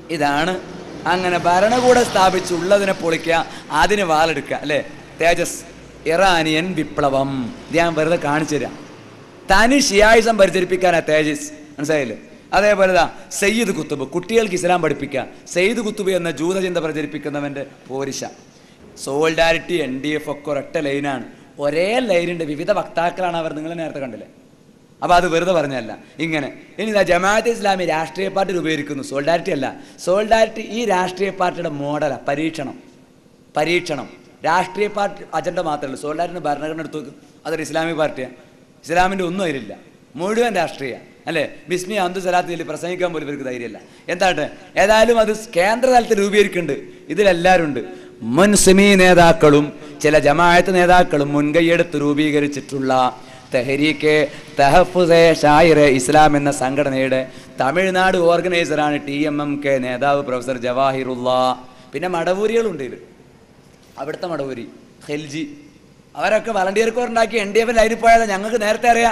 ഇതാണ് അങ്ങനെ ഭരണകൂടം സ്ഥാപിച്ചുള്ളതിനെ പൊളിക്കുക അതിന് വാളെടുക്കുക അല്ലേ തേജസ് ഇറാനിയൻ വിപ്ലവം ഇത് ഞാൻ വെറുതെ കാണിച്ചു തരാം തനി ഷിയായിസം പരിചരിപ്പിക്കാനാ തേജസ് മനസ്സിലായില്ലേ അതേപോലെ ദാ സയ്യിദ് കുത്തുബ് കുട്ടികൾക്ക് ഇസ്ലാം പഠിപ്പിക്കുക സയ്യിദ് കുത്തുബ് എന്ന ജൂതചിന്ത പ്രചരിപ്പിക്കുന്നവൻ്റെ പോരിശ സോൾഡാരിറ്റി എൻ ഡി എഫ് ഒക്കെ ഒരൊറ്റ ലൈനാണ് ഒരേ ലൈനിൻ്റെ വിവിധ വക്താക്കളാണ് അവർ നിങ്ങൾ നേരത്തെ കണ്ടില്ലേ അപ്പോൾ അത് വെറുതെ പറഞ്ഞല്ല ഇങ്ങനെ ഇനി ഇതാ ജമാഅത്ത് ഇസ്ലാമി രാഷ്ട്രീയ പാർട്ടിയിൽ ഉപയോഗിക്കുന്നു സോൾഡാരിറ്റി അല്ല സോൾഡാരിറ്റി ഈ രാഷ്ട്രീയ പാർട്ടിയുടെ മോഡലാണ് പരീക്ഷണം പരീക്ഷണം രാഷ്ട്രീയ പാർട്ടി അജണ്ട മാത്രമേ ഉള്ളൂ സോൾഡാരിറ്റിന് ഭരണഘടന എടുത്തു നോക്കും അതൊരു ഇസ്ലാമിക് പാർട്ടിയാണ് ഇസ്ലാമിൻ്റെ ഒന്നും അതിലില്ല മുഴുവൻ രാഷ്ട്രീയ അല്ലേ ബിസ്മി അന്തു സലാത്തിൽ പ്രസംഗിക്കാൻ പോലും ഇവർക്ക് ധൈര്യമില്ല എന്താട്ടെ ഏതായാലും അത് കേന്ദ്ര തലത്തിൽ രൂപീകരിക്കുന്നുണ്ട് ഇതിലെല്ലാവരും ഉണ്ട് മുൻ സിമി നേതാക്കളും ചില ജമാഅത്ത് നേതാക്കളും മുൻകൈയെടുത്ത് രൂപീകരിച്ചിട്ടുള്ള തെഹരീക്കെ തെഹഫുസെ ഷായിറെ ഇസ്ലാം എന്ന സംഘടനയുടെ തമിഴ്നാട് ഓർഗനൈസറാണ് ടി എം എം കെ നേതാവ് പ്രൊഫസർ ജവാഹിറുള്ള പിന്നെ മടവൂരികളുണ്ട് ഇതിൽ അവിടുത്തെ മടവൂരി ഖെൽജി അവരൊക്കെ വളണ്ടിയർ കോർ ഉണ്ടാക്കി എൻ ഡി എഫ് ലൈനിൽ പോയാൽ ഞങ്ങൾക്ക് നേരത്തെ അറിയാം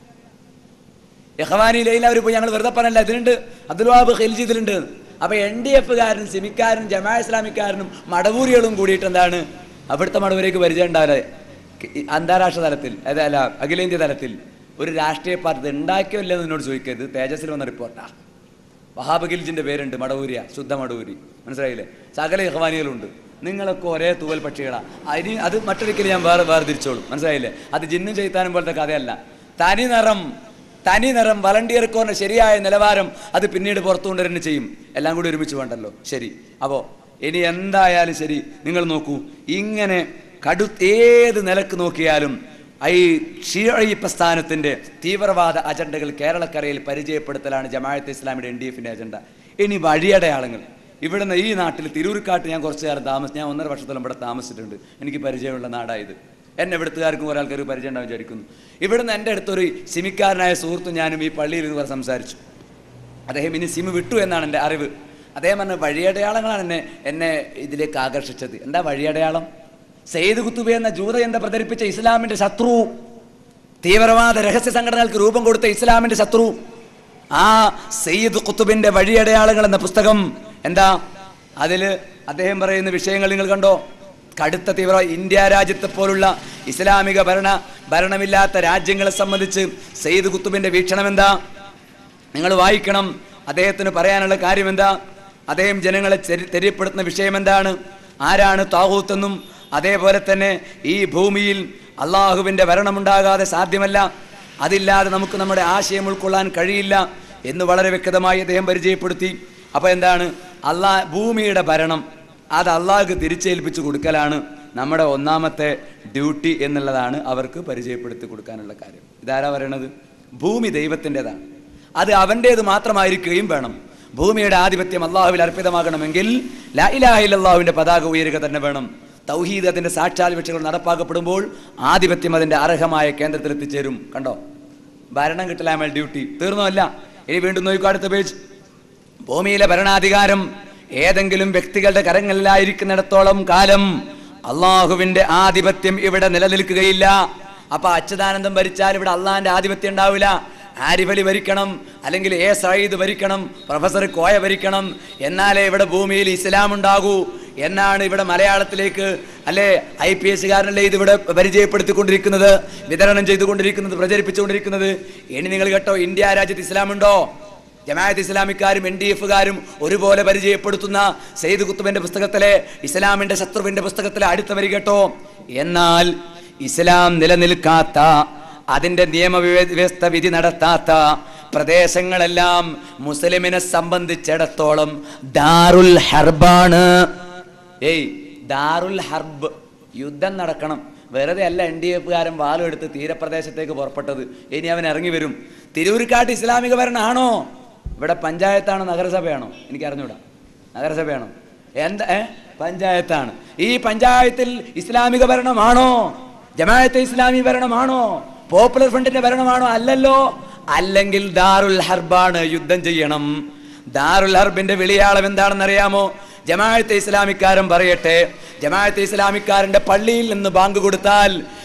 യഹവാനി ലൈനിൽ അവർ പോയി ഞങ്ങൾ വെറുതെ പറഞ്ഞല്ല ഇതിലുണ്ട് അബ്ദുൽ വാബ് ഖെൽജി ഇതിലുണ്ട് അപ്പൊ എൻ ഡി എഫുകാരനും സിമിക്കാരനും ജമാ ഇസ്ലാമിക്കാരനും മടവൂരികളും കൂടിയിട്ട് എന്താണ് അവിടുത്തെ മടവൂരേക്ക് പരിചയം ഉണ്ടാവില്ല ഈ അന്താരാഷ്ട്ര തലത്തിൽ അതല്ല അഖിലേന്ത്യാ തലത്തിൽ ഒരു രാഷ്ട്രീയ പാർട്ടി ഇത് ഉണ്ടാക്കിയോ ഇല്ലെന്ന് എന്നോട് ചോദിക്കരുത് തേജസ്സിൽ വന്ന റിപ്പോർട്ടാ വഹാബ് ഖിൽജിന്റെ പേരുണ്ട് മടവൂരിയ ശുദ്ധ മടവൂരി മനസ്സിലായില്ലേ സകല ഇഹ്വാനികളുണ്ട് നിങ്ങളൊക്കെ ഒരേ തൂവൽ പക്ഷികളാണ് അതിന് അത് മറ്റൊരിക്കലും ഞാൻ വേറെ വേർതിരിച്ചോളും മനസ്സിലായില്ലേ അത് ജിന്നും ചെയ്താനും പോലത്തെ കഥയല്ല തനി നിറം തനി നിറം വളണ്ടിയർ കോറിന്റെ ശരിയായ നിലവാരം അത് പിന്നീട് പുറത്തു കൊണ്ടുവരുന്ന ചെയ്യും എല്ലാം കൂടി ഒരുമിച്ച് വേണ്ടല്ലോ ശരി അപ്പോൾ ഇനി എന്തായാലും ശരി നിങ്ങൾ നോക്കൂ ഇങ്ങനെ കടു ഏത് നിലക്ക് നോക്കിയാലും ഈ ഷിയഈ പ്രസ്ഥാനത്തിന്റെ തീവ്രവാദ അജണ്ടകൾ കേരളക്കരയിൽ പരിചയപ്പെടുത്തലാണ് ജമാഅത്ത് ഇസ്ലാമിയുടെ എൻ ഡി എഫിന്റെ അജണ്ട ഇനി വഴിയടയാളങ്ങൾ ഇവിടുന്ന് ഈ നാട്ടിൽ തിരൂർക്കാട്ട് ഞാൻ കുറച്ച് കാലം താമസിച്ച് ഞാൻ ഒന്നര വർഷത്തോളം ഇവിടെ താമസിച്ചിട്ടുണ്ട് എനിക്ക് പരിചയമുള്ള നാടായത് എന്നെ ഇവിടുത്തുകാർക്കും കുറേ ആൾക്കാർക്ക് പരിചയം ഉണ്ടാവും വിചാരിക്കുന്നു ഇവിടുന്ന് എൻ്റെ അടുത്തൊരു സിമിക്കാരനായ സുഹൃത്തും ഞാനും ഈ പള്ളിയിൽ നിന്ന് സംസാരിച്ചു അദ്ദേഹം ഇനി സിം വിട്ടു എന്നാണ് എൻ്റെ അറിവ് അദ്ദേഹം പറഞ്ഞ വഴിയടയാളങ്ങളാണ് എന്നെ എന്നെ ഇതിലേക്ക് ആകർഷിച്ചത് എന്താ വഴിയടയാളം സെയ്ദ് കുത്തുബി എന്ന ജൂതയന്ത പ്രചരിപ്പിച്ച ഇസ്ലാമിന്റെ ശത്രു തീവ്രവാദ രഹസ്യ സംഘടനകൾക്ക് രൂപം കൊടുത്ത ഇസ്ലാമിന്റെ ശത്രു ആ സയ്യിദ് കുത്തുബിന്റെ വഴിയടയാളങ്ങൾ എന്ന പുസ്തകം എന്താ അതിൽ അദ്ദേഹം പറയുന്ന വിഷയങ്ങൾ നിങ്ങൾ കണ്ടോ കടുത്ത തീവ്ര ഇന്ത്യ രാജ്യത്തെ പോലുള്ള ഇസ്ലാമിക ഭരണ ഭരണമില്ലാത്ത രാജ്യങ്ങളെ സംബന്ധിച്ച് സയ്യിദ് കുത്തുബിന്റെ വീക്ഷണം എന്താ നിങ്ങൾ വായിക്കണം അദ്ദേഹത്തിന് പറയാനുള്ള കാര്യം എന്താ അദ്ദേഹം ജനങ്ങളെ തെരി- തെര്യപ്പെടുത്തുന്ന വിഷയം എന്താണ് ആരാണ് താവൂത്തെന്നും അതേപോലെ തന്നെ ഈ ഭൂമിയിൽ അള്ളാഹുവിൻ്റെ ഭരണമുണ്ടാകാതെ സാധ്യമല്ല അതില്ലാതെ നമുക്ക് നമ്മുടെ ആശയം ഉൾക്കൊള്ളാൻ കഴിയില്ല എന്ന് വളരെ വ്യക്തമായി അദ്ദേഹം പരിചയപ്പെടുത്തി അപ്പോൾ എന്താണ് അള്ളാ ഭൂമിയുടെ ഭരണം അത് അള്ളാഹ്ക്ക് തിരിച്ചേൽപ്പിച്ചു കൊടുക്കലാണ് നമ്മുടെ ഒന്നാമത്തെ ഡ്യൂട്ടി എന്നുള്ളതാണ് അവർക്ക് പരിചയപ്പെടുത്തി കൊടുക്കാനുള്ള കാര്യം ഇതാരാ പറയണത് ഭൂമി ദൈവത്തിൻ്റെതാണ് അത് അവൻ്റേത് മാത്രമായിരിക്കുകയും വേണം ഭൂമിയുടെ ആധിപത്യം അള്ളാഹുവിൽ അർപ്പിതമാകണമെങ്കിൽ ലാ ഇലാഹ ഇല്ലല്ലാഹുവിന്റെ പതാക ഉയരുക തന്നെ വേണം തൗഹീദ് അതിന്റെ സാക്ഷാൽ വിഷയങ്ങൾ നടപ്പാക്കപ്പെടുമ്പോൾ ആധിപത്യം അതിന്റെ അർഹമായ കേന്ദ്രത്തിൽ എത്തിച്ചേരും കണ്ടോ ഭരണം കിട്ടലാമൽ ഡ്യൂട്ടി തീർന്നല്ല ഇനി വീണ്ടും നോക്കൂ അടുത്ത പേജ് ഭൂമിയിലെ ഭരണാധികാരം ഏതെങ്കിലും വ്യക്തികളുടെ കരങ്ങളിലായിരിക്കുന്നിടത്തോളം കാലം അള്ളാഹുവിന്റെ ആധിപത്യം ഇവിടെ നിലനിൽക്കുകയില്ല അപ്പൊ അച്യുതാനന്ദം ഭരിച്ചാൽ ഇവിടെ അള്ളാഹിന്റെ ആധിപത്യം ഉണ്ടാവില്ല ആരിഫലി ഭരിക്കണം അല്ലെങ്കിൽ എ സയ്യിദ് ഭരിക്കണം പ്രൊഫസർ കോയ ഭരിക്കണം എന്നാലേ ഇവിടെ ഭൂമിയിൽ ഇസ്ലാം ഉണ്ടാകൂ എന്നാണ് ഇവിടെ മലയാളത്തിലേക്ക് അല്ലെ ഐ പി എസ്സുകാരനല്ലേ ഇത് ഇവിടെ പരിചയപ്പെടുത്തിക്കൊണ്ടിരിക്കുന്നത് വിതരണം ചെയ്തുകൊണ്ടിരിക്കുന്നത് പ്രചരിപ്പിച്ചുകൊണ്ടിരിക്കുന്നത് ഇനി നിങ്ങൾ കേട്ടോ ഇന്ത്യ രാജ്യത്ത് ഇസ്ലാം ഉണ്ടോ ജമാഅത്ത് ഇസ്ലാമിക്കാരും എൻ ഡി എഫുകാരും ഒരുപോലെ പരിചയപ്പെടുത്തുന്ന സെയ്ദ് കുത്തുബിന്റെ പുസ്തകത്തിലെ ഇസ്ലാമിന്റെ ശത്രുവിന്റെ പുസ്തകത്തിലെ അടുത്ത വരി കേട്ടോ എന്നാൽ ഇസ്ലാം നിലനിൽക്കാത്ത അതിന്റെ നിയമവ്യവസ്ഥ വിധി നടത്താത്ത പ്രദേശങ്ങളെല്ലാം മുസ്ലിമിനെ സംബന്ധിച്ചിടത്തോളം ദാറുൽ ഹർബാണ് ഏയ് ദാറുൽ ഹർബ് യുദ്ധം നടക്കണം വെറുതെ അല്ല എൻ ഡി എഫുകാരൻ വാലും എടുത്ത് തീരപ്രദേശത്തേക്ക് പുറപ്പെട്ടത് ഇനി അവൻ ഇറങ്ങി വരും തിരൂർക്കാട്ട് ഇസ്ലാമിക ഭരണമാണോ ഇവിടെ പഞ്ചായത്താണോ നഗരസഭയാണോ എനിക്ക് അറിഞ്ഞൂടാ നഗരസഭയാണോ എന്താ ഏ പഞ്ചായത്താണ് ഈ പഞ്ചായത്തിൽ ഇസ്ലാമിക ഭരണമാണോ ജമാഅത്തെ ഇസ്ലാമി ഭരണമാണോ പോപ്പുലർ ഫ്രണ്ടിന്റെ ഭരണമാണോ അല്ലല്ലോ അല്ലെങ്കിൽ ദാറുൽ ഹർബാണ് യുദ്ധം ചെയ്യണം ദാറുൽ ഹർബിന്റെ വിളിയാളം എന്താണെന്ന് അറിയാമോ ജമാഅത്തെ ഇസ്ലാമിക്കാരൻ പറയട്ടെ ജമാഅത്തെ ഇസ്ലാമിക്കാരന്റെ പള്ളിയിൽ നിന്ന് ബാങ്ക് കൊടുത്താൽ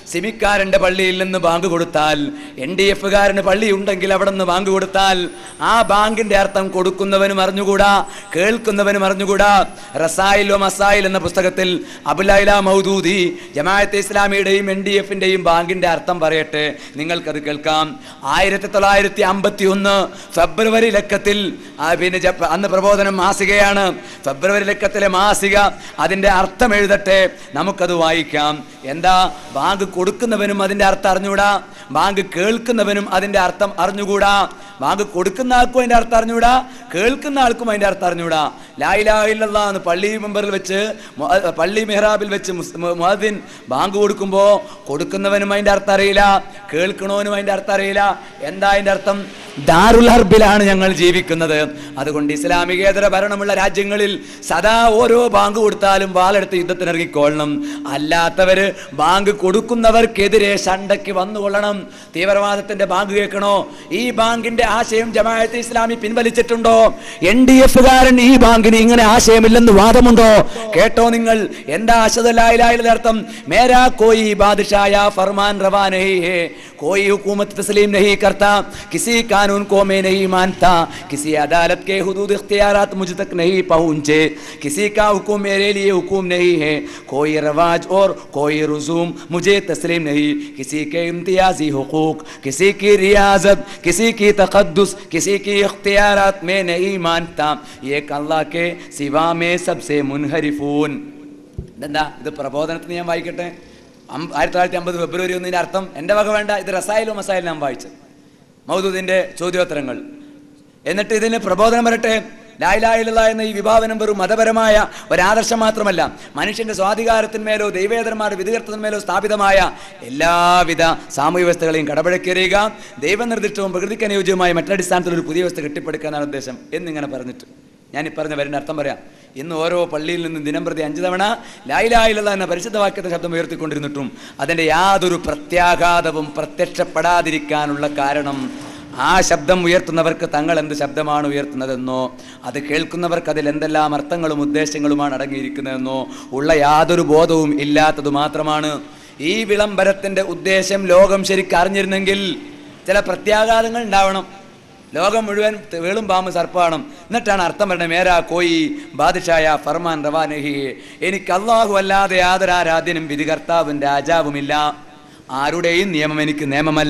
സിമിക്കാരന്റെ പള്ളിയിൽ നിന്ന് ബാങ്ക് കൊടുത്താൽ എൻ ഡി എഫുകാരന് പള്ളി ഉണ്ടെങ്കിൽ അവിടെ നിന്ന് ബാങ്ക് കൊടുത്താൽ ആ ബാങ്കിന്റെ അർത്ഥം കൊടുക്കുന്നവനും അറിഞ്ഞുകൂടാ കേൾക്കുന്നവനും അറിഞ്ഞുകൂടാ റസായിലോ മസായിൽ എന്ന പുസ്തകത്തിൽ അബുലൈല മൗദൂദി ജമാഅത്തെ ഇസ്ലാമിയുടെയും എൻ ഡി എഫിന്റെയും ബാങ്കിന്റെ അർത്ഥം പറയട്ടെ നിങ്ങൾക്കത് കേൾക്കാം ആയിരത്തി തൊള്ളായിരത്തി അമ്പത്തി ഒന്ന് ഫെബ്രുവരി ലക്കത്തിൽ ആ പിന്നെ ജപ്പ- അന്ന് പ്രബോധനം മാസികയാണ് ഫെബ്രുവരി ലക്കത്തിലെ മാസിക അതിന്റെ അർത്ഥം എഴുതട്ടെ നമുക്കത് വായിക്കാം എന്താ ബാങ്ക് കൊടുക്കുന്നവനും അതിന്റെ അർത്ഥം അറിഞ്ഞുകൂടാ ബാങ്ക് കേൾക്കുന്നവനും അതിന്റെ അർത്ഥം അറിഞ്ഞുകൂടാ ബാങ്ക് കൊടുക്കുന്ന ആൾക്കും അതിന്റെ അർത്ഥം അറിഞ്ഞുകൂടാ കേൾക്കുന്ന ആൾക്കും അതിന്റെ അർത്ഥം അറിഞ്ഞുകൂടാ ലായിലായില്ല എന്ന് പള്ളി മെമ്പറിൽ വെച്ച് മു- അഹ് പള്ളി മെഹ്റാബിൽ വെച്ച് മുസ്- മു- മുഅദ്ദിൻ ബാങ്ക് കൊടുക്കുമ്പോ കൊടുക്കുന്നവനും അതിന്റെ അർത്ഥം അറിയില്ല കേൾക്കണവനും അതിന്റെ അർത്ഥം അറിയില്ല എന്താ അതിന്റെ അർത്ഥം ദാറുൽ ഹർബിലാണ് ഞങ്ങൾ ജീവിക്കുന്നത് അതുകൊണ്ട് ഇസ്ലാമികേതര ഭരണമുള്ള രാജ്യങ്ങളിൽ സദാ ഓരോ ബാങ്ക് കൊടുത്താലും വാളെടുത്ത് യുദ്ധത്തിനിറങ്ങിക്കൊള്ളണം അല്ലാത്തവര് ബാങ്ക് കൊടുക്കുന്നവർക്കെതിരെ ശണ്ടയ്ക്ക് വന്നുകൊള്ളണം തീവ്രവാദത്തിന്റെ ബാങ്ക് കേൾക്കണോ ഈ ബാങ്കിന്റെ ആശയം ജമാഅത്തെ ഇസ്ലാമി പിൻവലിച്ചിട്ടുണ്ടോ എൻ ഡി എഫുകാരൻ ഈ ബാങ്കിന് ഇങ്ങനെ ആശയമില്ലെന്ന് വാദമുണ്ടോ കേട്ടോ നിങ്ങൾ എന്താ അശദലായിലായ അർത്ഥം മേരാ കോയി ബാദുഷായ ഫർമാൻ रवा नहीं है कोई हुकूमत तस्लीम नहीं करता किसी कानून को मैं नहीं मानता किसी अदालत के हदूद इख्तियारात मुझ तक नहीं पहुंचे किसी का हुक्म मेरे लिए हुक्म नहीं है कोई रवाज और कोई रसूम मुझे तस्लीम नहीं किसी के इम्तियाजी हुकूक किसी की रियाजत किसी की तकद्दुस किसी की इख्तियारात में नहीं मानता एक अल्लाह के सिवा में सबसे मुनहरिफून ഇതെന്താ ഇത് പ്രബോധനത്തിന് ഞാൻ വായിക്കട്ടെ അം- ആയിരത്തി തൊള്ളായിരത്തി അമ്പത് ഫെബ്രുവരി ഒന്നിന്റെ അർത്ഥം എൻ്റെ വക വേണ്ട ഇത് റസായിലോ മസായിലും ഞാൻ വായിച്ചത് മൗദൂദിന്റെ ചോദ്യോത്തരങ്ങൾ എന്നിട്ട് ഇതിന് പ്രബോധനം വരട്ടെ ലായിലായില്ല എന്ന ഈ വിഭാവനം വെറും മതപരമായ ഒരാദർശം മാത്രമല്ല മനുഷ്യന്റെ സ്വാധികാരത്തിന്മേലോ ദൈവേതരന്മാരുടെ വിധികർത്തത്തിന്മേലോ സ്ഥാപിതമായ എല്ലാവിധ സാമൂഹ്യ വ്യവസ്ഥകളെയും കടപഴക്കേറിയുക ദൈവനിർദ്ദിഷ്ടവും പ്രകൃതിക്ക് അനുയോജ്യവുമായ മറ്റടിസ്ഥാനത്തിൽ ഒരു പുതിയ വ്യവസ്ഥ കെട്ടിപ്പടുക്കാനാണ് ഉദ്ദേശം എന്നിങ്ങനെ പറഞ്ഞിട്ട് ഞാൻ ഈ പറഞ്ഞ വരേണ്ട അർത്ഥം പറയാം ഇന്ന് ഓരോ പള്ളിയിൽ നിന്നും ദിനം പ്രതി അഞ്ച് തവണ ലായിലായില്ല എന്ന പരിശുദ്ധ വാക്യത്തെ ശബ്ദം ഉയർത്തിക്കൊണ്ടിരുന്നിട്ടും അതിൻ്റെ യാതൊരു പ്രത്യാഘാതവും പ്രത്യക്ഷപ്പെടാതിരിക്കാനുള്ള കാരണം ആ ശബ്ദം ഉയർത്തുന്നവർക്ക് തങ്ങൾ എന്ത് ശബ്ദമാണ് ഉയർത്തുന്നതെന്നോ അത് കേൾക്കുന്നവർക്ക് അതിൽ എന്തെല്ലാം അർത്ഥങ്ങളും ഉദ്ദേശങ്ങളുമാണ് അടങ്ങിയിരിക്കുന്നതെന്നോ ഉള്ള യാതൊരു ബോധവും ഇല്ലാത്തത് മാത്രമാണ് ഈ വിളംബരത്തിന്റെ ഉദ്ദേശം ലോകം ശരിക്കും അറിഞ്ഞിരുന്നെങ്കിൽ ചില പ്രത്യാഘാതങ്ങൾ ഉണ്ടാവണം ലോകം മുഴുവൻ വേളും പാമ്പ് സർപ്പാണം എന്നിട്ടാണ് അർത്ഥം പറയുന്നത് മേരാ കോയി ബാദിഷായ ഫർമാൻ റവാനഹി എനിക്ക് അള്ളാഹു അല്ലാതെ യാതൊരു ആരാധ്യനും വിധികർത്താവും രാജാവുമില്ല ആരുടെയും നിയമം എനിക്ക് നിയമമല്ല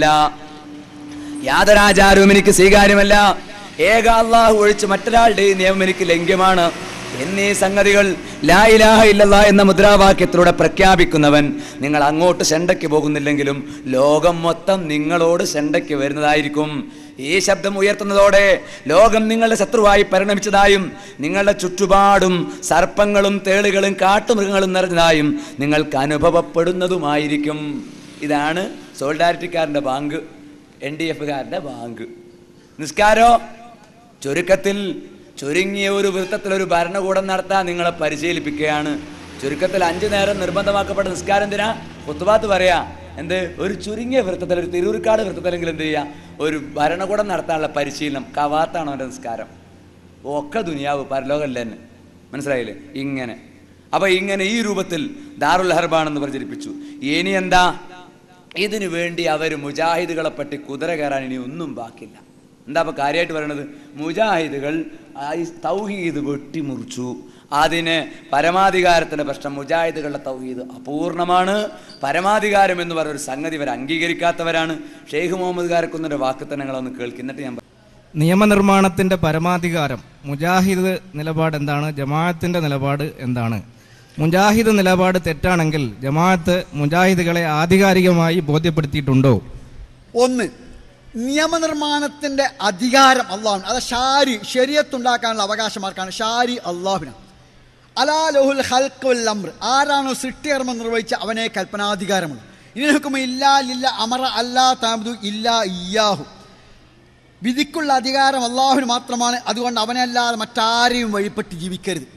യാതൊരാചാരവും എനിക്ക് സ്വീകാര്യമല്ല ഏക അള്ളാഹു ഒഴിച്ച് മറ്റൊരാളുടെയും നിയമം എനിക്ക് ലംഘ്യമാണ് എന്നീ സംഗതികൾ ലാ ഇലാഹ ഇല്ലല്ലാ എന്ന മുദ്രാവാക്യത്തിലൂടെ പ്രഖ്യാപിക്കുന്നവൻ നിങ്ങൾ അങ്ങോട്ട് ശണ്ടയ്ക്ക് പോകുന്നില്ലെങ്കിലും ലോകം മൊത്തം നിങ്ങളോട് ശണ്ടയ്ക്ക് വരുന്നതായിരിക്കും ഈ ശബ്ദം ഉയർത്തുന്നതോടെ ലോകം നിങ്ങളുടെ ശത്രുവായി പരിണമിച്ചതായും നിങ്ങളുടെ ചുറ്റുപാടും സർപ്പങ്ങളും തേളുകളും കാട്ടുമൃഗങ്ങളും നിറഞ്ഞതായും നിങ്ങൾക്ക് അനുഭവപ്പെടുന്നതുമായിരിക്കും ഇതാണ് സോൾഡാരിറ്റിക്കാരൻ്റെ ബാങ്ക് എൻ ഡി എഫുകാരൻ്റെ ബാങ്ക് നിസ്കാരോ ചുരുക്കത്തിൽ ചുരുങ്ങിയ ഒരു വൃത്തത്തിൽ ഒരു ഭരണകൂടം നടത്താൻ നിങ്ങളെ പരിശീലിപ്പിക്കുകയാണ് ചുരുക്കത്തിൽ അഞ്ചു നേരം നിർബന്ധമാക്കപ്പെട്ട നിസ്കാരം എന്തിനാ കുത്തുബാത്ത് പറയാ എന്ത് ഒരു ചുരുങ്ങിയ വൃത്തത്തിൽ ഒരു തിരൂർക്കാട് വൃത്തത്തിലെങ്കിലും എന്ത് ചെയ്യുക ഒരു ഭരണകൂടം നടത്താനുള്ള പരിശീലനം കവാത്താണ് അവൻ്റെ നിസ്കാരം ഒക്കെ ദുനിയാവ് പരലോകമല്ല തന്നെ മനസ്സിലായില്ലേ ഇങ്ങനെ അപ്പൊ ഇങ്ങനെ ഈ രൂപത്തിൽ ദാറുൽ ഹർബാണെന്ന് പ്രചരിപ്പിച്ചു ഇനി എന്താ ഇതിനു വേണ്ടി അവർ മുജാഹിദുകളെ പറ്റി കുതിര കയറാൻ ഇനി ഒന്നും ബാക്കില്ല എന്താ അപ്പൊ കാര്യമായിട്ട് പറയണത് മുജാഹിദുകൾ ആ ഈ തൗഹീദ് വെട്ടിമുറിച്ചു അതിന് പരമാധികാരത്തിന്റെ പ്രശ്നം മുജാഹിദുകളുടെ തൗഹീദ് അപൂർണമാണ് പരമാധികാരം എന്ന് പറയുന്ന ഒരു സംഗതി ഇവർ അംഗീകരിക്കാത്തവരാണ് ഷെയ്ഖ് മുഹമ്മദ് കാരക്കുന്നിന്റെ വാക്കുത്തനങ്ങളൊന്ന് കേൾക്കുന്നിട്ട് ഞാൻ പറയാം. നിയമനിർമ്മാണത്തിന്റെ പരമാധികാരം മുജാഹിദ് നിലപാട് എന്താണ് ജമാഅത്തിന്റെ നിലപാട് എന്താണ് മുജാഹിദ് നിലപാട് തെറ്റാണെങ്കിൽ ജമാഅത്ത് മുജാഹിദുകളെ ആധികാരികമായി ബോധ്യപ്പെടുത്തിയിട്ടുണ്ടോ ഒന്ന് നിയമനിർമ്മാണത്തിന്റെ അധികാരം അള്ളാഹു അത് ഷാരി ശരിയത്തുണ്ടാക്കാനുള്ള അവകാശം ആർക്കാണ് ഷാരി അള്ളാഹുവിനാണ് അലാ ലഹുൽ ഹൽക്കുൽ അമ്ര ആരാണോ സൃഷ്ടികർമ്മം നിർവഹിച്ച അവനെ കൽപ്പനാധികാരമുള്ളൂ ഇനി നോക്കുമ്പോൾ ഇല്ലാ ലില്ല അമറ അല്ലാ താമതു ഇല്ലാ ഇയാഹു വിധിക്കുള്ള അധികാരം അള്ളാഹുവിന് മാത്രമാണ് അതുകൊണ്ട് അവനല്ലാതെ മറ്റാരെയും വഴിപ്പെട്ട് ജീവിക്കരുത്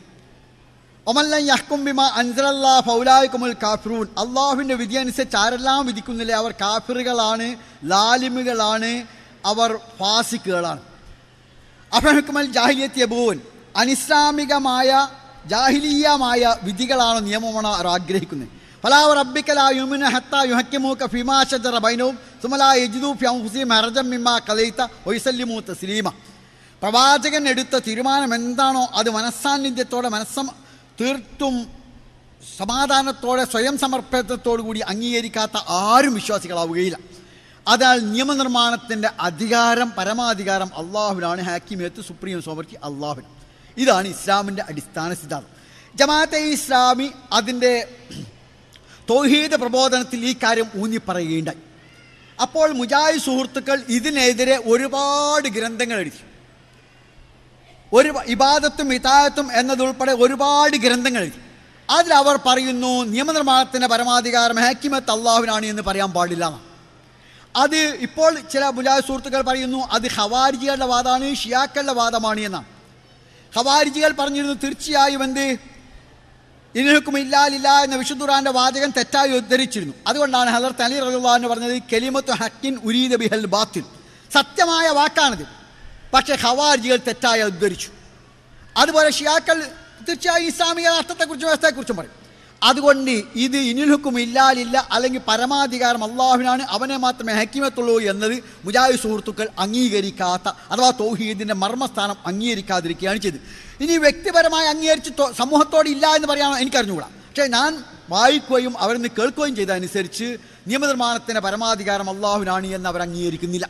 ഒമല്ലൻ യഹ്കും ബിമ അൻസലല്ലാ ഫൗലായിക്കുമുൽ കാഫിറൂൻ അള്ളാഹുവിൻ്റെ വിധി അനുസരിച്ച് ആരെല്ലാം വിധിക്കുന്നില്ലേ അവർ കാഫിറുകളാണ് ലാലിമുകളാണ് അവർ ഫാസിക്കുകളാണ് അഫഹുക്കുമൽ ജാഹിലിയത്ത് യബൂൻ അനിസ്ലാമികമായ ജാഹിലീയമായ വിധികളാണോ നിയമമാണോ അവർ ആഗ്രഹിക്കുന്നത് ഫലാവ റബ്ബിക്കലാ യുമിന ഹത്താ യുഹക്കിമൂക ഫിമാ ശജറ ബൈനവും സുമലാ യജിദു ഫി അൻഫുസിഹിം ഹർജം മിമ്മാ ഖലൈത വയസല്ലിമു തസ്ലീമ പ്രവാചകൻ എടുത്ത തീരുമാനം എന്താണോ അത് മനസ്സാന്നിധ്യത്തോടെ മനസ്സം തീർത്തും സമാധാനത്തോടെ സ്വയം സമർപ്പണത്തോടു കൂടി അംഗീകരിക്കാത്ത ആരും വിശ്വാസികളാവുകയില്ല അതിനാൽ നിയമനിർമ്മാണത്തിൻ്റെ അധികാരം പരമാധികാരം അള്ളാഹുവിനാണ് ഹാക്കിമിയത്ത് സുപ്രീം സോമർത്തി അള്ളാഹുവിന് ഇതാണ് ഇസ്ലാമിൻ്റെ അടിസ്ഥാന സിദ്ധാന്തം ജമാഅത്തെ ഇസ്ലാമി അതിൻ്റെ തൗഹീദ് പ്രബോധനത്തിൽ ഈ കാര്യം ഊന്നി പറയുകയുണ്ടായി അപ്പോൾ മുജാഹിദ് സുഹൃത്തുക്കൾ ഇതിനെതിരെ ഒരുപാട് ഗ്രന്ഥങ്ങൾ എഴുതി ഒരു ഇബാദത്തും ഇതായത്തും എന്നതുൾപ്പെടെ ഒരുപാട് ഗ്രന്ഥങ്ങൾ എഴുതി അതിൽ അവർ പറയുന്നു നിയമനിർമ്മാണത്തിൻ്റെ പരമാധികാരം ഹാക്കിമത്ത് അള്ളാഹുവിനാണ് എന്ന് പറയാൻ പാടില്ല എന്നാണ്. അത് ഇപ്പോൾ ചില മുജാഹിദ് സുഹൃത്തുക്കൾ പറയുന്നു അത് ഹവാരിജികളുടെ വാദമാണ് ഷിയാക്കളുടെ വാദമാണ് എന്നാണ് ഹവാരിജികൾ പറഞ്ഞിരുന്നു തീർച്ചയായും എന്ത് ഇനിഹുക്കും ഇല്ലാലില്ല എന്ന വിശുദ്ധുറാന്റെ വാചകം തെറ്റായി ഉദ്ധരിച്ചിരുന്നു അതുകൊണ്ടാണ് ഹലർത്ത് അലി റഹുല്ലാന്ന് പറഞ്ഞത് കെലിമത്ത് ഹക്കിൻ ഉരീദ ബിഹൽ ബാത്തിൽ സത്യമായ വാക്കാണിത് പക്ഷേ ഹവാരിജികൾ തെറ്റായി ഉദ്ധരിച്ചു അതുപോലെ ഷിയാക്കൾ തീർച്ചയായും ഇസ്ലാമിക രാഷ്ട്രത്തെക്കുറിച്ചും വ്യവസ്ഥയെക്കുറിച്ചും പറയും അതുകൊണ്ട് ഇത് ഇനിൽഹുക്കും ഇല്ലാലില്ല അല്ലെങ്കിൽ പരമാധികാരം അള്ളാഹുവിനാണ് അവനെ മാത്രമേ ഹക്കിമത്തുള്ളൂ എന്നത് മുജാഹിദ് സുഹൃത്തുക്കൾ അംഗീകരിക്കാത്ത അഥവാ തൗഹീദിൻ്റെ മർമ്മസ്ഥാനം അംഗീകരിക്കാതിരിക്കുകയാണ് ചെയ്തത് ഇനി വ്യക്തിപരമായി അംഗീകരിച്ച് തോ- സമൂഹത്തോട് ഇല്ല എന്ന് പറയാൻ എനിക്കറിഞ്ഞുകൂടാ പക്ഷേ ഞാൻ വായിക്കുകയും അവരിൽ നിന്ന് കേൾക്കുകയും ചെയ്തതനുസരിച്ച് നിയമനിർമ്മാണത്തിൻ്റെ പരമാധികാരം അള്ളാഹുവിനാണ് എന്ന് അവർ അംഗീകരിക്കുന്നില്ല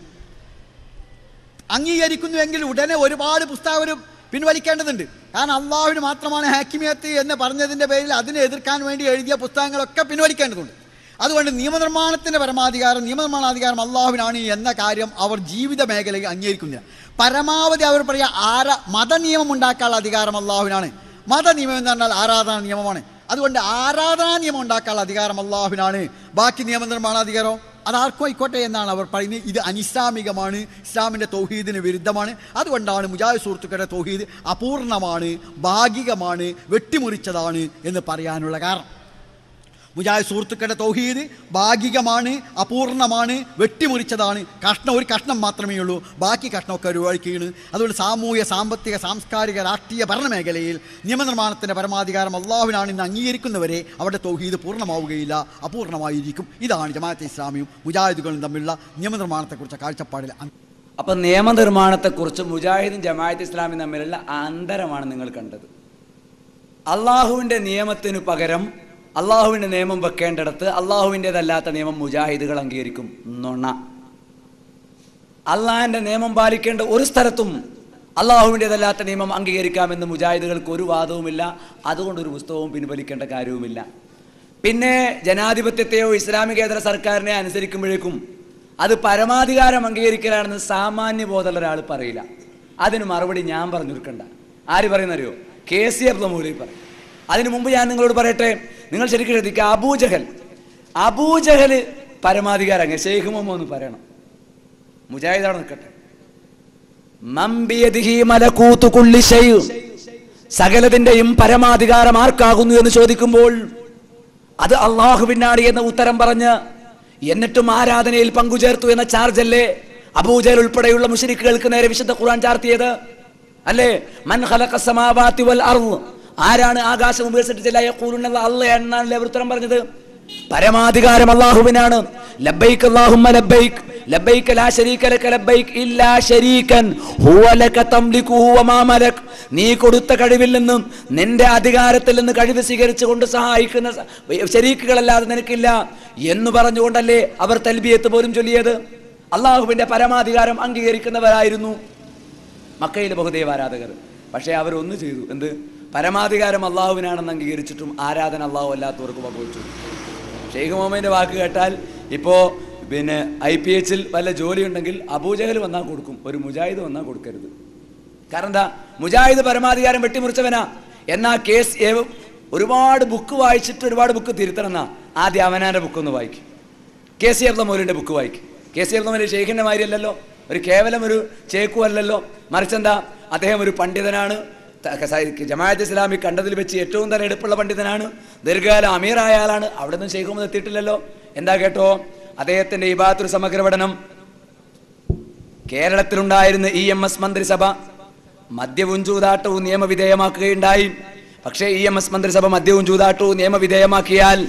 അംഗീകരിക്കുന്നുവെങ്കിൽ ഉടനെ ഒരുപാട് പുസ്തകം പിൻവലിക്കേണ്ടതുണ്ട് കാരണം അള്ളാഹുവിന് മാത്രമാണ് ഹാക്കിമിയത്ത് എന്ന് പറഞ്ഞതിൻ്റെ പേരിൽ അതിനെ എതിർക്കാൻ വേണ്ടി എഴുതിയ പുസ്തകങ്ങളൊക്കെ പിൻവലിക്കേണ്ടതുണ്ട് അതുകൊണ്ട് നിയമനിർമ്മാണത്തിൻ്റെ പരമാധികാരം നിയമനിർമ്മാണാധികാരം അള്ളാഹുവിനാണ് എന്ന കാര്യം അവർ ജീവിത മേഖലയിൽ അംഗീകരിക്കുന്നില്ല പരമാവധി അവർ പറയുക ആര മതനിയമം ഉണ്ടാക്കാനുള്ള അധികാരം അള്ളാഹുവിനാണ് മതനിയമം എന്ന് പറഞ്ഞാൽ ആരാധനാ നിയമമാണ് അതുകൊണ്ട് ആരാധനാ നിയമം ഉണ്ടാക്കാനുള്ള അധികാരം അള്ളാഹുവിനാണ് ബാക്കി നിയമനിർമ്മാണാധികാരം അതാർക്കും ആയിക്കോട്ടെ എന്നാണ് അവർ പറയുന്നത് ഇത് അനിസ്ലാമികമാണ് ഇസ്ലാമിൻ്റെ തൗഹീദിന് വിരുദ്ധമാണ് അതുകൊണ്ടാണ് മുജാഹിദ് സുഹൃത്തുക്കളുടെ തൗഹീദ് അപൂർണമാണ് ഭാഗികമാണ് വെട്ടിമുറിച്ചതാണ് എന്ന് പറയാനുള്ള കാരണം മുജാഹിദ് സുഹൃത്തുക്കളുടെ തൗഹീദ് ഭാഗികമാണ് അപൂർണമാണ് വെട്ടിമുറിച്ചതാണ് കഷ്ണം ഒരു കഷ്ണം മാത്രമേ ഉള്ളൂ ബാക്കി കഷ്ണമൊക്കെ ഒഴിവാക്കുകയാണ് അതുകൊണ്ട് സാമൂഹ്യ സാമ്പത്തിക സാംസ്കാരിക രാഷ്ട്രീയ ഭരണ മേഖലയിൽ നിയമനിർമ്മാണത്തിൻ്റെ പരമാധികാരം അള്ളാഹുവിനാണ് ഇന്ന് അംഗീകരിക്കുന്നവരെ അവരുടെ തൗഹീദ് പൂർണ്ണമാവുകയില്ല അപൂർണമായിരിക്കും ഇതാണ് ജമാഅത്തെ ഇസ്ലാമിയും മുജാഹിദുകളും തമ്മിലുള്ള നിയമനിർമ്മാണത്തെക്കുറിച്ച കാഴ്ചപ്പാടിൽ അങ്- അപ്പൊ നിയമനിർമ്മാണത്തെക്കുറിച്ച് മുജാഹിദും ജമാഅത്ത് ഇസ്ലാമിയും തമ്മിലുള്ള അന്തരമാണ് നിങ്ങൾ കണ്ടത് അള്ളാഹുവിൻ്റെ നിയമത്തിനു പകരം അള്ളാഹുവിൻ്റെ നിയമം വെക്കേണ്ടിടത്ത് അള്ളാഹുവിൻ്റെതല്ലാത്ത നിയമം മുജാഹിദുകൾ അംഗീകരിക്കും നുണ അള്ളാഹിൻ്റെ നിയമം പാലിക്കേണ്ട ഒരു സ്ഥലത്തും അള്ളാഹുവിൻ്റെതല്ലാത്ത നിയമം അംഗീകരിക്കാമെന്ന് മുജാഹിദുകൾക്ക് ഒരു വാദവുമില്ല അതുകൊണ്ട് ഒരു പുസ്തകവും പിൻവലിക്കേണ്ട കാര്യവുമില്ല പിന്നെ ജനാധിപത്യത്തെയോ ഇസ്ലാമികേതര സർക്കാരിനെ അനുസരിക്കുമ്പോഴേക്കും അത് പരമാധികാരം അംഗീകരിക്കലാണെന്ന് സാമാന്യ ബോധമുള്ള ഒരാൾ പറയില്ല അതിന് മറുപടി ഞാൻ പറഞ്ഞു കൊടുക്കണ്ട ആര് പറയുന്നറിയോ കെ സി അബ്ദുൽ മൗലവി പറയും അതിനു മുമ്പ് ഞാൻ നിങ്ങളോട് പറയട്ടെ നിങ്ങൾ ശരിക്കും ശ്രദ്ധിക്കുക അബൂജഹൽ അബൂജഹൽ പരമാധികാരം അങ്ങ് ഷെയ്ഖ് മുഹമ്മദ് എന്ന് പറയണം മുജാഹിദ് അവിടെ നിൽക്കട്ടെ മംബിയദിഹി മലകൂത്തു കുല്ലി ശൈഉ. സകലതിന്റെയും പരമാധികാരം ആർക്കാകുന്നു എന്ന് ചോദിക്കുമ്പോൾ അത് അള്ളാഹുവിനാണ് എന്ന ഉത്തരം പറഞ്ഞ് എന്നിട്ടും ആരാധനയിൽ പങ്കുചേർത്തു എന്ന ചാർജല്ലേ അബൂജൽ ഉൾപ്പെടെയുള്ള മുഷരിക്കുകൾക്ക് നേരെ വിശുദ്ധ ഖുർആൻ ചാർത്തിയത് അല്ലേ മൻ ഖലഖ സമാവാതി വൽ അർദ് ആരാണ് ആകാശം ഉപേക്ഷിച്ചില്ല യഖൂലുന്ന അല്ലാഹ് എന്നാണ് അവർ ഉത്തരം പറഞ്ഞത് പരമാധികാരം അള്ളാഹുവിനാണ് ലബ്ബൈക്ക് അല്ലാഹുമ്മ ലബ്ബൈക്ക് ലബ്ബൈക്ക് ലാ ശരീക ലക ലബ്ബൈക്ക് ഇല്ലാ ശരീകൻ ഹുവ ലക തംലികുഹു വമാ മലക് നീ കൊടുത്ത കഴിവിൽ നിന്നും നിന്റെ അധികാരത്തിൽ നിന്ന് കഴിവ് സ്വീകരിച്ചുകൊണ്ട് സഹായിക്കുന്ന സ- ശരീക്കുകളല്ലാതെ നിനക്കില്ല എന്ന് പറഞ്ഞുകൊണ്ടല്ലേ അവർ തൽബിയത്ത് പോലും ചൊല്ലിയത് അള്ളാഹുവിന്റെ പരമാധികാരം അംഗീകരിക്കുന്നവരായിരുന്നു മക്കയിലെ ബഹുദൈവ ആരാധകർ പക്ഷേ അവരൊന്ന് ചെയ്തു എന്ത് പരമാധികാരം അള്ളാഹുവിനാണെന്ന് അംഗീകരിച്ചിട്ടും ആരാധന അള്ളാഹു അല്ലാത്തവർക്ക് പങ്കുവച്ചു ഷെയ്ഖ് മുഹമ്മദിന്റെ വാക്ക് കേട്ടാൽ ഇപ്പോൾ പിന്നെ ഐ പി എച്ചിൽ വല്ല ജോലി ഉണ്ടെങ്കിൽ അബൂജഹൽ വന്നാൽ കൊടുക്കും ഒരു മുജാഹിദ് വന്നാൽ കൊടുക്കരുത് കാരണം എന്താ മുജാഹിദ് പരമാധികാരം വെട്ടിമുറിച്ചവനാ എന്നാ കേസ് ഏവ- ഒരുപാട് ബുക്ക് വായിച്ചിട്ട് ഒരുപാട് ബുക്ക് തിരുത്തണം എന്നാ ആദ്യം അവനാന്റെ ബുക്ക് ഒന്ന് വായിക്കും കെ സി അബ്ദ മൗലിന്റെ ബുക്ക് വായിക്കും കെ സി അബ്ദ മൗലി ഷെയ്ഖിന്റെ മാതിരിയല്ലല്ലോ ഒരു കേവലം ഒരു ചേക്കും അല്ലല്ലോ മറിച്ചെന്താ അദ്ദേഹം ഒരു പണ്ഡിതനാണ് ത- സ- ജമാഅത്ത് ഇസ്ലാമി കണ്ടതിൽ വെച്ച് ഏറ്റവും തന്നെ എടുപ്പുള്ള പണ്ഡിതനാണ് ദീർഘകാലം അമീറായ ആളാണ് അവിടെ നിന്ന് ഷെയ്ഖ് മുഹമ്മദ് എത്തിയിട്ടില്ലല്ലോ എന്താ കേട്ടോ അദ്ദേഹത്തിന്റെ ഇബാത്തൊരു സമഗ്ര പഠനം കേരളത്തിലുണ്ടായിരുന്ന ഇ എം എസ് മന്ത്രിസഭ മദ്യവും ചൂതാട്ടവും നിയമവിധേയമാക്കുകയുണ്ടായി പക്ഷേ ഇ എം എസ് മന്ത്രിസഭ മദ്യവും ചൂതാട്ടവും നിയമവിധേയമാക്കിയാൽ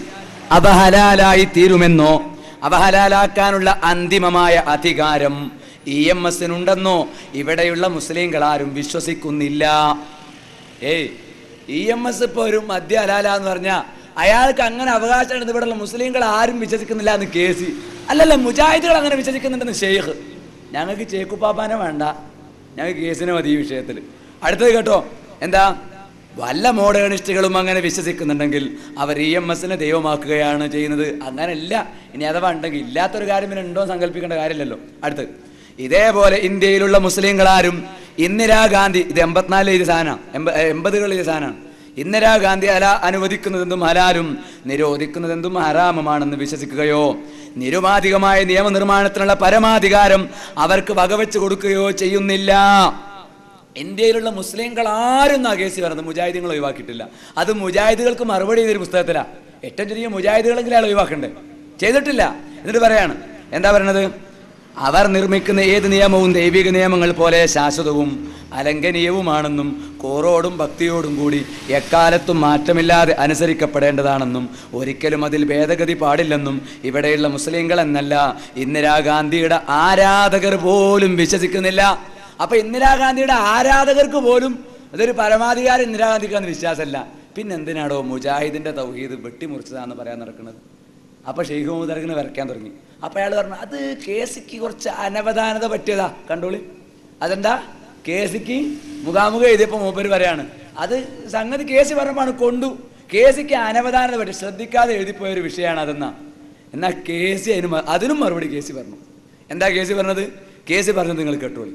അവ ഹലാലായി തീരുമെന്നോ അവ ഹലാലാക്കാനുള്ള അന്തിമമായ അധികാരം ഇ എം എസിനുണ്ടെന്നോ ഇവിടെയുള്ള മുസ്ലിങ്ങൾ ആരും വിശ്വസിക്കുന്നില്ല ഏയ് ഇ എം എസ് ഇപ്പോൾ ഒരു മദ്യ ഹലാല എന്ന് പറഞ്ഞാൽ അയാൾക്ക് അങ്ങനെ അവകാശമുണ്ട് ഇവിടെയുള്ള മുസ്ലിങ്ങൾ ആരും വിശ്വസിക്കുന്നില്ല എന്ന് കേസി അല്ലല്ല മുജാഹിദുകൾ അങ്ങനെ വിശ്വസിക്കുന്നുണ്ടെന്ന് ഷെയ്ഖ് ഞങ്ങൾക്ക് ചേക്കുപ്പാപ്പാനെ വേണ്ട ഞങ്ങൾക്ക് കേസിനെ മതി ഈ വിഷയത്തിൽ അടുത്തത് കേട്ടോ എന്താ വല്ല മോഡേണിസ്റ്റുകളും അങ്ങനെ വിശ്വസിക്കുന്നുണ്ടെങ്കിൽ അവർ ഇ എം എസിനെ ദൈവമാക്കുകയാണ് ചെയ്യുന്നത് അങ്ങനെയല്ല ഇനി അഥവാ ഉണ്ടെങ്കിൽ ഇല്ലാത്തൊരു കാര്യം പിന്നെ ഉണ്ടോ എന്ന് സങ്കല്പിക്കേണ്ട കാര്യമില്ലല്ലോ അടുത്ത് ഇതേപോലെ ഇന്ത്യയിലുള്ള മുസ്ലിങ്ങളാരും ഇന്ദിരാഗാന്ധി ഇത് എൺപത്തിനാലിൽ ഇത് സാധനമാണ് എൺപ എൺപതുകളിൽ ഇത് സാധനമാണ് ഇന്ദിരാഗാന്ധി അല അനുവദിക്കുന്നതെന്തും ഹലാലും നിരോധിക്കുന്നതെന്തും ഹറാമമാണെന്ന് വിശ്വസിക്കുകയോ നിരുപാധികമായ നിയമനിർമ്മാണത്തിനുള്ള പരമാധികാരം അവർക്ക് വകവെച്ച് കൊടുക്കുകയോ ചെയ്യുന്നില്ല ഇന്ത്യയിലുള്ള മുസ്ലിങ്ങൾ ആരും ആ കേസ് പറയുന്നത് മുജാഹിദുകൾ ഒഴിവാക്കിയിട്ടില്ല അത് മുജാഹിദുകൾക്ക് മറുപടി ചെയ്തൊരു പുസ്തകത്തിലാ ഏറ്റവും ചെറിയ മുജാഹിദുകളെങ്കിലും അയാൾ ഒഴിവാക്കണ്ടേ ചെയ്തിട്ടില്ല എന്നിട്ട് പറയാണ് എന്താ പറയണത് അവർ നിർമ്മിക്കുന്ന ഏത് നിയമവും ദൈവിക നിയമങ്ങൾ പോലെ ശാശ്വതവും അലംഘനീയവുമാണെന്നും കൂറോടും ഭക്തിയോടും കൂടി എക്കാലത്തും മാറ്റമില്ലാതെ അനുസരിക്കപ്പെടേണ്ടതാണെന്നും ഒരിക്കലും അതിൽ ഭേദഗതി പാടില്ലെന്നും ഇവിടെയുള്ള മുസ്ലിങ്ങൾ എന്നല്ല ഇന്ദിരാഗാന്ധിയുടെ ആരാധകർ പോലും വിശ്വസിക്കുന്നില്ല അപ്പൊ ഇന്ദിരാഗാന്ധിയുടെ ആരാധകർക്ക് പോലും അതൊരു പരമാധികാരം ഇന്ദിരാഗാന്ധിക്കാന്ന് വിശ്വാസമല്ല പിന്നെ എന്തിനാടോ മുജാഹിദിന്റെ തൗഹീദ് വെട്ടിമുറിച്ചതാന്ന് പറയാൻ നടക്കുന്നത് അപ്പൊ ഷെയ്ഖ് മുഹമ്മദ് അറക്കിനെ വരയ്ക്കാൻ തുടങ്ങി അപ്പൊ അയാൾ പറഞ്ഞു അത് കേസിക്ക് കുറച്ച് അനവധാനത പറ്റിയതാ കണ്ടോളി അതെന്താ കേസിക്ക് മുഖാമുഖം എഴുതിയപ്പോ മൂപ്പര് പറയാണ് അത് സംഗതി കേസ് പറഞ്ഞപ്പോഴാണ് കൊണ്ടു കേസിക്ക് അനവധാനത പറ്റി ശ്രദ്ധിക്കാതെ എഴുതിപ്പോയ ഒരു വിഷയമാണ് അതെന്നാ എന്നാ കേസി അതിന് മ- അതിനും മറുപടി കേസി പറഞ്ഞു എന്താ കേസി പറഞ്ഞത് കേസി പറഞ്ഞത് നിങ്ങൾ കേട്ടോളി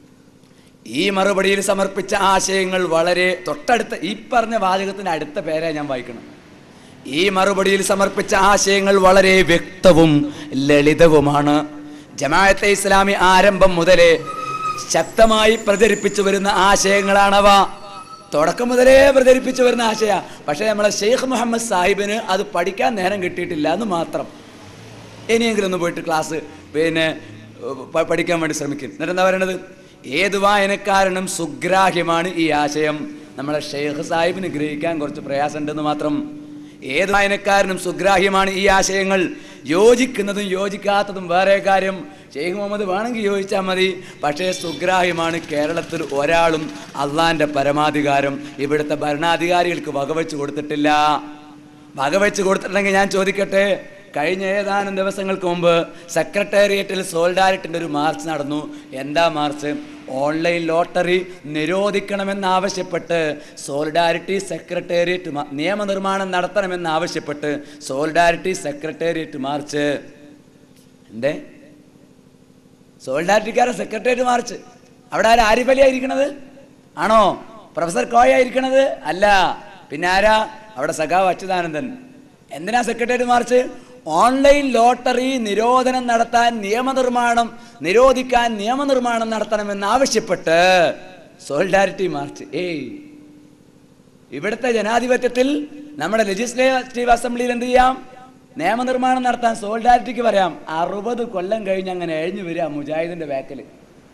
ഈ മറുപടിയിൽ സമർപ്പിച്ച ആശയങ്ങൾ വളരെ തൊട്ടടുത്ത ഈ പറഞ്ഞ വാചകത്തിന് അടുത്ത പേരെ ഞാൻ വായിക്കണം ഈ മറുപടിയിൽ സമർപ്പിച്ച ആശയങ്ങൾ വളരെ വ്യക്തവും ലളിതവുമാണ് ജമാഅത്തെ ഇസ്ലാമി ആരംഭം മുതലേ ശക്തമായി പ്രചരിപ്പിച്ചു വരുന്ന ആശയങ്ങളാണവ തുടക്കം മുതലേ പ്രചരിപ്പിച്ചു വരുന്ന ആശയ പക്ഷേ നമ്മളെ ഷെയ്ഖ് മുഹമ്മദ് സാഹിബിന് അത് പഠിക്കാൻ നേരം കിട്ടിയിട്ടില്ല എന്ന് മാത്രം ഇനിയെങ്കിലും ഒന്ന് പോയിട്ട് ക്ലാസ് പിന്നെ പ- പഠിക്കാൻ വേണ്ടി ശ്രമിക്കും എന്നിട്ട് എന്താ പറയണത് ഏത് വായനക്കാരനും സുഗ്രാഹ്യമാണ് ഈ ആശയം നമ്മളെ ഷെയ്ഖ് സാഹിബിന് ഗ്രഹിക്കാൻ കുറച്ച് പ്രയാസമുണ്ടെന്ന് മാത്രം ഏത് വായനക്കാരനും സുഗ്രാഹ്യമാണ് ഈ ആശയങ്ങൾ യോജിക്കുന്നതും യോജിക്കാത്തതും വേറെ കാര്യം ഷെയ്ഖ് മുഹമ്മദ് വേണമെങ്കിൽ യോജിച്ചാൽ മതി പക്ഷേ സുഗ്രാഹ്യമാണ് കേരളത്തിൽ ഒരാളും അള്ളാന്റെ പരമാധികാരം ഇവിടുത്തെ ഭരണാധികാരികൾക്ക് വകവെച്ച് കൊടുത്തിട്ടില്ല വകവെച്ച് കൊടുത്തിട്ടുണ്ടെങ്കിൽ ഞാൻ ചോദിക്കട്ടെ കഴിഞ്ഞ ഏതാനും ദിവസങ്ങൾക്ക് മുമ്പ് സെക്രട്ടേറിയറ്റിൽ സോൾഡാരിറ്റിൻ്റെ ഒരു മാർച്ച് നടന്നു എന്താ മാർച്ച് ഓൺലൈൻ ലോട്ടറി നിരോധിക്കണമെന്നാവശ്യപ്പെട്ട് സോൾഡാരിറ്റി സെക്രട്ടേറിയറ്റ് മ- നിയമനിർമ്മാണം നടത്തണമെന്നാവശ്യപ്പെട്ട് സോൾഡാരിറ്റി സെക്രട്ടേറിയറ്റ് മാർച്ച് എന്തേ സോൾഡാരിറ്റിക്കാരൻ സെക്രട്ടേറിയറ്റ് മാർച്ച് അവിടെ ആരാ ആരിഫ് അലി ആയിരിക്കണത് ആണോ പ്രൊഫസർ കോയ ആയിരിക്കണത് അല്ല പിന്നെ ആരാ അവിടെ സഖാവ് അച്യുതാനന്ദൻ എന്തിനാ സെക്രട്ടേറിയറ്റ് മാർച്ച് ഓൺലൈൻ ലോട്ടറി നിരോധനം നടത്താൻ നിയമനിർമ്മാണം നിരോധിക്കാൻ നിയമനിർമ്മാണം നടത്തണമെന്ന് ആവശ്യപ്പെട്ട് സോൾഡാരിറ്റി മാർച്ച് ഏയ് ഇവിടുത്തെ ജനാധിപത്യത്തിൽ നമ്മുടെ ലെജിസ്ലേറ്റീവ് അസംബ്ലിയിൽ എന്ത് ചെയ്യാം നിയമനിർമ്മാണം നടത്താൻ സോൾഡാരിറ്റിക്ക് പറയാം അറുപത് കൊല്ലം കഴിഞ്ഞ് അങ്ങനെ എഴിഞ്ഞു വരിക മുജാഹിദിന്റെ ബാക്കിൽ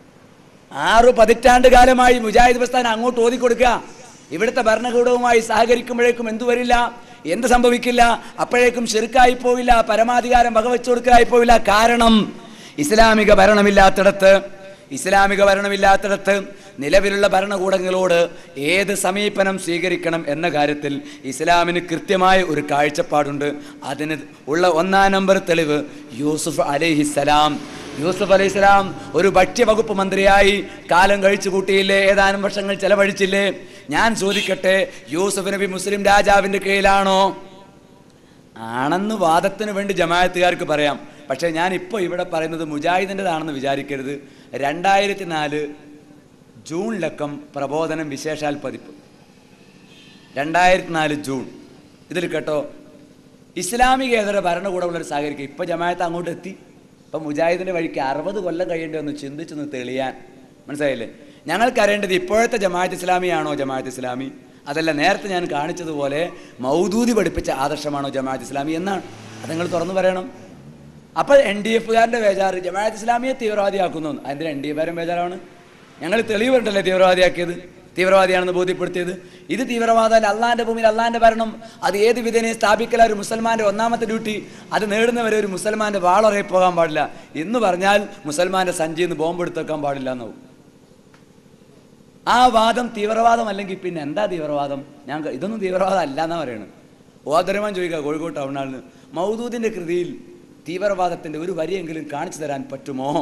ആറു പതിറ്റാണ്ട് കാലമായി മുജാഹിദ് പ്രസ്ഥാനം അങ്ങോട്ട് ഓതി കൊടുക്കുക ഇവിടുത്തെ ഭരണകൂടവുമായി സഹകരിക്കുമ്പോഴേക്കും എന്തു വരില്ല എന്ത് സംഭവിക്കില്ല അപ്പോഴേക്കും ചെറുക്കായി പോവില്ല പരമാധികാരം വകവെച്ചു കൊടുക്കായി പോവില്ല കാരണം ഇസ്ലാമിക ഭരണമില്ലാത്തിടത്ത് ഇസ്ലാമിക ഭരണമില്ലാത്തിടത്ത് നിലവിലുള്ള ഭരണകൂടങ്ങളോട് ഏത് സമീപനം സ്വീകരിക്കണം എന്ന കാര്യത്തിൽ ഇസ്ലാമിന് കൃത്യമായ ഒരു കാഴ്ചപ്പാടുണ്ട് അതിന് ഉള്ള ഒന്നാം നമ്പർ തെളിവ് യൂസുഫ് അലൈഹിസ്സലാം യൂസുഫ് അലൈഹി സ്വലാം ഒരു ഭക്ഷ്യവകുപ്പ് മന്ത്രിയായി കാലം കഴിച്ചു കൂട്ടിയില്ലേ ഏതാനും വർഷങ്ങൾ ചെലവഴിച്ചില്ലേ ഞാൻ ചോദിക്കട്ടെ യൂസുഫ് നബി മുസ്ലിം രാജാവിന്റെ കീഴിലാണോ ആണെന്ന് വാദത്തിന് വേണ്ടി ജമാഅത്തുകാർക്ക് പറയാം പക്ഷേ ഞാൻ ഇപ്പോൾ ഇവിടെ പറയുന്നത് മുജാഹിദിൻ്റെതാണെന്ന് വിചാരിക്കരുത് രണ്ടായിരത്തി നാല് ജൂണിലക്കം പ്രബോധനം വിശേഷാൽ പതിപ്പ് രണ്ടായിരത്തി നാല് ജൂൺ ഇതിൽ കേട്ടോ ഇസ്ലാമികേതര ഭരണകൂടമുള്ളൊരു സഹകരിക്കുക ഇപ്പം ജമാഅത്ത് അങ്ങോട്ട് എത്തി ഇപ്പം മുജാഹിദിൻ്റെ വഴിക്ക് അറുപത് കൊല്ലം കഴിയേണ്ടി ഒന്ന് ചിന്തിച്ചൊന്ന് തെളിയാൻ മനസ്സിലായില്ലേ ഞങ്ങൾക്കറിയേണ്ടത് ഇപ്പോഴത്തെ ജമാഅത്ത് ഇസ്ലാമിയാണോ ജമാഅത്ത് ഇസ്ലാമി അതല്ല നേരത്തെ ഞാൻ കാണിച്ചതുപോലെ മൗദൂദി പഠിപ്പിച്ച ആദർശമാണോ ജമാഅത്ത് ഇസ്ലാമി എന്നാണ് അത് നിങ്ങൾ തുറന്നു പറയണം അപ്പോൾ എൻ ഡി എഫുകാരൻ്റെ ബേജാറ് ജമാഅത്ത് ഇസ്ലാമിയെ തീവ്രവാദിയാക്കുന്നു അതിന് എൻ ഡി എഫുകാരൻ ബേജാറാണ് ഞങ്ങൾ തെളിവ് കണ്ടല്ലേ തീവ്രവാദിയാക്കിയത് തീവ്രവാദിയാണെന്ന് ബോധ്യപ്പെടുത്തിയത് ഇത് തീവ്രവാദമല്ല അള്ളാന്റെ ഭൂമിയിൽ അള്ളാന്റെ ഭരണം അത് ഏത് വിധേനയും സ്ഥാപിക്കല ഒരു മുസൽമാന്റെ ഒന്നാമത്തെ ഡ്യൂട്ടി അത് നേടുന്നവരെ ഒരു മുസൽമാന്റെ വാളറേ പോകാൻ പാടില്ല എന്ന് പറഞ്ഞാൽ മുസൽമാന്റെ സഞ്ചിയിൽ നിന്ന് ബോംബ് എടുത്ത് വെക്കാൻ പാടില്ല എന്നാവും ആ വാദം തീവ്രവാദം അല്ലെങ്കിൽ പിന്നെ എന്താ തീവ്രവാദം ഞാൻ ക- ഇതൊന്നും തീവ്രവാദം അല്ല എന്നാ പറയുന്നത് ഓദരമാൻ ചോദിക്കുക കോഴിക്കോട് ടൗണിൽ നിന്ന് മൗദൂദിന്റെ കൃതിയിൽ തീവ്രവാദത്തിന്റെ ഒരു വരിയെങ്കിലും കാണിച്ചു തരാൻ പറ്റുമോ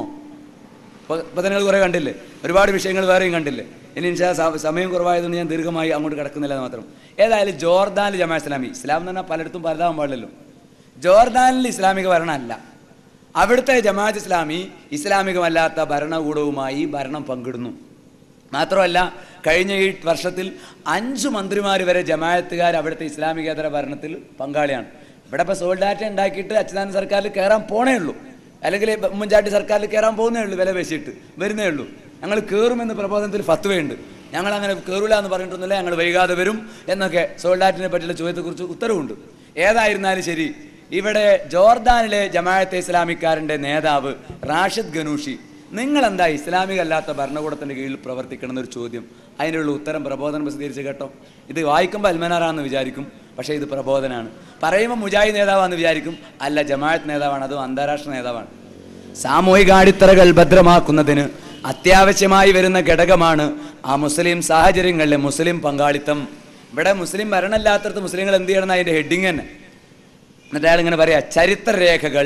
ഇപ്പൊ നിങ്ങൾ കുറെ കണ്ടില്ലേ ഒരുപാട് വിഷയങ്ങൾ വേറെയും കണ്ടില്ലേ ഇനി ഇൻഷാ സ- സമയം കുറവായതുകൊണ്ട് ഞാൻ ദീർഘമായി അങ്ങോട്ട് കിടക്കുന്നില്ല എന്ന് മാത്രം ഏതായാലും ജോർദാനിൽ ജമാ ഇസ്ലാമി ഇസ്ലാം എന്ന് പറഞ്ഞാൽ പലയിടത്തും പലതാവാൻ പാടില്ലല്ലോ ജോർദാനിൽ ഇസ്ലാമിക ഭരണമല്ല അവിടുത്തെ ജമാഅത്ത് ഇസ്ലാമി ഇസ്ലാമികമല്ലാത്ത ഭരണകൂടവുമായി ഭരണം പങ്കിടുന്നു മാത്രമല്ല കഴിഞ്ഞ ഈ വർഷത്തിൽ അഞ്ചു മന്ത്രിമാർ വരെ ജമാഅത്തുകാർ അവിടുത്തെ ഇസ്ലാമികേതര ഭരണത്തിൽ പങ്കാളിയാണ് ഇവിടെ ഇപ്പോൾ സോൾഡാറ്റ ഉണ്ടാക്കിയിട്ട് അച്യുതാനന്ദ സർക്കാരിൽ കയറാൻ പോണേ ഉള്ളൂ അല്ലെങ്കിൽ ഉമ്മൻചാണ്ടി സർക്കാരിൽ കയറാൻ പോകുന്നേ ഉള്ളൂ വില പേശിയിട്ട് വരുന്നേ ഉള്ളൂ ഞങ്ങൾ കയറുമെന്ന് പ്രബോധനത്തിൽ ഫത്വയുണ്ട് ഞങ്ങൾ അങ്ങനെ കയറില്ല എന്ന് പറഞ്ഞിട്ടൊന്നുമില്ല ഞങ്ങൾ വൈകാതെ വരും എന്നൊക്കെ സോൾഡാറ്റിനെ പറ്റിയുള്ള ചോദ്യത്തെക്കുറിച്ച് ഉത്തരവുണ്ട് ഏതായിരുന്നാലും ശരി ഇവിടെ ജോർദാനിലെ ജമാഅത്തെ ഇസ്ലാമിക്കാരൻ്റെ നേതാവ് റാഷിദ് ഗനൂഷി നിങ്ങൾ എന്താ ഇസ്ലാമിക അല്ലാത്ത ഭരണകൂടത്തിന്റെ കീഴിൽ പ്രവർത്തിക്കണം എന്നൊരു ചോദ്യം അതിനുള്ള ഉത്തരം പ്രബോധനം പ്രസിദ്ധീകരിച്ച് കേട്ടോ ഇത് വായിക്കുമ്പോൾ അൽമനാറാന്ന് വിചാരിക്കും പക്ഷേ ഇത് പ്രബോധനാണ് പറയുമ്പോൾ മുജാഹിദ് നേതാവാന്ന് വിചാരിക്കും അല്ല ജമാഅത്ത് നേതാവാണ് അതും അന്താരാഷ്ട്ര നേതാവാണ് സാമൂഹിക അടിത്തറകൾ ഭദ്രമാക്കുന്നതിന് അത്യാവശ്യമായി വരുന്ന ഘടകമാണ് ആ മുസ്ലിം സാഹചര്യങ്ങളിലെ മുസ്ലിം പങ്കാളിത്തം ഇവിടെ മുസ്ലിം ഭരണമില്ലാത്തടത്ത് മുസ്ലിങ്ങൾ എന്ത് ചെയ്യണം അതിന്റെ ഹെഡിങ് തന്നെ എന്നിട്ട് അയാൾ ഇങ്ങനെ പറയാ ചരിത്രരേഖകൾ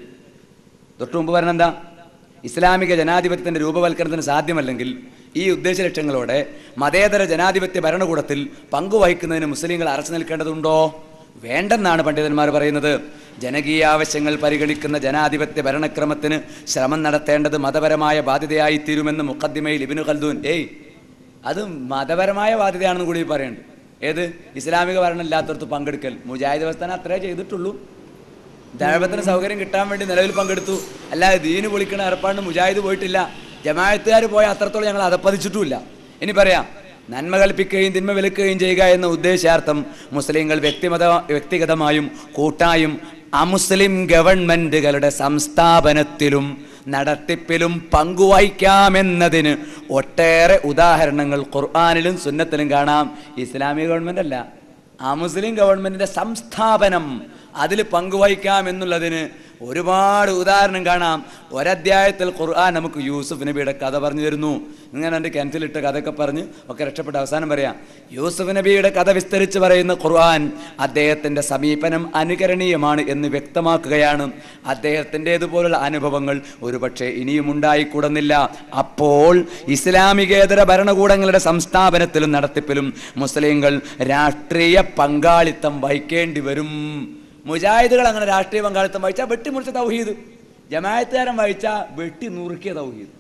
തൊട്ടു മുമ്പ് പറഞ്ഞ എന്താ ഇസ്ലാമിക ജനാധിപത്യത്തിന്റെ രൂപവൽക്കരണത്തിന് സാധ്യമല്ലെങ്കിൽ ഈ ഉദ്ദേശ ലക്ഷ്യങ്ങളോടെ മതേതര ജനാധിപത്യ ഭരണകൂടത്തിൽ പങ്കുവഹിക്കുന്നതിന് മുസ്ലിങ്ങൾ അറച്ചു നിൽക്കേണ്ടതുണ്ടോ വേണ്ടെന്നാണ് പണ്ഡിതന്മാർ പറയുന്നത് ജനകീയ ആവശ്യങ്ങൾ പരിഗണിക്കുന്ന ജനാധിപത്യ ഭരണക്രമത്തിന് ശ്രമം നടത്തേണ്ടത് മതപരമായ ബാധ്യതയായി തീരുമെന്ന് മുഖദ്ദിമയിൽ ഇബിനു ഖൽദൂൻ ഏയ് അത് മതപരമായ ബാധ്യതയാണെന്ന് കൂടി പറയുന്നുണ്ട് ഏത് ഇസ്ലാമിക ഭരണം ഇല്ലാത്തടത്ത് പങ്കെടുക്കൽ മുജാഹിദ് വ്യവസ്ഥാനം അത്രേ ചെയ്തിട്ടുള്ളൂ ദൈവത്തിന് സൗകര്യം കിട്ടാൻ വേണ്ടി നിലവിൽ പങ്കെടുത്തു അല്ലാതെ ദീന് പൊളിക്കണ ഏർപ്പാടിന് മുജാഹിദ് പോയിട്ടില്ല ജമാഅത്തുകാർ പോയ അത്രത്തോളം ഞങ്ങൾ അതപ്പതിച്ചിട്ടുമില്ല ഇനി പറയാം നന്മ കൽപ്പിക്കുകയും തിന്മ വിലക്കുകയും ചെയ്യുക എന്ന ഉദ്ദേശാർത്ഥം മുസ്ലിങ്ങൾ വ്യക്തിമത വ്യക്തിഗതമായും കൂട്ടായും അമുസ്ലിം ഗവൺമെന്റുകളുടെ സംസ്ഥാപനത്തിലും നടത്തിപ്പിലും പങ്കുവഹിക്കാമെന്നതിന് ഒട്ടേറെ ഉദാഹരണങ്ങൾ ഖുർആാനിലും സുന്നത്തിലും കാണാം ഇസ്ലാമിക ഗവൺമെന്റ് അല്ല അമുസ്ലിം ഗവൺമെന്റിന്റെ സംസ്ഥാപനം അതിൽ പങ്കുവഹിക്കാം എന്നുള്ളതിന് ഒരുപാട് ഉദാഹരണം കാണാം ഒരധ്യായത്തിൽ ഖുർആൻ നമുക്ക് യൂസുഫ് നബിയുടെ കഥ പറഞ്ഞു തരുന്നു ഇങ്ങനെ എൻ്റെ കിണറ്റിലിട്ട കഥയൊക്കെ പറഞ്ഞ് ഒക്കെ രക്ഷപ്പെട്ട അവസാനം പറയാം യൂസുഫ് നബിയുടെ കഥ വിസ്തരിച്ച് പറയുന്ന ഖുർആൻ അദ്ദേഹത്തിൻ്റെ സമീപനം അനുകരണീയമാണ് എന്ന് വ്യക്തമാക്കുകയാണ് അദ്ദേഹത്തിൻ്റെതുപോലുള്ള അനുഭവങ്ങൾ ഒരുപക്ഷെ ഇനിയും ഉണ്ടായിക്കൂടുന്നില്ല അപ്പോൾ ഇസ്ലാമികേതര ഭരണകൂടങ്ങളുടെ സംസ്ഥാപനത്തിലും നടത്തിപ്പിലും മുസ്ലിങ്ങൾ രാഷ്ട്രീയ പങ്കാളിത്തം വഹിക്കേണ്ടി വരും മുജാഹിദുകൾ അങ്ങനെ രാഷ്ട്രീയ പങ്കാളിത്തം വഹിച്ചാൽ വെട്ടിമുറിച്ച തൗഹീദ് ജമായത്തുകാരൻ വഹിച്ചാൽ വെട്ടി നുറുക്കിയ തൗഹീദ്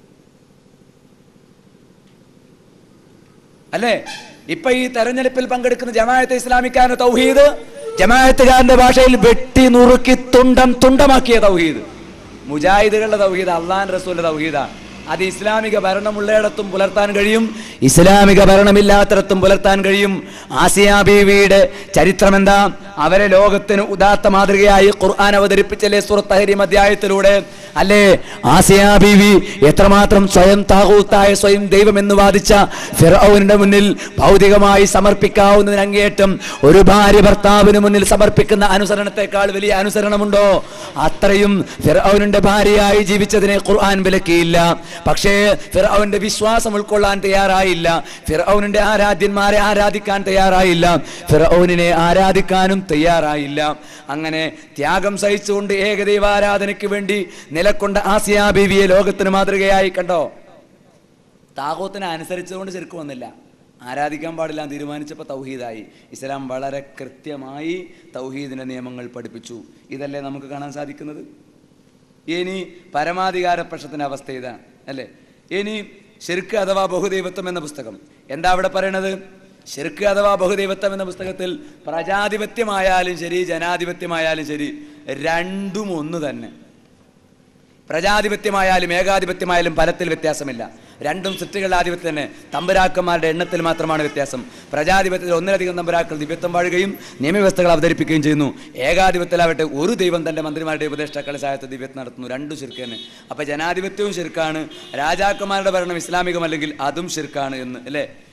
അല്ലേ ഇപ്പൊ ഈ തെരഞ്ഞെടുപ്പിൽ പങ്കെടുക്കുന്ന ജമാഅത്തെ ഇസ്ലാമിക്കാരന്റെ തൗഹീദ് ജമാഅത്തുകാരന്റെ ഭാഷയിൽ വെട്ടി നുറുക്കി തുണ്ടം തുണ്ടമാക്കിയ തൗഹീദ് മുജാഹിദുകളുടെ തൗഹീദ് അള്ളാൻ റസൂലിന്റെ തൗഹീദാണ് അത് ഇസ്ലാമിക ഭരണമുള്ളയിടത്തും പുലർത്താൻ കഴിയും ഇസ്ലാമിക ഭരണമില്ലാത്തിടത്തും പുലർത്താൻ കഴിയും ആസിയ ബീവിയുടെ ചരിത്രം എന്താ അവരെ ലോകത്തിന് ഉദാത്ത മാതൃകയായി ഖുർആൻ അവതരിപ്പിച്ചല്ലേ സൂറത്ത് തഹരീം അധ്യായത്തിലൂടെ അല്ലേ ആസിയ ബീവി എത്രമാത്രം സ്വയം താകൂത്തായ സ്വയം ദൈവം എന്ന് വാദിച്ച ഫിറൌനിന്റെ മുന്നിൽ ഭൗതികമായി സമർപ്പിക്കാവുന്നതിന് അങ്ങേയറ്റം ഒരു ഭാര്യ ഭർത്താവിന് മുന്നിൽ സമർപ്പിക്കുന്ന അനുസരണത്തെക്കാൾ വലിയ അനുസരണമുണ്ടോ അത്രയും ഫിറൌനിന്റെ ഭാര്യയായി ജീവിച്ചതിനെ ഖുർആൻ വിലക്കിയില്ല പക്ഷേ ഫിറൌന്റെ വിശ്വാസം ഉൾക്കൊള്ളാൻ തയ്യാറായില്ല ഫിറൌനിന്റെ ആരാധ്യന്മാരെ ആരാധിക്കാൻ തയ്യാറായില്ല ഫിറൌനിനെ ആരാധിക്കാനും തയ്യാറായില്ല അങ്ങനെ ത്യാഗം സഹിച്ചുകൊണ്ട് ഏകദൈവാരാധനയ്ക്ക് വേണ്ടി നിലക്കൊണ്ട ആസിയാ ബീവിയെ ലോകത്തിന് മാതൃകയായി കണ്ടോ താകൂത്തിനെ അനുസരിച്ചുകൊണ്ട് ശരിക്കും വന്നില്ല ആരാധിക്കാൻ പാടില്ല എന്ന് തീരുമാനിച്ചപ്പോൾ തൗഹീദായി ഇസ്ലാം വളരെ കൃത്യമായി തൗഹീദിന്റെ നിയമങ്ങൾ പഠിപ്പിച്ചു ഇതല്ലേ നമുക്ക് കാണാൻ സാധിക്കുന്നത് ഇനി പരമാധികാര പ്രശ്നത്തിന്റെ അവസ്ഥ ഇതാണ് അല്ലേ ഇനി ശിർക്ക് അഥവാ ബഹുദൈവത്വം എന്ന പുസ്തകം എന്താ അവിടെ പറയണത് ശിർക്ക് അഥവാ ബഹുദൈവത്വം എന്ന പുസ്തകത്തിൽ പ്രജാധിപത്യമായാലും ശരി ജനാധിപത്യമായാലും ശരി രണ്ടും ഒന്ന് തന്നെ പ്രജാധിപത്യമായാലും ഏകാധിപത്യമായാലും ഫലത്തിൽ വ്യത്യാസമില്ല രണ്ടും സൃഷ്ടികളുടെ ആധിപത്യം തന്നെ തമ്പുരാക്കന്മാരുടെ എണ്ണത്തിൽ മാത്രമാണ് വ്യത്യാസം പ്രജാധിപത്യത്തിൽ ഒന്നിലധികം തമ്പുരാക്കൾ ദിവ്യത്വം വാഴുകയും നിയമവ്യവസ്ഥകൾ അവതരിപ്പിക്കുകയും ചെയ്യുന്നു ഏകാധിപത്യത്തിലാവട്ടെ ഒരു ദൈവം തന്റെ മന്ത്രിമാരുടെ ഉപദേഷ്ടാക്കളെ സഹായത്തെ ദിവ്യത്വം നടത്തുന്നു രണ്ടും ശിർക്ക് തന്നെ അപ്പൊ ജനാധിപത്യവും ശിർക്കാണ് രാജാക്കന്മാരുടെ ഭരണം ഇസ്ലാമികമല്ലെങ്കിൽ അതും ശിർക്കാണ് എന്ന് അല്ലേ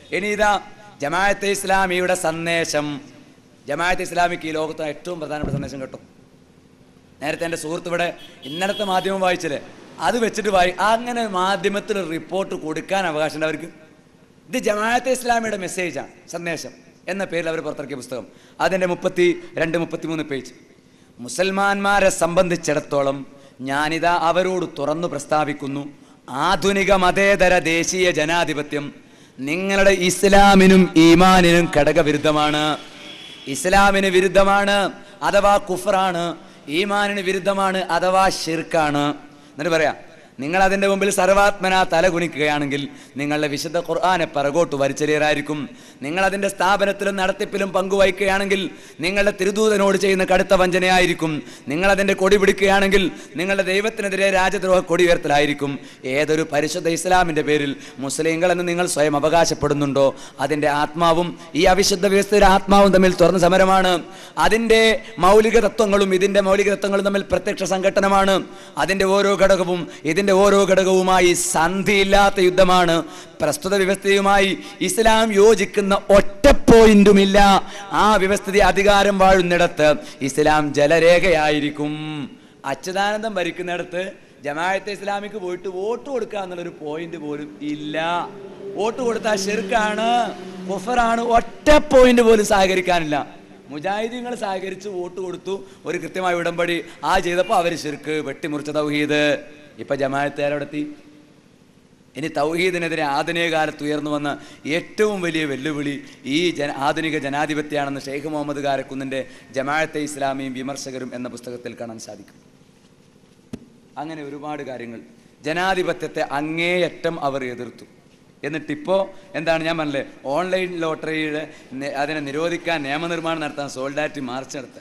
ഇനി ഇതാ ജമാഅത്തെ ഇസ്ലാമിയുടെ സന്ദേശം ജമാഅത്തെ ഇസ്ലാമിക്ക് ഈ ലോകത്തെ ഏറ്റവും പ്രധാനപ്പെട്ട സന്ദേശം കേട്ടോ നേരത്തെ എൻ്റെ സുഹൃത്ത് ഇവിടെ ഇന്നലത്തെ മാധ്യമം വായിച്ചില്ലേ അത് വെച്ചിട്ട് വായി അങ്ങനെ മാധ്യമത്തിൽ റിപ്പോർട്ട് കൊടുക്കാൻ അവകാശമുണ്ട് അവർക്ക് ഇത് ജമാഅത്തെ ഇസ്ലാമിയുടെ മെസ്സേജാണ് സന്ദേശം എന്ന പേരിൽ അവർ പുറത്തിറക്കിയ പുസ്തകം അതിൻ്റെ മുപ്പത്തി രണ്ട് മുപ്പത്തിമൂന്ന് പേജ് മുസൽമാന്മാരെ സംബന്ധിച്ചിടത്തോളം ഞാനിതാ അവരോട് തുറന്നു പ്രസ്താവിക്കുന്നു ആധുനിക മതേതര ദേശീയ ജനാധിപത്യം നിങ്ങളുടെ ഇസ്ലാമിനും ഈമാനിനും ഘടകവിരുദ്ധമാണ് ഇസ്ലാമിന് വിരുദ്ധമാണ് അഥവാ കുഫറാണ് ഈമാനിന് വിരുദ്ധമാണ് അഥവാ ഷിർക്കാണ് എന്നിട്ട് പറയാം നിങ്ങൾ അതിൻ്റെ മുമ്പിൽ സർവാത്മന തലകുനിക്കുകയാണെങ്കിൽ നിങ്ങളുടെ വിശുദ്ധ ഖുർആനെ പിറകോട്ട് വലിച്ചെറിയറായിരിക്കും നിങ്ങൾ അതിൻ്റെ സ്ഥാപനത്തിലും നടത്തിപ്പിലും പങ്കുവഹിക്കുകയാണെങ്കിൽ നിങ്ങളുടെ തിരുദൂതനോട് ചെയ്യുന്ന കടുത്ത വഞ്ചനയായിരിക്കും നിങ്ങൾ അതിൻ്റെ കൊടി പിടിക്കുകയാണെങ്കിൽ നിങ്ങളുടെ ദൈവത്തിനെതിരെ രാജദ്രോഹ കൊടി ഉയർത്തലായിരിക്കും ഏതൊരു പരിശുദ്ധ ഇസ്ലാമിൻ്റെ പേരിൽ മുസ്ലിങ്ങൾ എന്ന് നിങ്ങൾ സ്വയം അവകാശപ്പെടുന്നുണ്ടോ അതിൻ്റെ ആത്മാവും ഈ അവിശുദ്ധ വ്യവസ്ഥയുടെ ആത്മാവും തമ്മിൽ തുറന്ന സമരമാണ് അതിൻ്റെ മൗലിക തത്വങ്ങളും ഇതിൻ്റെ മൗലിക തത്വങ്ങളും തമ്മിൽ പ്രത്യക്ഷ സംഘട്ടനമാണ് അതിൻ്റെ ഓരോ ഘടകവും ഇതിൻ്റെ ഓരോ ഘടകവുമായി സന്ധിയില്ലാത്ത യുദ്ധമാണ് പ്രസ്തുത വ്യവസ്ഥയുമായി ഇസ്ലാം യോജിക്കുന്ന ഒറ്റ പോയിന്റുമില്ല ആ വ്യവസ്ഥിതി അധികാരം വാഴുന്നിടത്ത് ഇസ്ലാം ജലരേഖയായിരിക്കും അച്യുതാനന്ദം ഭരിക്കുന്നിടത്ത് ജമാഅത്തെ ഇസ്ലാമിക്ക് പോയിട്ട് വോട്ട് കൊടുക്കുക എന്നുള്ളൊരു പോയിന്റ് പോലും ഇല്ല വോട്ട് കൊടുത്താൽ ഷിർക്കാണ് കുഫറാണ് ഒറ്റ പോയിന്റ് പോലും സഹകരിക്കാനില്ല മുജാഹിദീങ്ങൾ സഹകരിച്ച് വോട്ട് കൊടുത്തു ഒരു കൃത്യമായ ഉടമ്പടി ആ ചെയ്തപ്പോൾ അവർ ഷിർക്ക് വെട്ടിമുറിച്ച തൗഹീദ് ഇപ്പൊ ജമാഅത്തുകാരെത്തി ഇനി തൗഹീദിനെതിരെ ആധുനിക കാലത്ത് ഉയർന്നു വന്ന ഏറ്റവും വലിയ വെല്ലുവിളി ഈ ജന ആധുനിക ജനാധിപത്യമാണെന്ന് ഷെയ്ഖ് മുഹമ്മദ് കാരക്കുന്നിൻ്റെ ജമാഅത്തെ ഇസ്ലാമിയും വിമർശകരും എന്ന പുസ്തകത്തിൽ കാണാൻ സാധിക്കും അങ്ങനെ ഒരുപാട് കാര്യങ്ങൾ ജനാധിപത്യത്തെ അങ്ങേയറ്റം അവർ എതിർത്തു എന്നിട്ടിപ്പോൾ എന്താണ് ഞാൻ പറഞ്ഞില്ലേ ഓൺലൈൻ ലോട്ടറിയുടെ നി- അതിനെ നിരോധിക്കാൻ നിയമനിർമ്മാണം നടത്താൻ സോൾഡാറ്റി മാർച്ച് നടത്താൻ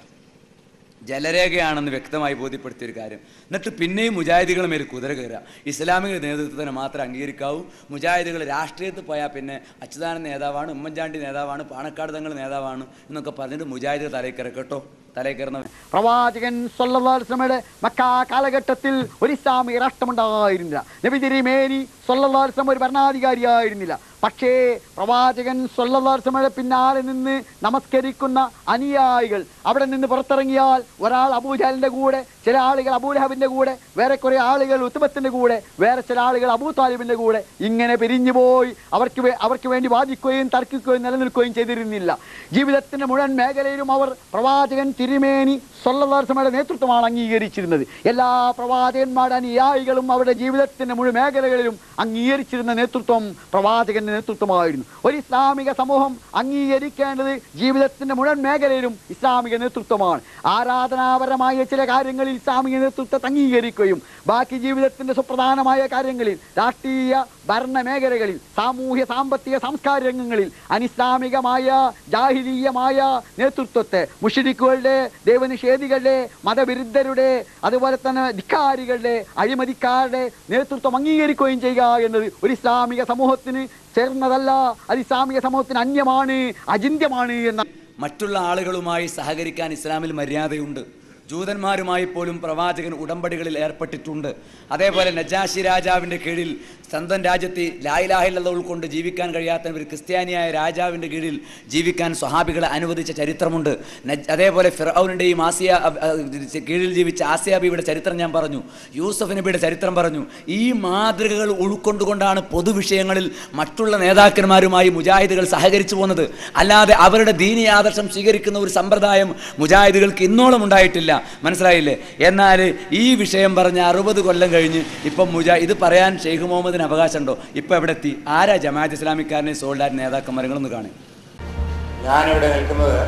ജലരേഖയാണെന്ന് വ്യക്തമായി ബോധ്യപ്പെടുത്തിയ ഒരു കാര്യം എന്നിട്ട് പിന്നെയും മുജാഹിദികളുടെ മേൽ കുതിര കയറുക ഇസ്ലാമിക നേതൃത്വത്തിനെ മാത്രം അംഗീകരിക്കാവൂ മുജാഹിദികൾ രാഷ്ട്രീയത്തിൽ പോയാൽ പിന്നെ അച്യുതാനന്ദ നേതാവാണ് ഉമ്മൻചാണ്ടി നേതാവാണ് പാണക്കാട് തങ്ങൾ നേതാവാണ് എന്നൊക്കെ പറഞ്ഞിട്ട് മുജാഹിദ് തലയിൽ കയറി കേട്ടോ തലയിൽ കയറുന്ന പ്രവാചകൻ സൊല്ലാസ്ലമയുടെ മക്ക കാലഘട്ടത്തിൽ ഒരു ഇസ്ലാമിക രാഷ്ട്രമുണ്ടായിരുന്നില്ല നബി തിരുമേനി സൊല്ലാസ്ലം ഒരു ഭരണാധികാരിയായിരുന്നില്ല പക്ഷേ പ്രവാചകൻ സൊല്ലാസ്ലമയുടെ പിന്നാലെ നിന്ന് നമസ്കരിക്കുന്ന അനുയായികൾ അവിടെ നിന്ന് പുറത്തിറങ്ങിയാൽ ഒരാൾ അബൂജാലിന്റെ കൂടെ ചില ആളുകൾ അബൂലഹബിന്റെ കൂടെ വേറെ കുറെ ആളുകൾ ഉത്തുബത്തിന്റെ കൂടെ വേറെ ചില ആളുകൾ അബൂ താലിബിന്റെ കൂടെ ഇങ്ങനെ പിരിഞ്ഞു പോയി അവർക്ക് വേ- അവർക്ക് വേണ്ടി വാദിക്കുകയും തർക്കിക്കുകയും നിലനിൽക്കുകയും ചെയ്തിരുന്നില്ല ജീവിതത്തിന്റെ മുഴുവൻ മേഖലയിലും അവർ പ്രവാചകൻ തിരുമേനി സൊല്ലാസമയുടെ നേതൃത്വമാണ് അംഗീകരിച്ചിരുന്നത് എല്ലാ പ്രവാചകന്മാരുടെ അനുയായികളും അവരുടെ ജീവിതത്തിന്റെ മുഴുവൻ മേഖലകളിലും അംഗീകരിച്ചിരുന്ന നേതൃത്വം പ്രവാചകന്റെ നേതൃത്വമായിരുന്നു ഒരു ഇസ്ലാമിക സമൂഹം അംഗീകരിക്കേണ്ടത് ജീവിതത്തിന്റെ മുഴുവൻ മേഖലയിലും ഇസ്ലാമിക നേതൃത്വമാണ് ആരാധനാപരമായ ചില കാര്യങ്ങളിൽ ഇസ്ലാമിക നേതൃത്വത്തെ അംഗീകരിക്കുകയും ബാക്കി ജീവിതത്തിന്റെ സുപ്രധാനമായ കാര്യങ്ങളിൽ രാഷ്ട്രീയ ഭരണ മേഖലകളിൽ സാമൂഹ്യ സാമ്പത്തിക സാംസ്കാരിക രംഗങ്ങളിൽ അനിസ്ലാമികമായ ജാഹിലീയമായ നേതൃത്വത്തെ മുഷരിക്കുകളുടെ ദൈവനിഷേധികളുടെ മതവിരുദ്ധരുടെ അതുപോലെ തന്നെ ധിക്കാരികളുടെ അഴിമതിക്കാരുടെ നേതൃത്വം അംഗീകരിക്കുകയും ചെയ്യുക എന്നത് ഒരു ഇസ്ലാമിക സമൂഹത്തിന് ചേർന്നതല്ല അത് ഇസ്ലാമിക സമൂഹത്തിന് അന്യമാണ് അചിന്യമാണ് എന്ന മറ്റുള്ള ആളുകളുമായി സഹകരിക്കാൻ ഇസ്ലാമിൽ മര്യാദയുണ്ട് ജൂതന്മാരുമായി പോലും പ്രവാചകൻ ഉടമ്പടികളിൽ ഏർപ്പെട്ടിട്ടുണ്ട് അതേപോലെ നജാഷി രാജാവിൻ്റെ കീഴിൽ സ്വന്തം രാജ്യത്ത് ലായിലാഹില്ല ഉൾക്കൊണ്ട് ജീവിക്കാൻ കഴിയാത്ത ഒരു ക്രിസ്ത്യാനിയായ രാജാവിൻ്റെ കീഴിൽ ജീവിക്കാൻ സ്വഹാബികളെ അനുവദിച്ച ചരിത്രമുണ്ട് നജ്- അതേപോലെ ഫിറൌനിൻ്റെയും ആസിയ അബ്- അഹ് കീഴിൽ ജീവിച്ച ആസിയ ബിയുടെ ചരിത്രം ഞാൻ പറഞ്ഞു യൂസഫ് നബിയുടെ ചരിത്രം പറഞ്ഞു ഈ മാതൃകകൾ ഉൾക്കൊണ്ടുകൊണ്ടാണ് പൊതുവിഷയങ്ങളിൽ മറ്റുള്ള നേതാക്കന്മാരുമായി മുജാഹിദുകൾ സഹകരിച്ചു പോകുന്നത് അല്ലാതെ അവരുടെ ദീനീയ ആദർശം സ്വീകരിക്കുന്ന ഒരു സമ്പ്രദായം മുജാഹിദുകൾക്ക് ഇന്നോളം ഉണ്ടായിട്ടില്ല മനസ്സിലായില്ലേ എന്നാൽ ഈ വിഷയം പറഞ്ഞ അറുപത് കൊല്ലം കഴിഞ്ഞ് ഇപ്പം മുജാ ഇത് പറയാൻ ഷെയ്ഖ് മുഹമ്മദിന് അവകാശമുണ്ടോ ഇപ്പം എവിടെ എത്തി ആരാ ജമാഅത്ത് ഇസ്ലാമിക്കാരനെ സോൾഡാറ്റ് നേതാക്കന്മാരുകളൊന്ന് കാണും ഞാനിവിടെ നിൽക്കുന്നത്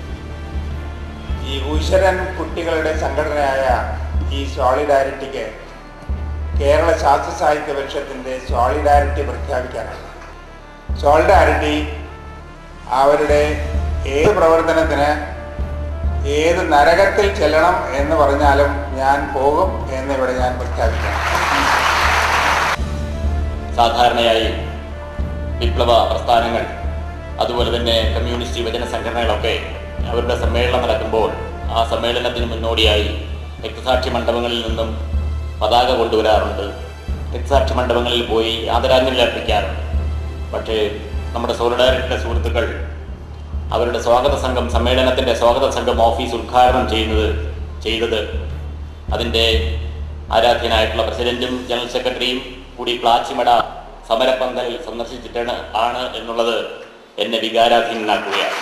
ഈ ഉശരൻ കുട്ടികളുടെ സംഘടനയായ ഈ സോളിഡാരിറ്റിക്ക് കേരള ശാസ്ത്ര സാഹിത്യ പരിഷത്തിൻ്റെ സോളിഡാരിറ്റി പ്രഖ്യാപിക്കാനാണ് സോളിഡാരിറ്റി അവരുടെ ഏത് പ്രവർത്തനത്തിന് ഏത് നരകത്തിൽ ചെല്ലണം എന്ന് പറഞ്ഞാലും ഞാൻ പോകും എന്നിവിടെ ഞാൻ പ്രഖ്യാപിക്കാം സാധാരണയായി വിപ്ലവ പ്രസ്ഥാനങ്ങൾ അതുപോലെ തന്നെ കമ്മ്യൂണിസ്റ്റ് യുവജന സംഘടനകളൊക്കെ അവരുടെ സമ്മേളനം നടക്കുമ്പോൾ ആ സമ്മേളനത്തിന് മുന്നോടിയായി രക്തസാക്ഷി മണ്ഡപങ്ങളിൽ നിന്നും പതാക കൊണ്ടുവരാറുണ്ട് രക്തസാക്ഷി മണ്ഡപങ്ങളിൽ പോയി ആദരാഞ്ജലി അർപ്പിക്കാറുണ്ട് പക്ഷേ നമ്മുടെ സോളിഡാരിറ്റിയുടെ സുഹൃത്തുക്കൾ അവരുടെ സ്വാഗത സംഘം സമ്മേളനത്തിന്റെ സ്വാഗത സംഘം ഓഫീസ് ഉദ്ഘാടനം ചെയ്യുന്നത് ചെയ്തത് അതിന്റെ ആരാധ്യനായിട്ടുള്ള പ്രസിഡന്റും ജനറൽ സെക്രട്ടറിയും കൂടി പ്ലാച്ചിമട സമരപ്പന്തലിൽ സന്ദർശിച്ചിട്ടാണ് ആണ് എന്നുള്ളത് എന്നെ വികാരാധീനാക്കുകയാണ്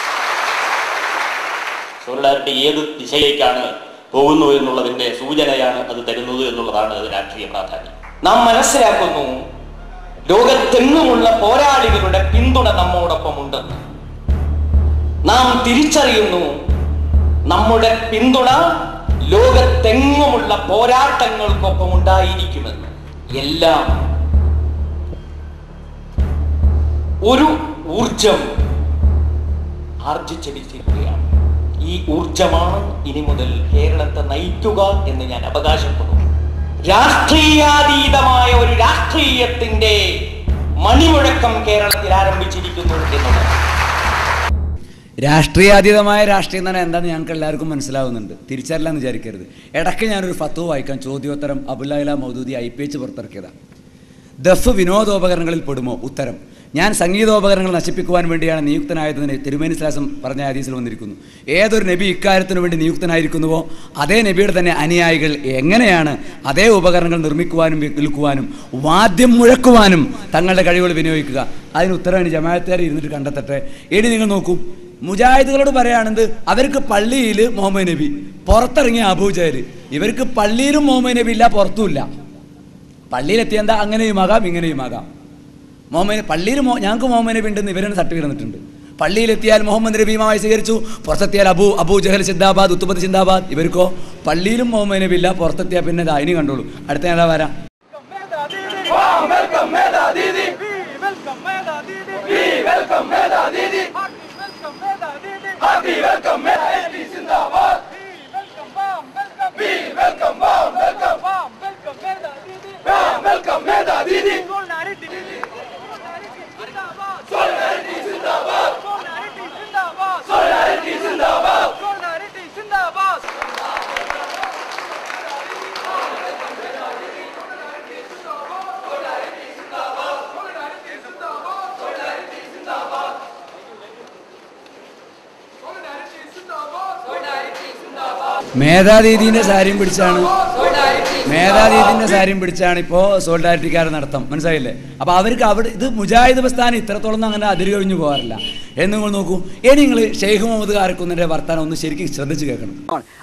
സോളിഡാരിറ്റി ഏത് ദിശയിലേക്കാണ് പോകുന്നു എന്നുള്ളതിന്റെ സൂചനയാണ് അത് തരുന്നത് എന്നുള്ളതാണ് അത് രാഷ്ട്രീയ പ്രാധാന്യം നാം മനസ്സിലാക്കുന്നു ലോകത്തെങ്ങുമുള്ള പോരാളികളുടെ പിന്തുണ നമ്മോടൊപ്പം ഉണ്ടെന്ന് നാം തിരിച്ചറിയുന്നു നമ്മുടെ പിന്തുണ ലോകത്തെങ്ങുമുള്ള പോരാട്ടങ്ങൾക്കൊപ്പം ഉണ്ടായിരിക്കുമെന്ന് എല്ലാം ഒരു ഊർജം ആർജിച്ചെടുത്തിരിക്കുകയാണ് ഈ ഊർജമാണ് ഇനി മുതൽ കേരളത്തെ നയിക്കുക എന്ന് ഞാൻ അവകാശപ്പെടുന്നു രാഷ്ട്രീയാതീതമായ ഒരു രാഷ്ട്രീയത്തിന്റെ മണിമുഴക്കം കേരളത്തിൽ ആരംഭിച്ചിരിക്കുന്നു എന്നുള്ളത് രാഷ്ട്രീയാതീതമായ രാഷ്ട്രീയം തന്നെ എന്താണെന്ന് ഞങ്ങൾക്ക് എല്ലാവർക്കും മനസ്സിലാവുന്നുണ്ട് തിരിച്ചറിയില്ലെന്ന് വിചാരിക്കരുത് ഇടയ്ക്ക് ഞാനൊരു ഫത്വ വായിക്കാൻ ചോദ്യോത്തരം Abul Ala Maududi I P H പുറത്തിറക്കിയതാണ് ദഫ് വിനോദോപകരണങ്ങളിൽ പെടുമോ ഉത്തരം ഞാൻ സംഗീതോപകരണങ്ങൾ നശിപ്പിക്കുവാൻ വേണ്ടിയാണ് നിയുക്തനായതിന് തിരുമേനി ശ്ലാസം പറഞ്ഞ ഹദീസിൽ വന്നിരിക്കുന്നു ഏതൊരു നബി ഇക്കാര്യത്തിനു വേണ്ടി നിയുക്തനായിരിക്കുന്നുവോ അതേ നബിയുടെ തന്നെ അനുയായികൾ എങ്ങനെയാണ് അതേ ഉപകരണങ്ങൾ നിർമ്മിക്കുവാനും വിൽക്കുവാനും വാദ്യം മുഴക്കുവാനും തങ്ങളുടെ കഴിവുകൾ വിനിയോഗിക്കുക അതിന് ഉത്തരവാണ് ജമാഅത്തുകാർ ഇരുന്നിട്ട് കണ്ടെത്തട്ടെ ഇനി നിങ്ങൾ നോക്കൂ മുജാഹിദുകളോട് പറയുകയാണെന്ത് അവർക്ക് പള്ളിയിൽ മുഹമ്മദ് നബി പുറത്തിറങ്ങിയ അബൂജഹൽ ഇവർക്ക് പള്ളിയിലും മുഹമ്മദ് നബി ഇല്ല പുറത്തുമില്ല പള്ളിയിലെത്തിയ എന്താ അങ്ങനെയുമാകാം ഇങ്ങനെയുമാകാം മുഹമ്മദ് പള്ളിയിൽ മോ ഞങ്ങൾക്ക് മുഹമ്മദ് നബി ഉണ്ടെന്ന് ഇവരാണ് സർട്ടിഫിക്കറ്റ് തന്നിട്ടുണ്ട് പള്ളിയിലെത്തിയാൽ മുഹമ്മദ് നബി ഭീമമായി സ്വീകരിച്ചു പുറത്തെത്തിയാൽ അബു അബൂ ജഹൽ സിന്ദാബാദ് ഉത്തുബത്ത് സിന്ദാബാദ് ഇവർക്കോ പള്ളിയിലും മുഹമ്മദ് നബി ഇല്ല പുറത്തെത്തിയാൽ പിന്നെ ദാ ഇനി കണ്ടോളൂ അടുത്ത നേതാ വരാം മേധാദീദിന്റെ സാരിയും പിടിച്ചാണ് മേധാദീദിന്റെ സാരിയും പിടിച്ചാണ് ഇപ്പോ സോൾഡാരിറ്റിക്കാർ നടത്തം മനസ്സിലായില്ലേ അപ്പൊ അവർക്ക് അവിടെ ഇത് മുജാഹിദ് പ്രസ്ഥാനം ഇത്രത്തോളം ഒന്നും അങ്ങനെ അതിര് കഴിഞ്ഞു പോകാറില്ല എന്ന് നിങ്ങൾ നോക്കൂ ഇനി നിങ്ങൾ ഷെയ്ഖ് മുഹമ്മദ് കാരക്കുന്നിന്റെ വർത്താനം ഒന്ന് ശരിക്കും ശ്രദ്ധിച്ചു കേൾക്കണം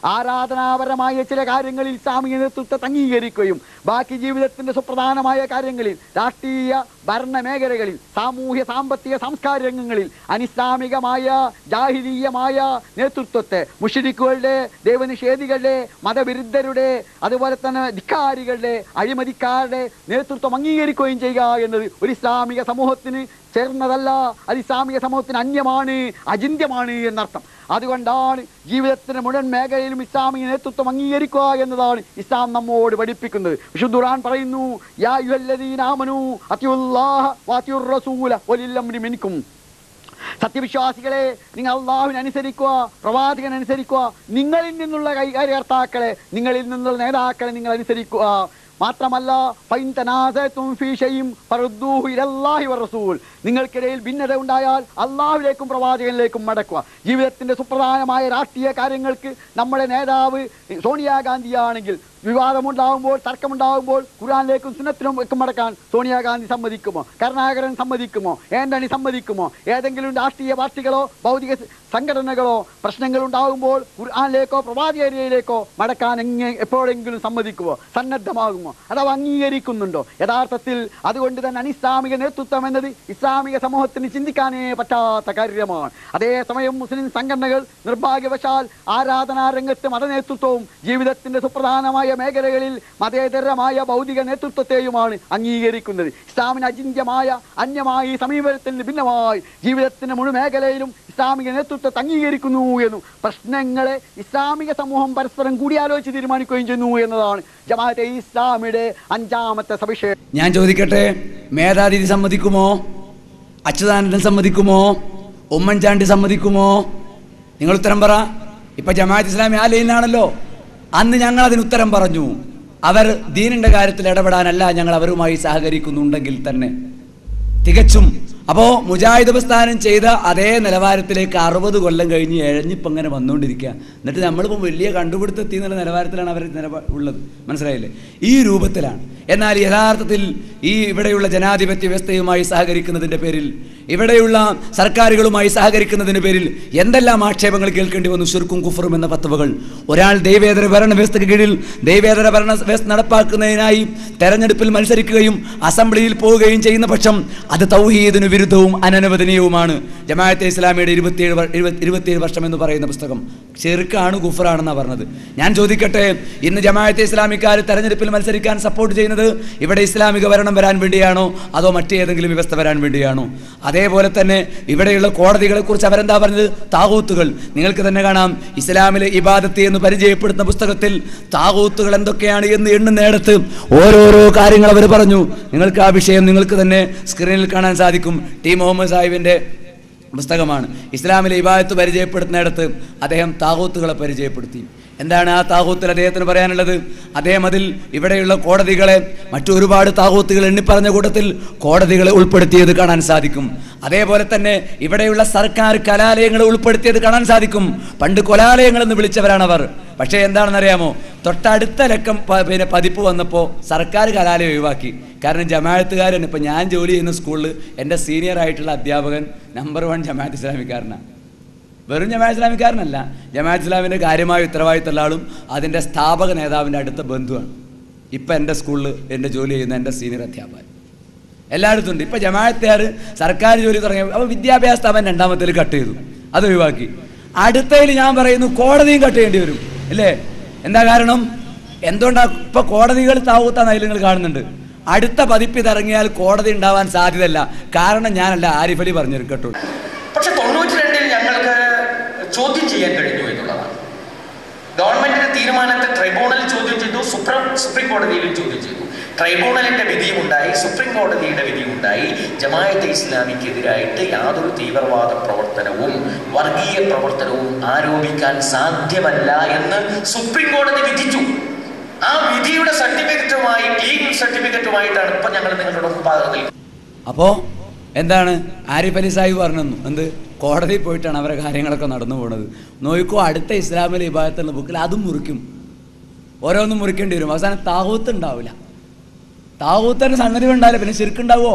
ആരാധനാപരമായ ചില കാര്യങ്ങളിൽ ഇസ്ലാമിക നേതൃത്വത്തെ അംഗീകരിക്കുകയും ബാക്കി ജീവിതത്തിന്റെ സുപ്രധാനമായ കാര്യങ്ങളിൽ രാഷ്ട്രീയ ഭരണ മേഖലകളിൽ സാമൂഹ്യ സാമ്പത്തിക സാംസ്കാരിക രംഗങ്ങളിൽ അനിസ്ലാമികമായ ജാഹിലീയമായ നേതൃത്വത്തെ മുഷരിക്കുകളുടെ ദൈവനിഷേധികളുടെ മതവിരുദ്ധരുടെ അതുപോലെ തന്നെ ധിക്കാരികളുടെ അഴിമതിക്കാരുടെ നേതൃത്വം അംഗീകരിക്കുകയും ചെയ്യുക എന്നത് ഒരു ഇസ്ലാമിക സമൂഹത്തിന് ചേർന്നതല്ല അത് ഇസ്ലാമിക സമൂഹത്തിന് അന്യമാണ് അചിന്യമാണ് എന്നർത്ഥം അതുകൊണ്ടാണ് ജീവിതത്തിന്റെ മുഴുവൻ മേഖലയിലും ഇസ്ലാമിക നേതൃത്വം അംഗീകരിക്കുക എന്നതാണ് ഇസ്ലാം നമ്മോട് പഠിപ്പിക്കുന്നത് വിശുദ്ധ ഖുർആൻ പറയുന്നു യാ അയ്യുഹല്ലദീന ആമനൂ അത്തിയുല്ലാഹ വാത്തിയുർ റസൂല വലിൽ അംരി മിൻകും സത്യവിശ്വാസികളെ നിങ്ങൾ അള്ളാഹുവിനെ അനുസരിക്കുക പ്രവാചകൻ അനുസരിക്കുക നിങ്ങളിൽ നിന്നുള്ള കൈകാര്യകർത്താക്കളെ നിങ്ങളിൽ നിന്നുള്ള നേതാക്കളെ നിങ്ങൾ അനുസരിക്കുക മാത്രമല്ല ഫൈൻ തനാസഅതും ഫീ ഷൈഇൻ ഫറുദ്ദൂഹു ഇലല്ലാഹി വറസൂൽ നിങ്ങൾക്കിടയിൽ ഭിന്നത ഉണ്ടായാൽ അള്ളാഹുവിലേക്കും പ്രവാചകനിലേക്കും മടക്കുക ജീവിതത്തിന്റെ സുപ്രധാനമായ രാഷ്ട്രീയ കാര്യങ്ങൾക്ക് നമ്മുടെ നേതാവ് സോണിയാഗാന്ധിയാണെങ്കിൽ വിവാദമുണ്ടാകുമ്പോൾ തർക്കമുണ്ടാകുമ്പോൾ ഖുറാനിലേക്കും സുന്നത്തിനും ഒക്കെ മടക്കാൻ സോണിയാഗാന്ധി സമ്മതിക്കുമോ കരുണാകരൻ സമ്മതിക്കുമോ ആന്റണി സമ്മതിക്കുമോ ഏതെങ്കിലും രാഷ്ട്രീയ പാർട്ടികളോ ഭൗതിക സ- സംഘടനകളോ പ്രശ്നങ്ങൾ ഉണ്ടാകുമ്പോൾ ഖുർആാനിലേക്കോ പ്രവാചകരിയിലേക്കോ മടക്കാൻ എങ്ങനെ എപ്പോഴെങ്കിലും സമ്മതിക്കുമോ സന്നദ്ധമാകുമോ അഥവാ അംഗീകരിക്കുന്നുണ്ടോ യഥാർത്ഥത്തിൽ അതുകൊണ്ട് തന്നെ അനിസ്ലാമിക നേതൃത്വം എന്നത് ഇസ്ലാമിക സമൂഹത്തിന് ചിന്തിക്കാനേ പറ്റാത്ത കാര്യമാണ് അതേസമയം മുസ്ലിം സംഘടനകൾ നിർഭാഗ്യവശാൽ ആരാധനാ രംഗത്ത് മതനേതൃത്വവും ജീവിതത്തിന്റെ സുപ്രധാനമായ മേഖലകളിൽ മതേതരമായ ഭൗതിക നേതൃത്വത്തെയുമാണ് അംഗീകരിക്കുന്നത് ഇസ്ലാമിന് അചിന്യമായ അന്യമായ ഈ സമീപനത്തിന് ഭിന്നമായി ജീവിതത്തിന്റെ മുഴു മേഖലയിലും ഇസ്ലാമിക നേതൃത്വത്തെ അംഗീകരിക്കുന്നു എന്നും പ്രശ്നങ്ങളെ ഇസ്ലാമിക സമൂഹം പരസ്പരം കൂടിയാലോചിച്ച് തീരുമാനിക്കുകയും ചെയ്യുന്നു എന്നതാണ് ജമാഅത്തെ ഇസ്ലാമിയുടെ അഞ്ചാമത്തെ സവിശേഷ ഞാൻ ചോദിക്കട്ടെ മേധാദീദി സമ്മതിക്കുമോ അച്യുതാനന്ദൻ സമ്മതിക്കുമോ ഉമ്മൻചാണ്ടി സമ്മതിക്കുമോ നിങ്ങൾ ഉത്തരം പറ ഇപ്പൊ ജമാഅത്ത് ഇസ്ലാമി ആ ലൈനിലാണല്ലോ അന്ന് ഞങ്ങൾ അതിന് ഉത്തരം പറഞ്ഞു അവർ ദീനിന്റെ കാര്യത്തിൽ ഇടപെടാനല്ല ഞങ്ങൾ അവരുമായി സഹകരിക്കുന്നുണ്ടെങ്കിൽ തന്നെ തികച്ചും അപ്പോൾ മുജാഹിദ് പ്രസ്ഥാനം ചെയ്ത അതേ നിലവാരത്തിലേക്ക് അറുപത് കൊല്ലം കഴിഞ്ഞ് എഴഞ്ഞിപ്പം അങ്ങനെ വന്നുകൊണ്ടിരിക്കുക എന്നിട്ട് നമ്മളിപ്പോൾ വലിയ കണ്ടുപിടുത്തെത്തി എന്നുള്ള നിലവാരത്തിലാണ് അവർ നിലപാ ഉള്ളത് മനസ്സിലായില്ലേ ഈ രൂപത്തിലാണ് എന്നാൽ യഥാർത്ഥത്തിൽ ഈ ഇവിടെയുള്ള ജനാധിപത്യ വ്യവസ്ഥയുമായി സഹകരിക്കുന്നതിൻ്റെ പേരിൽ ഇവിടെയുള്ള സർക്കാരുകളുമായി സഹകരിക്കുന്നതിൻ്റെ പേരിൽ എന്തെല്ലാം ആക്ഷേപങ്ങൾ കേൾക്കേണ്ടി വന്നു ശുർക്കും കുഫറും എന്ന പത്തുവകൾ ഒരാൾ ദൈവേതര ഭരണ വ്യവസ്ഥയ്ക്ക് കീഴിൽ ദൈവേതര ഭരണ വ്യവസ്ഥ നടപ്പാക്കുന്നതിനായി തെരഞ്ഞെടുപ്പിൽ മത്സരിക്കുകയും അസംബ്ലിയിൽ പോവുകയും ചെയ്യുന്ന പക്ഷം അത് തൗഹീദിന് വിരുദ്ധവും അനനുവദനീയവുമാണ് ജമാഅത്തെ ഇസ്ലാമിയുടെ ഇരുപത്തിയേഴ് വർ- ഇരുപത്തി- ഇരുപത്തിയേഴ് വർഷം എന്ന് പറയുന്ന പുസ്തകം ചെറുക്കാണ് കുഫറാണെന്നാണ് പറഞ്ഞത് ഞാൻ ചോദിക്കട്ടെ ഇന്ന് ജമാഅത്തെ ഇസ്ലാമിക്കാർ തെരഞ്ഞെടുപ്പിൽ മത്സരിക്കാൻ സപ്പോർട്ട് ചെയ്യുന്നത് ഇവിടെ ഇസ്ലാമിക ഭരണം വരാൻ വേണ്ടിയാണോ അതോ മറ്റേതെങ്കിലും വ്യവസ്ഥ വരാൻ വേണ്ടിയാണോ അതേപോലെ തന്നെ ഇവിടെയുള്ള കോടതികളെ കുറിച്ച് അവരെന്താ പറഞ്ഞത് താകൂത്തുകൾ നിങ്ങൾക്ക് തന്നെ കാണാം ഇസ്ലാമിലെ ഇബാദത്ത് എന്ന് പരിചയപ്പെടുത്തുന്ന പുസ്തകത്തിൽ താകൂത്തുകൾ എന്തൊക്കെയാണ് എന്ന് എണ്ണുന്നിടത്ത് ഓരോരോ കാര്യങ്ങൾ അവർ പറഞ്ഞു നിങ്ങൾക്ക് ആ വിഷയം നിങ്ങൾക്ക് തന്നെ സ്ക്രീനിൽ കാണാൻ സാധിക്കും ടി മുഹമ്മദ് സാഹിബിന്റെ പുസ്തകമാണ് ഇസ്ലാമിലെ ഇബാദത്ത് പരിചയപ്പെടുത്തുന്നിടത്ത് അദ്ദേഹം താകൂത്തുകളെ പരിചയപ്പെടുത്തി എന്താണ് ആ താകൂത്തിൽ അദ്ദേഹത്തിന് പറയാനുള്ളത് അദ്ദേഹം അതിൽ ഇവിടെയുള്ള കോടതികളെ മറ്റു ഒരുപാട് താകൂത്തുകൾ എണ്ണിപ്പറഞ്ഞ കൂട്ടത്തിൽ കോടതികളെ ഉൾപ്പെടുത്തിയത് കാണാൻ സാധിക്കും അതേപോലെ തന്നെ ഇവിടെയുള്ള സർക്കാർ കലാലയങ്ങളെ ഉൾപ്പെടുത്തിയത് കാണാൻ സാധിക്കും പണ്ട് കൊലാലയങ്ങൾ എന്ന് വിളിച്ചവരാണ് അവർ പക്ഷേ എന്താണെന്നറിയാമോ തൊട്ടടുത്ത ലക്കം പ- പിന്നെ പതിപ്പ് വന്നപ്പോൾ സർക്കാർ കലാലയം ഒഴിവാക്കി കാരണം ജമാഅത്തുകാരൻ ഇപ്പം ഞാൻ ജോലി ചെയ്യുന്ന സ്കൂളിൽ എൻ്റെ സീനിയർ ആയിട്ടുള്ള അധ്യാപകൻ നമ്പർ വൺ ജമാഅത്ത് ഇസ്ലാമിക്കാരനാണ് വെറും ജമാഅത്ത് ഇസ്ലാമിക്കാരനല്ല ജമാഅത്ത് ഇസ്ലാമിൻ്റെ കാര്യമായ ഉത്തരവാദിത്തമുള്ള ആളും അതിൻ്റെ സ്ഥാപക നേതാവിൻ്റെ അടുത്ത ബന്ധുവാണ് ഇപ്പം എൻ്റെ സ്കൂളിൽ എൻ്റെ ജോലി ചെയ്യുന്ന എൻ്റെ സീനിയർ അധ്യാപകൻ എല്ലായിടത്തും ഉണ്ട് ഇപ്പം ജമാഅത്തുകാർ സർക്കാർ ജോലി തുടങ്ങിയ അപ്പോൾ വിദ്യാഭ്യാസ സ്ഥാപനം രണ്ടാമത്തേൽ കട്ട് ചെയ്തു അത് ഒഴിവാക്കി അടുത്തതിൽ ഞാൻ പറയുന്നു കോടതിയും കട്ട് ചെയ്യേണ്ടി വരും അല്ലേ എന്താ കാരണം എന്തുകൊണ്ടാ ഇപ്പൊ കോടതികൾ താവൂത്താന്ന് അതിൽ നിങ്ങൾ കാണുന്നുണ്ട് അടുത്ത പതിപ്പ് ഇതിറങ്ങിയാൽ കോടതി ഉണ്ടാവാൻ സാധ്യതയല്ല കാരണം ഞാനല്ല ആരിഫ് അലി പറഞ്ഞു കേട്ടോ പക്ഷെ തൊണ്ണൂറ്റി രണ്ടിൽ ഞങ്ങൾക്ക് ചോദ്യം ചെയ്യാൻ കഴിഞ്ഞു എന്നുള്ളതാണ് ഗവൺമെന്റിന്റെ തീരുമാനത്തെ ട്രൈബ്യൂണൽ ചോദ്യം ചെയ്തു സുപ്രീം സുപ്രീം കോടതിയിലും ചോദ്യം ചെയ്തു ട്രൈബ്യൂണലിന്റെ വിധിയും ഉണ്ടായി സുപ്രീം കോടതിയുടെ വിധിയും ഉണ്ടായി ജമായത്തെ ഇസ്ലാമിക്കെതിരായിട്ട് യാതൊരു തീവ്രവാദ പ്രവർത്തനവും വർഗീയ പ്രവർത്തനവും ആരോപിക്കാൻ സാധ്യമല്ല എന്ന് സുപ്രീം കോടതി വിധിച്ചു ആ വിധിയുടെ സർട്ടിഫിക്കറ്റുമായി ക്ലീൻ സർട്ടിഫിക്കറ്റുമായിട്ടാണ് ഇപ്പൊ ഞങ്ങൾ നിങ്ങളുടെ മുമ്പാകെ നിൽക്കുന്നത് അപ്പോൾ എന്താണ് ആരിഫ് അലി സാഹിബ് പറഞ്ഞു എന്ത് കോടതിയിൽ പോയിട്ടാണ് അവരെ കാര്യങ്ങളൊക്കെ നടന്നു പോണത് നോയിക്കോ അടുത്ത ഇസ്ലാമിലെ വിഭാഗത്തുള്ള ബുക്കിൽ അതും മുറിക്കും ഓരോന്നും മുറിക്കേണ്ടി വരും അവസാനം താവൂത്ത് ഉണ്ടാവില്ല താവൂത്തിന് സംഗതി ഉണ്ടാവില്ല പിന്നെ ശിർക്കുണ്ടാവോ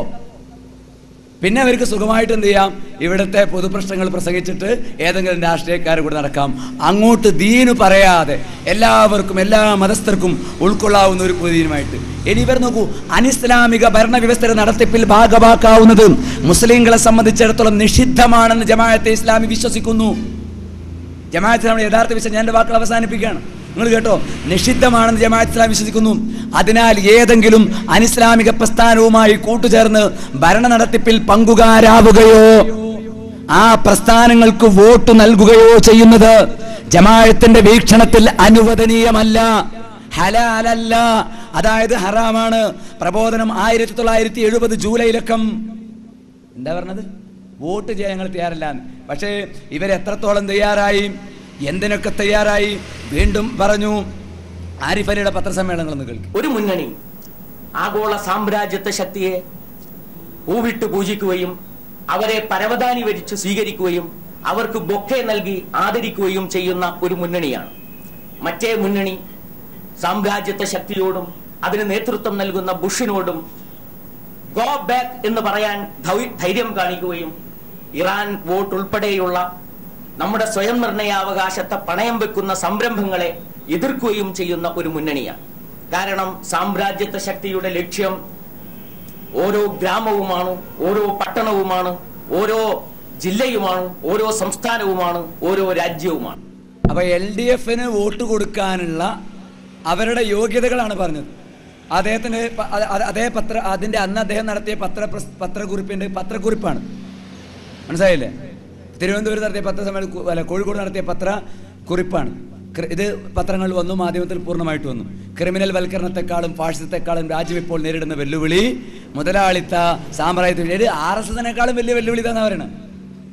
പിന്നെ അവർക്ക് സുഖമായിട്ട് എന്ത് ചെയ്യാം ഇവിടുത്തെ പൊതുപ്രശ്നങ്ങൾ പ്രസംഗിച്ചിട്ട് ഏതെങ്കിലും രാഷ്ട്രീയക്കാരെ കൂടെ നടക്കാം അങ്ങോട്ട് ദീന് പറയാതെ എല്ലാവർക്കും എല്ലാ മതസ്ഥർക്കും ഉൾക്കൊള്ളാവുന്ന ഒരു പൊതുദീനുമായിട്ട് ഇനി ഇവർ നോക്കൂ അനിസ്ലാമിക ഭരണവ്യവസ്ഥയുടെ നടത്തിപ്പിൽ ഭാഗമാക്കാവുന്നത് മുസ്ലിങ്ങളെ സംബന്ധിച്ചിടത്തോളം നിഷിദ്ധമാണെന്ന് ജമാഅത്തെ ഇസ്ലാമി വിശ്വസിക്കുന്നു ജമാഅത്ത് ഇസ്ലാമിയുടെ യഥാർത്ഥ വിശ്വാസം ഞാൻ എൻ്റെ വാക്കുകൾ അവസാനിപ്പിക്കുകയാണ് നിങ്ങൾ കേട്ടോ നിഷിദ്ധമാണെന്ന് ജമാഅത്ത് ഇസ്ലാം വിശ്വസിക്കുന്നു അതിനാൽ ഏതെങ്കിലും അനിസ്ലാമിക പ്രസ്ഥാനവുമായി കൂട്ടുചേർന്ന് ഭരണ നടത്തിപ്പിൽ പങ്കുകാരാവുകയോ ആ പ്രസ്ഥാനങ്ങൾക്ക് വോട്ട് നൽകുകയോ ചെയ്യുന്നത് ജമാഅത്തിന്റെ വീക്ഷണത്തിൽ അനുവദനീയമല്ല ഹലാലല്ല അതായത് ഹറാമാണ് പ്രബോധനം ആയിരത്തി തൊള്ളായിരത്തി എഴുപത് ജൂലൈയിലക്കം എന്താ പറഞ്ഞത് വോട്ട് ചെയ്യാൻ ഞങ്ങൾ തയ്യാറല്ല പക്ഷേ ഇവരെത്രത്തോളം തയ്യാറായി എന്തിനൊക്കെ തയ്യാറായി വീണ്ടും പറഞ്ഞു ആരിഫ് അലിയുടെ പത്രസമ്മേളനങ്ങളൊന്ന് കേൾക്കും ഒരു മുന്നണി ആഗോള സാമ്രാജ്യത്വ ശക്തിയെ പൂവിട്ട് പൂജിക്കുകയും അവരെ പരവതാനി വരിച്ച് സ്വീകരിക്കുകയും അവർക്ക് ബൊക്കെ നൽകി ആദരിക്കുകയും ചെയ്യുന്ന ഒരു മുന്നണിയാണ് മറ്റേ മുന്നണി സാമ്രാജ്യത്വ ശക്തിയോടും അതിന് നേതൃത്വം നൽകുന്ന ബുഷിനോടും ഗോ ബാക്ക് എന്ന് പറയാൻ ധൈ- ധൈര്യം കാണിക്കുകയും ഇറാൻ വോട്ട് ഉൾപ്പെടെയുള്ള നമ്മുടെ സ്വയം നിർണയാവകാശത്തെ പണയം വെക്കുന്ന സംരംഭങ്ങളെ എതിർക്കുകയും ചെയ്യുന്ന ഒരു മുന്നണിയാണ് കാരണം സാമ്രാജ്യത്വ ശക്തിയുടെ ലക്ഷ്യം ഓരോ ഗ്രാമവുമാണ് ഓരോ പട്ടണവുമാണ് ഓരോ ജില്ലയുമാണ് ഓരോ സംസ്ഥാനവുമാണ് ഓരോ രാജ്യവുമാണ് അപ്പൊ എൽ ഡി എഫിന് വോട്ട് കൊടുക്കാനുള്ള അവരുടെ യോഗ്യതകളാണ് പറഞ്ഞത് അദ്ദേഹത്തിന് പ- അ- അ- അതേ പത്ര അതിന്റെ അന്ന് അദ്ദേഹം നടത്തിയ പത്ര പ്രസ്- പത്രക്കുറിപ്പിന്റെ പത്രക്കുറിപ്പാണ് മനസ്സിലായില്ലേ തിരുവനന്തപുരത്ത് നടത്തിയ പത്രസമ്മേളനം കു- അല്ല കോഴിക്കോട് നടത്തിയ പത്ര കുറിപ്പാണ് ക്രി- ഇത് പത്രങ്ങളിൽ വന്നു മാധ്യമത്തിൽ പൂർണ്ണമായിട്ട് വന്നു ക്രിമിനൽ വൽക്കരണത്തെക്കാളും ഫാഷിസത്തെക്കാളും രാജ്യം ഇപ്പോൾ നേരിടുന്ന വെല്ലുവിളി മുതലാളിത്ത സാമ്രാജ്യത്തിൽ ആർ എസ് എസിനേക്കാളും വലിയ വെല്ലുവിളി തന്നെ പറയണം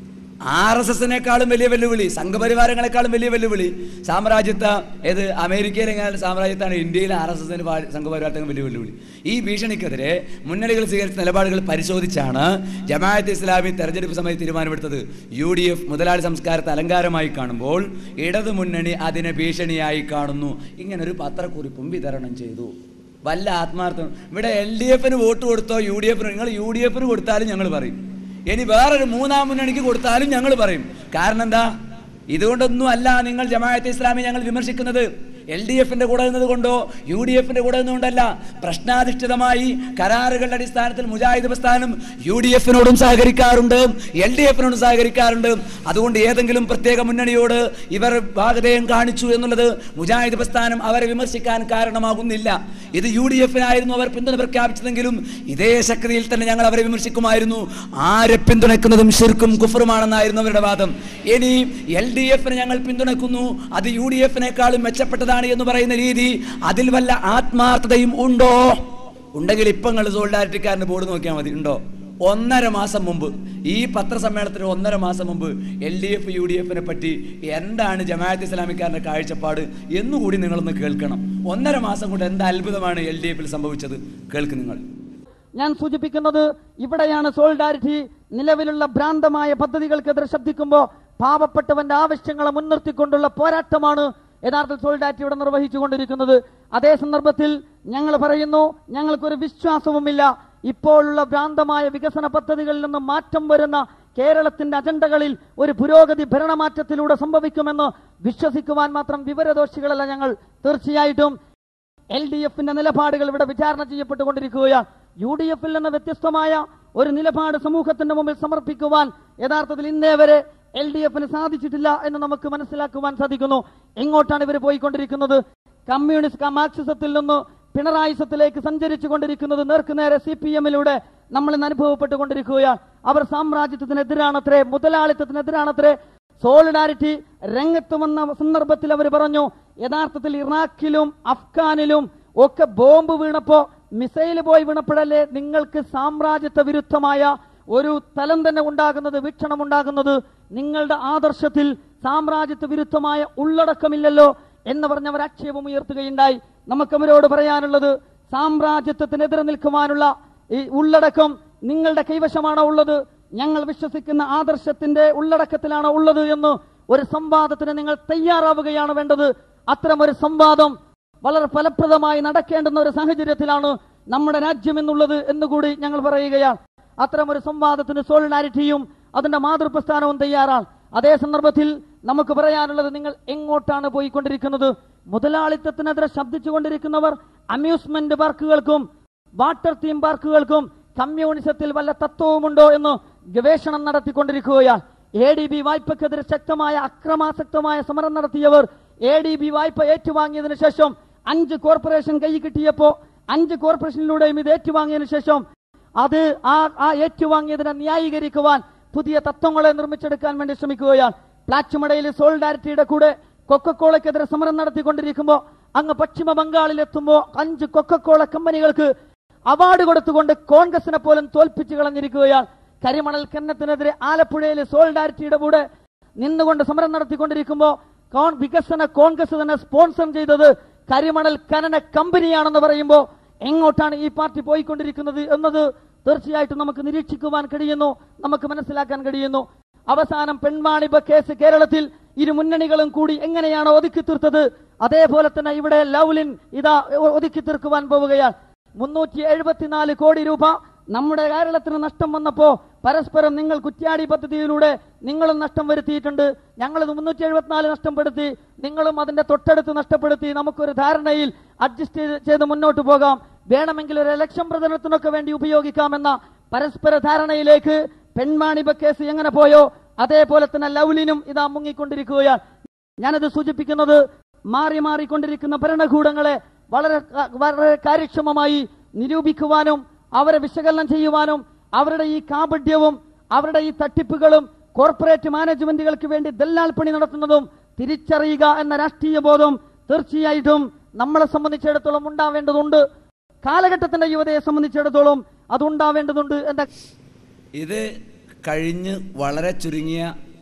ആർ എസ് എസിനേക്കാളും വലിയ വെല്ലുവിളി സംഘപരിവാരങ്ങളെക്കാളും വലിയ വെല്ലുവിളി സാമ്രാജ്യത്വ ഏത് അമേരിക്കയിലെ എങ്ങനെ സാമ്രാജ്യത്താണ് ഇന്ത്യയിലെ ആർ എസ് എസിന് സംഘപരിവാരത്തിന് വലിയ വെല്ലുവിളി ഈ ഭീഷണിക്കെതിരെ മുന്നണികൾ സ്വീകരിച്ച നിലപാടുകൾ പരിശോധിച്ചാണ് ജമാഅത്ത് ഇസ്ലാമി തെരഞ്ഞെടുപ്പ് സമയത്ത് തീരുമാനമെടുത്തത് യു ഡി എഫ് മുതലാളി സംസ്കാരത്തെ അലങ്കാരമായി കാണുമ്പോൾ ഇടതു മുന്നണി അതിനെ ഭീഷണിയായി കാണുന്നു ഇങ്ങനൊരു പത്രക്കുറിപ്പും വിതരണം ചെയ്തു വല്ല ആത്മാർത്ഥം ഇവിടെ എൽ ഡി എഫിന് വോട്ട് കൊടുത്തോ യു ഡി എഫിന് നിങ്ങൾ യു ഡി എഫിന് കൊടുത്താലും ഞങ്ങൾ പറയും ഇനി വേറൊരു മൂന്നാം മുന്നണിക്ക് കൊടുത്താലും ഞങ്ങൾ പറയും കാരണം എന്താ ഇതുകൊണ്ടൊന്നും അല്ല നിങ്ങൾ ജമാഅത്തെ ഇസ്ലാമി ഞങ്ങൾ വിമർശിക്കുന്നത് എൽ ഡി എഫിന്റെ കൂടെ നിന്നത് കൊണ്ടോ യു ഡി എഫിന്റെ കൂടെ നിന്നുകൊണ്ടല്ല പ്രശ്നാധിഷ്ഠിതമായി കരാറുകളുടെ അടിസ്ഥാനത്തിൽ മുജാഹിദ് പ്രസ്ഥാനം യു ഡി എഫിനോടും സഹകരിക്കാറുണ്ട് എൽ ഡി എഫിനോടും സഹകരിക്കാറുണ്ട് അതുകൊണ്ട് ഏതെങ്കിലും പ്രത്യേക മുന്നണിയോട് ഇവർ ഭാഗതയം കാണിച്ചു എന്നുള്ളത് മുജാഹിദ് പ്രസ്ഥാനം അവരെ വിമർശിക്കാൻ കാരണമാകുന്നില്ല ഇത് യു ഡി എഫിനായിരുന്നു അവർ പിന്തുണ പ്രഖ്യാപിച്ചതെങ്കിലും ഇതേ ശക്തിയിൽ തന്നെ ഞങ്ങൾ അവരെ വിമർശിക്കുമായിരുന്നു ആരെ പിന്തുണയ്ക്കുന്നതും ശിർക്കും കുഫറുമാണെന്നായിരുന്നു അവരുടെ വാദം ഇനി എൽ ഡി എഫിനെ ഞങ്ങൾ പിന്തുണയ്ക്കുന്നു അത് യു ഡി എഫിനേക്കാളും മെച്ചപ്പെട്ടതാണ് എന്ന് പറയുന്ന രീതി അതിൽ വല്ല ആത്മാർത്ഥതയും ഉണ്ടോ ഉണ്ടെങ്കിൽ ഇപ്പം നിങ്ങൾ സോളിഡാരിറ്റിക്കാരന് ബോർഡ് നോക്കിയാൽ മതി ഉണ്ടോ ഒന്നര മാസം മുമ്പ് ഈ പത്രസമ്മേളനത്തിന് ഒന്നര മാസം മുമ്പ് L D F U D എഫിനെ പറ്റി എന്താണ് ജമാഅത്ത് ഇസ്ലാമിക്കാരൻ്റെ കാഴ്ചപ്പാട് എന്നുകൂടി നിങ്ങളൊന്ന് കേൾക്കണം ഒന്നര മാസം കൊണ്ട് എന്ത് അത്ഭുതമാണ് എൽ ഡി എഫിൽ സംഭവിച്ചത് കേൾക്ക് നിങ്ങൾ ഞാൻ സൂചിപ്പിക്കുന്നത് ഇവിടെയാണ് സോളിഡാരിറ്റി നിലവിലുള്ള ഭ്രാന്തമായ പദ്ധതികൾക്കെതിരെ ശബ്ദിക്കുമ്പോൾ പാവപ്പെട്ടവന്റെ ആവശ്യങ്ങളെ മുൻനിർത്തിക്കൊണ്ടുള്ള പോരാട്ടമാണ് യഥാർത്ഥ സോളിഡാരിറ്റി ഇവിടെ നിർവഹിച്ചുകൊണ്ടിരിക്കുന്നത് അതേ സന്ദർഭത്തിൽ ഞങ്ങൾ പറയുന്നു ഞങ്ങൾക്കൊരു വിശ്വാസവുമില്ല ഇപ്പോഴുള്ള ഭ്രാന്തമായ വികസന പദ്ധതികളിൽ നിന്ന് മാറ്റം വരുന്ന കേരളത്തിന്റെ അജണ്ടകളിൽ ഒരു പുരോഗതി ഭരണമാറ്റത്തിലൂടെ സംഭവിക്കുമെന്ന് വിശ്വസിക്കുവാൻ മാത്രം വിവരദോഷികളല്ല ഞങ്ങൾ തീർച്ചയായിട്ടും എൽ ഡി എഫിന്റെ നിലപാടുകൾ ഇവിടെ വിചാരണ ചെയ്യപ്പെട്ടുകൊണ്ടിരിക്കുകയാണ് യു ഡി എഫിൽ നിന്ന് വ്യത്യസ്തമായ ഒരു നിലപാട് സമൂഹത്തിന്റെ മുമ്പിൽ സമർപ്പിക്കുവാൻ യഥാർത്ഥത്തിൽ ഇന്നേ വരെ എൽ ഡി എഫിന് സാധിച്ചിട്ടില്ല എന്ന് നമുക്ക് മനസ്സിലാക്കുവാൻ സാധിക്കുന്നു എങ്ങോട്ടാണ് ഇവർ പോയിക്കൊണ്ടിരിക്കുന്നത് കമ്മ്യൂണിസ്റ്റ് മാർക്സിസത്തിൽ നിന്ന് പിണറായിസത്തിലേക്ക് സഞ്ചരിച്ചു കൊണ്ടിരിക്കുന്നത് നേർക്കുനേരെ സി പി എമ്മിലൂടെ നമ്മൾ ഇന്ന് അനുഭവപ്പെട്ടുകൊണ്ടിരിക്കുകയാണ് അവർ സാമ്രാജ്യത്വത്തിനെതിരാണത്രേ മുതലാളിത്തത്തിനെതിരാണത്രേ സോളിഡാരിറ്റി രംഗത്ത് വന്ന സന്ദർഭത്തിൽ അവർ പറഞ്ഞു യഥാർത്ഥത്തിൽ ഇറാഖിലും അഫ്ഗാനിലും ഒക്കെ ബോംബ് വീണപ്പോ മിസൈൽ പോയി വീണപ്പോഴല്ലേ നിങ്ങൾക്ക് സാമ്രാജ്യത്വ വിരുദ്ധമായ ഒരു തലം തന്നെ ഉണ്ടാകുന്നത് വീക്ഷണം ഉണ്ടാകുന്നത് നിങ്ങളുടെ ആദർശത്തിൽ സാമ്രാജ്യത്വ വിരുദ്ധമായ ഉള്ളടക്കമില്ലല്ലോ എന്ന് പറഞ്ഞവർ ആക്ഷേപം ഉയർത്തുകയുണ്ടായി നമുക്ക് അവരോട് പറയാനുള്ളത് സാമ്രാജ്യത്വത്തിനെതിരെ നിൽക്കുവാനുള്ള ഈ ഉള്ളടക്കം നിങ്ങളുടെ കൈവശമാണോ ഉള്ളത് ഞങ്ങൾ വിശ്വസിക്കുന്ന ആദർശത്തിന്റെ ഉള്ളടക്കത്തിലാണോ ഉള്ളത് എന്ന് ഒരു സംവാദത്തിന് നിങ്ങൾ തയ്യാറാവുകയാണ് വേണ്ടത് അത്തരം ഒരു സംവാദം വളരെ ഫലപ്രദമായി നടക്കേണ്ടുന്ന ഒരു സാഹചര്യത്തിലാണ് നമ്മുടെ രാജ്യം എന്നുള്ളത് എന്നുകൂടി ഞങ്ങൾ പറയുകയാണ് അത്തരം ഒരു സംവാദത്തിന് സോളിഡാരിറ്റിയും അതിന്റെ മാതൃപ്രസ്ഥാനവും തയ്യാറാണ് അതേ സന്ദർഭത്തിൽ നമുക്ക് പറയാനുള്ളത് നിങ്ങൾ എങ്ങോട്ടാണ് പോയിക്കൊണ്ടിരിക്കുന്നത് മുതലാളിത്തത്തിനെതിരെ ശബ്ദിച്ചുകൊണ്ടിരിക്കുന്നവർ അമ്യൂസ്മെന്റ് പാർക്കുകൾക്കും വാട്ടർ തീം പാർക്കുകൾക്കും കമ്മ്യൂണിസത്തിൽ വല്ല തത്വവുമുണ്ടോ എന്ന് ഗവേഷണം നടത്തിക്കൊണ്ടിരിക്കുകയാണ് എ ഡി ബി വായ്പക്കെതിരെ ശക്തമായ അക്രമാസക്തമായ സമരം നടത്തിയവർ എ ഡി ബി വായ്പ ഏറ്റുവാങ്ങിയതിനു ശേഷം അഞ്ച് കോർപ്പറേഷൻ കൈ കിട്ടിയപ്പോ അഞ്ച് കോർപ്പറേഷനിലൂടെയും ഇത് ഏറ്റുവാങ്ങിയതിനു ശേഷം അത് ആ ആ ഏറ്റുവാങ്ങിയതിനെ ന്യായീകരിക്കുവാൻ പുതിയ തത്വങ്ങളെ നിർമ്മിച്ചെടുക്കാൻ വേണ്ടി ശ്രമിക്കുകയാണ് പ്ലാച്ചുമടയിൽ സോളിഡാരിറ്റിയുടെ കൂടെ കൊക്കക്കോളയ്ക്കെതിരെ സമരം നടത്തിക്കൊണ്ടിരിക്കുമ്പോൾ അങ്ങ് പശ്ചിമ ബംഗാളിൽ എത്തുമ്പോൾ അഞ്ച് കൊക്കക്കോള കമ്പനികൾക്ക് അവാർഡ് കൊടുത്തുകൊണ്ട് കോൺഗ്രസിനെ പോലും തോൽപ്പിച്ചു കളഞ്ഞിരിക്കുകയാണ് കരിമണൽ കന്നത്തിനെതിരെ ആലപ്പുഴയിൽ സോളിഡാരിറ്റിയുടെ കൂടെ നിന്നുകൊണ്ട് സമരം നടത്തിക്കൊണ്ടിരിക്കുമ്പോൾ കോൺ- വികസന കോൺഗ്രസ് തന്നെ സ്പോൺസർ ചെയ്തത് കരിമണൽ ഖനന കമ്പനിയാണെന്ന് പറയുമ്പോൾ എങ്ങോട്ടാണ് ഈ പാർട്ടി പോയിക്കൊണ്ടിരിക്കുന്നത് എന്നത് തീർച്ചയായിട്ടും നമുക്ക് നിരീക്ഷിക്കുവാൻ കഴിയുന്നു നമുക്ക് മനസ്സിലാക്കാൻ കഴിയുന്നു അവസാനം പെൺവാണിഭ കേസ് കേരളത്തിൽ ഇരു മുന്നണികളും കൂടി എങ്ങനെയാണ് ഒതുക്കി തീർത്തത് അതേപോലെ തന്നെ ഇവിടെ ലൗലിൻ ഇതാ ഒ- ഒതുക്കി തീർക്കുവാൻ പോവുകയാണ് മുന്നൂറ്റി എഴുപത്തിനാല് കോടി രൂപ നമ്മുടെ കേരളത്തിന് നഷ്ടം വന്നപ്പോ പരസ്പരം നിങ്ങൾ കുറ്റ്യാടി പദ്ധതിയിലൂടെ നിങ്ങളും നഷ്ടം വരുത്തിയിട്ടുണ്ട് ഞങ്ങളത് മുന്നൂറ്റി എഴുപത്തിനാല് നഷ്ടപ്പെടുത്തി നിങ്ങളും അതിന്റെ തൊട്ടടുത്ത് നഷ്ടപ്പെടുത്തി നമുക്കൊരു ധാരണയിൽ അഡ്ജസ്റ്റ് ചെയ്ത് ചെയ്ത് മുന്നോട്ട് പോകാം വേണമെങ്കിൽ ഒരു ഇലക്ഷൻ പ്രചരണത്തിനൊക്കെ വേണ്ടി ഉപയോഗിക്കാമെന്ന പരസ്പര ധാരണയിലേക്ക് പെൺവാണിഭ കേസ് എങ്ങനെ പോയോ അതേപോലെ തന്നെ ലൗലിനും ഇതാ മുങ്ങിക്കൊണ്ടിരിക്കുകയാണ് ഞാനത് സൂചിപ്പിക്കുന്നത് മാറി മാറിക്കൊണ്ടിരിക്കുന്ന ഭരണകൂടങ്ങളെ വളരെ വളരെ കാര്യക്ഷമമായി നിരൂപിക്കുവാനും അവരെ വിശകലനം ചെയ്യുവാനും അവരുടെ ഈ കാപഡ്യവും അവരുടെ ഈ തട്ടിപ്പുകളും കോർപ്പറേറ്റ് മാനേജ്മെന്റുകൾക്ക് വേണ്ടി ദല്ലാൽ പണി നടത്തുന്നതും തിരിച്ചറിയുക എന്ന രാഷ്ട്രീയ ബോധം തീർച്ചയായിട്ടും നമ്മളെ സംബന്ധിച്ചിടത്തോളം ഉണ്ടാവേണ്ടതുണ്ട് കാലഘട്ടത്തിന്റെ യുവതയെ സംബന്ധിച്ചിടത്തോളം അത് ഉണ്ടാവേണ്ടതുണ്ട് എന്ന ഇത് കഴിഞ്ഞ് വളരെ ചുരുങ്ങിയ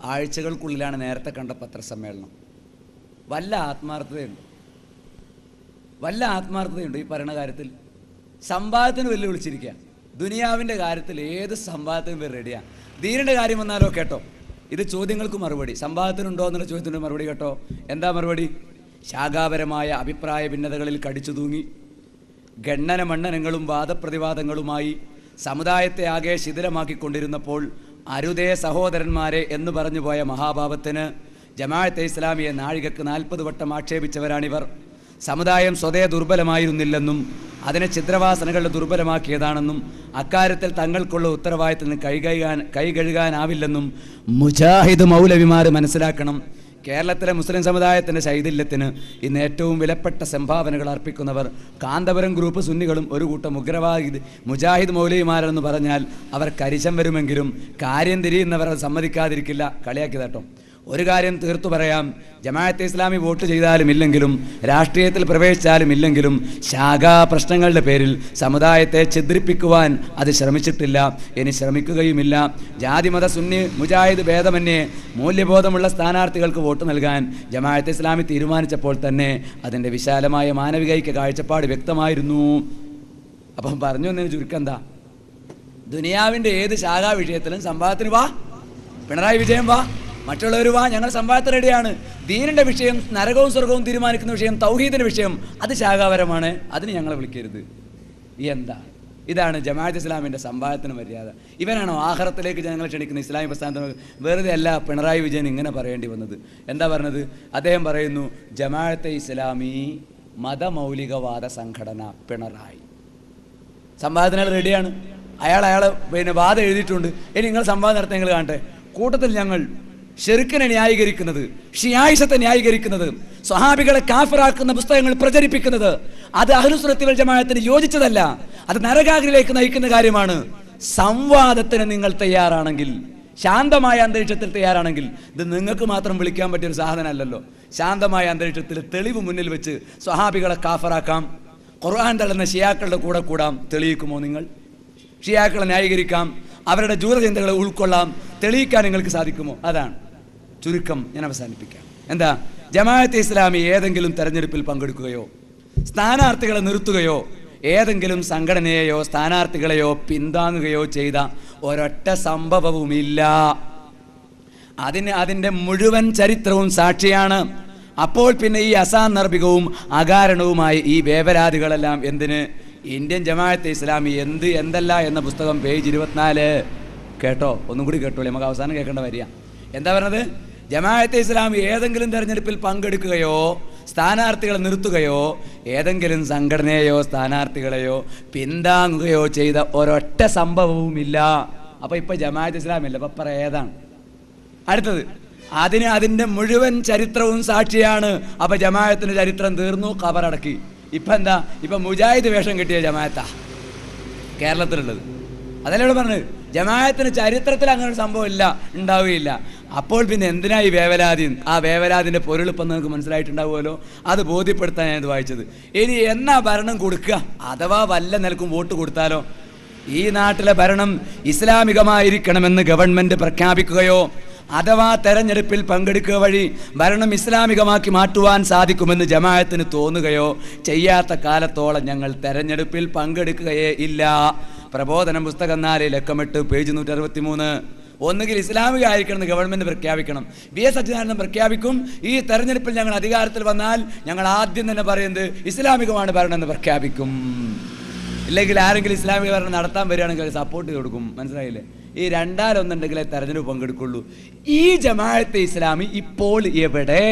ആഴ്ചകൾക്കുള്ളിലാണ് നേരത്തെ കണ്ട പത്രസമ്മേളനം വല്ല ആത്മാർത്ഥതയുണ്ട് വല്ല ആത്മാർത്ഥതയുണ്ട് ഈ പറയുന്ന കാര്യത്തിൽ സമ്പാദത്തിന് വെല്ലുവിളിച്ചിരിക്കുക ദുനിയാവിൻ്റെ കാര്യത്തിൽ ഏത് സമ്പാദത്തിനും ഇവർ റെഡിയാണ് ദീനിൻ്റെ കാര്യം വന്നാലോ കേട്ടോ ഇത് ചോദ്യങ്ങൾക്ക് മറുപടി സമ്പാദത്തിനുണ്ടോ എന്നുള്ള ചോദ്യത്തിന് മറുപടി കേട്ടോ എന്താ മറുപടി ശാഖാപരമായ അഭിപ്രായ ഭിന്നതകളിൽ കടിച്ചു തൂങ്ങി ഗണ്ണന മണ്ണനങ്ങളും വാദപ്രതിവാദങ്ങളുമായി സമുദായത്തെ ആകെ ശിഥിലമാക്കിക്കൊണ്ടിരുന്നപ്പോൾ അരുതേ സഹോദരന്മാരെ എന്ന് പറഞ്ഞു പോയ മഹാഭാവത്തിന് ജമാഅത്തെ ഇസ്ലാമിയെ നാഴികക്ക് നാൽപ്പത് വട്ടം ആക്ഷേപിച്ചവരാണിവർ സമുദായം സ്വതേ ദുർബലമായിരുന്നില്ലെന്നും അതിനെ ചിത്രവാസനകളുടെ ദുർബലമാക്കിയതാണെന്നും അക്കാര്യത്തിൽ തങ്ങൾക്കുള്ള ഉത്തരവാദിത്തത്തിന് കൈകഴുകാൻ കൈകഴുകാനാവില്ലെന്നും മുജാഹിദ് മൗലവിമാർ മനസ്സിലാക്കണം കേരളത്തിലെ മുസ്ലിം സമുദായത്തിൻ്റെ ശൈഥില്യത്തിന് ഇന്ന് ഏറ്റവും വിലപ്പെട്ട സംഭാവനകൾ അർപ്പിക്കുന്നവർ കാന്തപുരം ഗ്രൂപ്പ് സുന്നികളും ഒരു കൂട്ടം ഉഗ്രവാഹിദ് മുജാഹിദ് മൗലവിമാരെന്ന് പറഞ്ഞാൽ അവർ കരിശം വരുമെങ്കിലും കാര്യം തിരിയുന്നവർ അത് സമ്മതിക്കാതിരിക്കില്ല കളിയാക്കിയതാട്ടോ ഒരു കാര്യം തീർത്തു പറയാം ജമാഅത്തെ ഇസ്ലാമി വോട്ട് ചെയ്താലും ഇല്ലെങ്കിലും രാഷ്ട്രീയത്തിൽ പ്രവേശിച്ചാലും ഇല്ലെങ്കിലും ശാഖാ പ്രശ്നങ്ങളുടെ പേരിൽ സമുദായത്തെ ഛിദ്രിപ്പിക്കുവാൻ അത് ശ്രമിച്ചിട്ടില്ല ഇനി ശ്രമിക്കുകയുമില്ല ജാതിമത സുന്നി മുജാഹിദ് ഭേദമന്യേ മൂല്യബോധമുള്ള സ്ഥാനാർത്ഥികൾക്ക് വോട്ട് നൽകാൻ ജമാഅത്തെ ഇസ്ലാമി തീരുമാനിച്ചപ്പോൾ തന്നെ അതിൻ്റെ വിശാലമായ മാനവികൈക്യ കാഴ്ചപ്പാട് വ്യക്തമായിരുന്നു അപ്പം പറഞ്ഞു വന്നതിന് ചുരുക്കം എന്താ ദുനിയാവിൻ്റെ ഏത് ശാഖാ വിഷയത്തിലും സംവാദത്തിന് വാ പിണറായി വിജയൻ വാ മറ്റുള്ളവർ വാ ഞങ്ങൾ സംവാദത്തിന് റെഡിയാണ് ദീനിൻ്റെ വിഷയം നരകവും സ്വർഗവും തീരുമാനിക്കുന്ന വിഷയം തൗഹീദിൻ്റെ വിഷയം അത് ശാഖാപരമാണ് അതിന് ഞങ്ങളെ വിളിക്കരുത് എന്താ ഇതാണ് ജമാഅത്ത് ഇസ്ലാമിൻ്റെ സംവാദത്തിന് മര്യാദ ഇവനാണോ ആഹാരത്തിലേക്ക് ജനങ്ങളെ ക്ഷണിക്കുന്ന ഇസ്ലാമി പ്രസ്ഥാനത്തിന് വെറുതെ അല്ല പിണറായി വിജയൻ ഇങ്ങനെ പറയേണ്ടി വന്നത് എന്താ പറഞ്ഞത് അദ്ദേഹം പറയുന്നു ജമാഅത്തെ ഇസ്ലാമി മതമൗലികവാദ സംഘടന പിണറായി സംവാദത്തിന് റെഡിയാണ് അയാൾ അയാളെ പിന്നെ വാദം എഴുതിയിട്ടുണ്ട് ഇനി നിങ്ങൾ സംവാദം നടത്താൻ നിങ്ങൾ കാണട്ടെ കൂട്ടത്തിൽ ഞങ്ങൾ ഷെറുക്കിനെ ന്യായീകരിക്കുന്നത് ഷിയായിസത്തെ ന്യായീകരിക്കുന്നത് സ്വഹാബികളെ കാഫറാക്കുന്ന പുസ്തകങ്ങൾ പ്രചരിപ്പിക്കുന്നത് അത് അഹ്ലുസുറത്തി ജമാഅത്തിന് യോജിച്ചതല്ല അത് നരകാഗ്രിലേക്ക് നയിക്കുന്ന കാര്യമാണ് സംവാദത്തിന് നിങ്ങൾ തയ്യാറാണെങ്കിൽ ശാന്തമായ അന്തരീക്ഷത്തിൽ തയ്യാറാണെങ്കിൽ ഇത് നിങ്ങൾക്ക് മാത്രം വിളിക്കാൻ പറ്റിയൊരു സാധനമല്ലല്ലോ ശാന്തമായ അന്തരീക്ഷത്തിൽ തെളിവ് മുന്നിൽ വെച്ച് സ്വഹാബികളെ കാഫറാക്കാം ഖുർആൻ തള്ളുന്ന ഷിയാക്കളുടെ കൂടെ കൂടാം തെളിയിക്കുമോ നിങ്ങൾ ഷിയാക്കളെ ന്യായീകരിക്കാം അവരുടെ ജൂതചിന്തകളെ ഉൾക്കൊള്ളാം തെളിയിക്കാൻ നിങ്ങൾക്ക് സാധിക്കുമോ അതാണ് ചുരുക്കം ഞാൻ അവസാനിപ്പിക്കാം എന്താ ജമാഅത്തെ ഇസ്ലാമി ഏതെങ്കിലും തെരഞ്ഞെടുപ്പിൽ പങ്കെടുക്കുകയോ സ്ഥാനാർത്ഥികളെ നിർത്തുകയോ ഏതെങ്കിലും സംഘടനയെയോ സ്ഥാനാർത്ഥികളെയോ പിന്താങ്ങുകയോ ചെയ്ത ഒരൊറ്റ സംഭവവുമില്ല അതിന് അതിൻ്റെ മുഴുവൻ ചരിത്രവും സാക്ഷിയാണ് അപ്പോൾ പിന്നെ ഈ അസാന്ദർഭികവും അകാരണവുമായി ഈ വേവലാതികളെല്ലാം എന്തിന് ഇന്ത്യൻ ജമാഅത്തെ ഇസ്ലാമി എന്ത് എന്തല്ല എന്ന പുസ്തകം പേജ് ഇരുപത്തിനാല് കേട്ടോ ഒന്നും കൂടി കേട്ടോളി നമുക്ക് അവസാനം കേൾക്കേണ്ട വരിക എന്താ പറഞ്ഞത് ജമാഅത്തെ ഇസ്ലാമി ഏതെങ്കിലും തെരഞ്ഞെടുപ്പിൽ പങ്കെടുക്കുകയോ സ്ഥാനാർത്ഥികളെ നിർത്തുകയോ ഏതെങ്കിലും സംഘടനയെയോ സ്ഥാനാർത്ഥികളെയോ പിന്താങ്ങുകയോ ചെയ്ത ഒരൊറ്റ സംഭവവുമില്ല അപ്പൊ ഇപ്പൊ ജമാഅത്ത് ഇസ്ലാമി അല്ല അപ്പൊ പറ ഏതാണ് അടുത്തത് അതിന് അതിന്റെ മുഴുവൻ ചരിത്രവും സാക്ഷിയാണ് അപ്പൊ ജമാഅത്തിന്റെ ചരിത്രം തീർന്നു കബറടക്കി ഇപ്പൊ എന്താ ഇപ്പൊ മുജാഹിദ് വേഷം കിട്ടിയ ജമാഅത്താ കേരളത്തിലുള്ളത് അതല്ലേ ഇവിടെ പറഞ്ഞത് ജമാഅത്തിന് ചരിത്രത്തിൽ അങ്ങനെ ഒരു സംഭവം ഇല്ല ഉണ്ടാവുകയില്ല അപ്പോൾ പിന്നെ എന്തിനാ ഈ വേവലാതി ആ വേവലാതിന്റെ പൊരുളിപ്പം നിങ്ങൾക്ക് മനസ്സിലായിട്ടുണ്ടാവുമല്ലോ അത് ബോധ്യപ്പെടുത്താൻ ഞാൻ ഇത് വായിച്ചത് ഇനി എന്നാ ഭരണം കൊടുക്കുക അഥവാ വല്ല നിലക്കും വോട്ട് കൊടുത്താലോ ഈ നാട്ടിലെ ഭരണം ഇസ്ലാമികമായിരിക്കണമെന്ന് ഗവൺമെന്റ് പ്രഖ്യാപിക്കുകയോ അഥവാ തെരഞ്ഞെടുപ്പിൽ പങ്കെടുക്കുക വഴി ഭരണം ഇസ്ലാമികമാക്കി മാറ്റുവാൻ സാധിക്കുമെന്ന് ജമാഅത്തിന് തോന്നുകയോ ചെയ്യാത്ത കാലത്തോളം ഞങ്ങൾ തെരഞ്ഞെടുപ്പിൽ പങ്കെടുക്കുകയേ ഇല്ല പ്രബോധനം പുസ്തകം നാല് ലക്കമെട്ട് പേജ് നൂറ്റി അറുപത്തി മൂന്ന് ഒന്നുകിൽ ഇസ്ലാമിക ആയിരിക്കണമെന്ന് ഗവൺമെന്റ് പ്രഖ്യാപിക്കണം വി എസ് അച്യുതാനന്ദൻ പ്രഖ്യാപിക്കും ഈ തെരഞ്ഞെടുപ്പിൽ ഞങ്ങൾ അധികാരത്തിൽ വന്നാൽ ഞങ്ങൾ ആദ്യം തന്നെ പറയുന്നത് ഇസ്ലാമികമാണ് ഭരണം എന്ന് പ്രഖ്യാപിക്കും ഇല്ലെങ്കിൽ ആരെങ്കിലും ഇസ്ലാമിക ഭരണം നടത്താൻ വരികയാണെങ്കിൽ അത് സപ്പോർട്ട് ചെയ്ത് കൊടുക്കും മനസ്സിലായില്ലേ ഈ രണ്ടാലൊന്നുണ്ടെങ്കിലേ തെരഞ്ഞെടുപ്പ് പങ്കെടുക്കുള്ളൂ ഈ ജമാഅത്തെ ഇസ്ലാമി ഇപ്പോൾ എവിടെ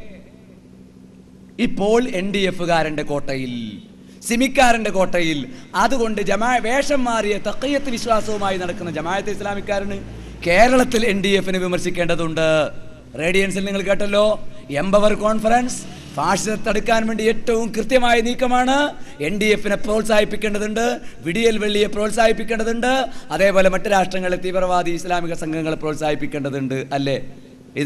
ഇപ്പോൾ എൻ ഡി എഫുകാരൻ്റെ കോട്ടയിൽ സിമിക്കാരൻ്റെ കോട്ടയിൽ അതുകൊണ്ട് ജമാ വേഷം മാറിയ തക്കയ്യത്ത് വിശ്വാസവുമായി നടക്കുന്ന ജമാഅത്തെ ഇസ്ലാമിക്കാരന് കേരളത്തിൽ എൻ ഡി എഫിനെ വിമർശിക്കേണ്ടതുണ്ട് റേഡിയൻസിൽ നിങ്ങൾ കേട്ടല്ലോ എംപവർ കോൺഫറൻസ് ഫാഷിസത്തെ തടുക്കാൻ വേണ്ടി ഏറ്റവും കൃത്യമായ നീക്കമാണ് എൻ ഡി എഫിനെ പ്രോത്സാഹിപ്പിക്കേണ്ടതുണ്ട് വിടിയൽ വെള്ളിയെ പ്രോത്സാഹിപ്പിക്കേണ്ടതുണ്ട് അതേപോലെ മറ്റ് രാഷ്ട്രങ്ങളിലെ തീവ്രവാദി ഇസ്ലാമിക സംഘങ്ങളെ പ്രോത്സാഹിപ്പിക്കേണ്ടതുണ്ട് അല്ലേ ഇതാ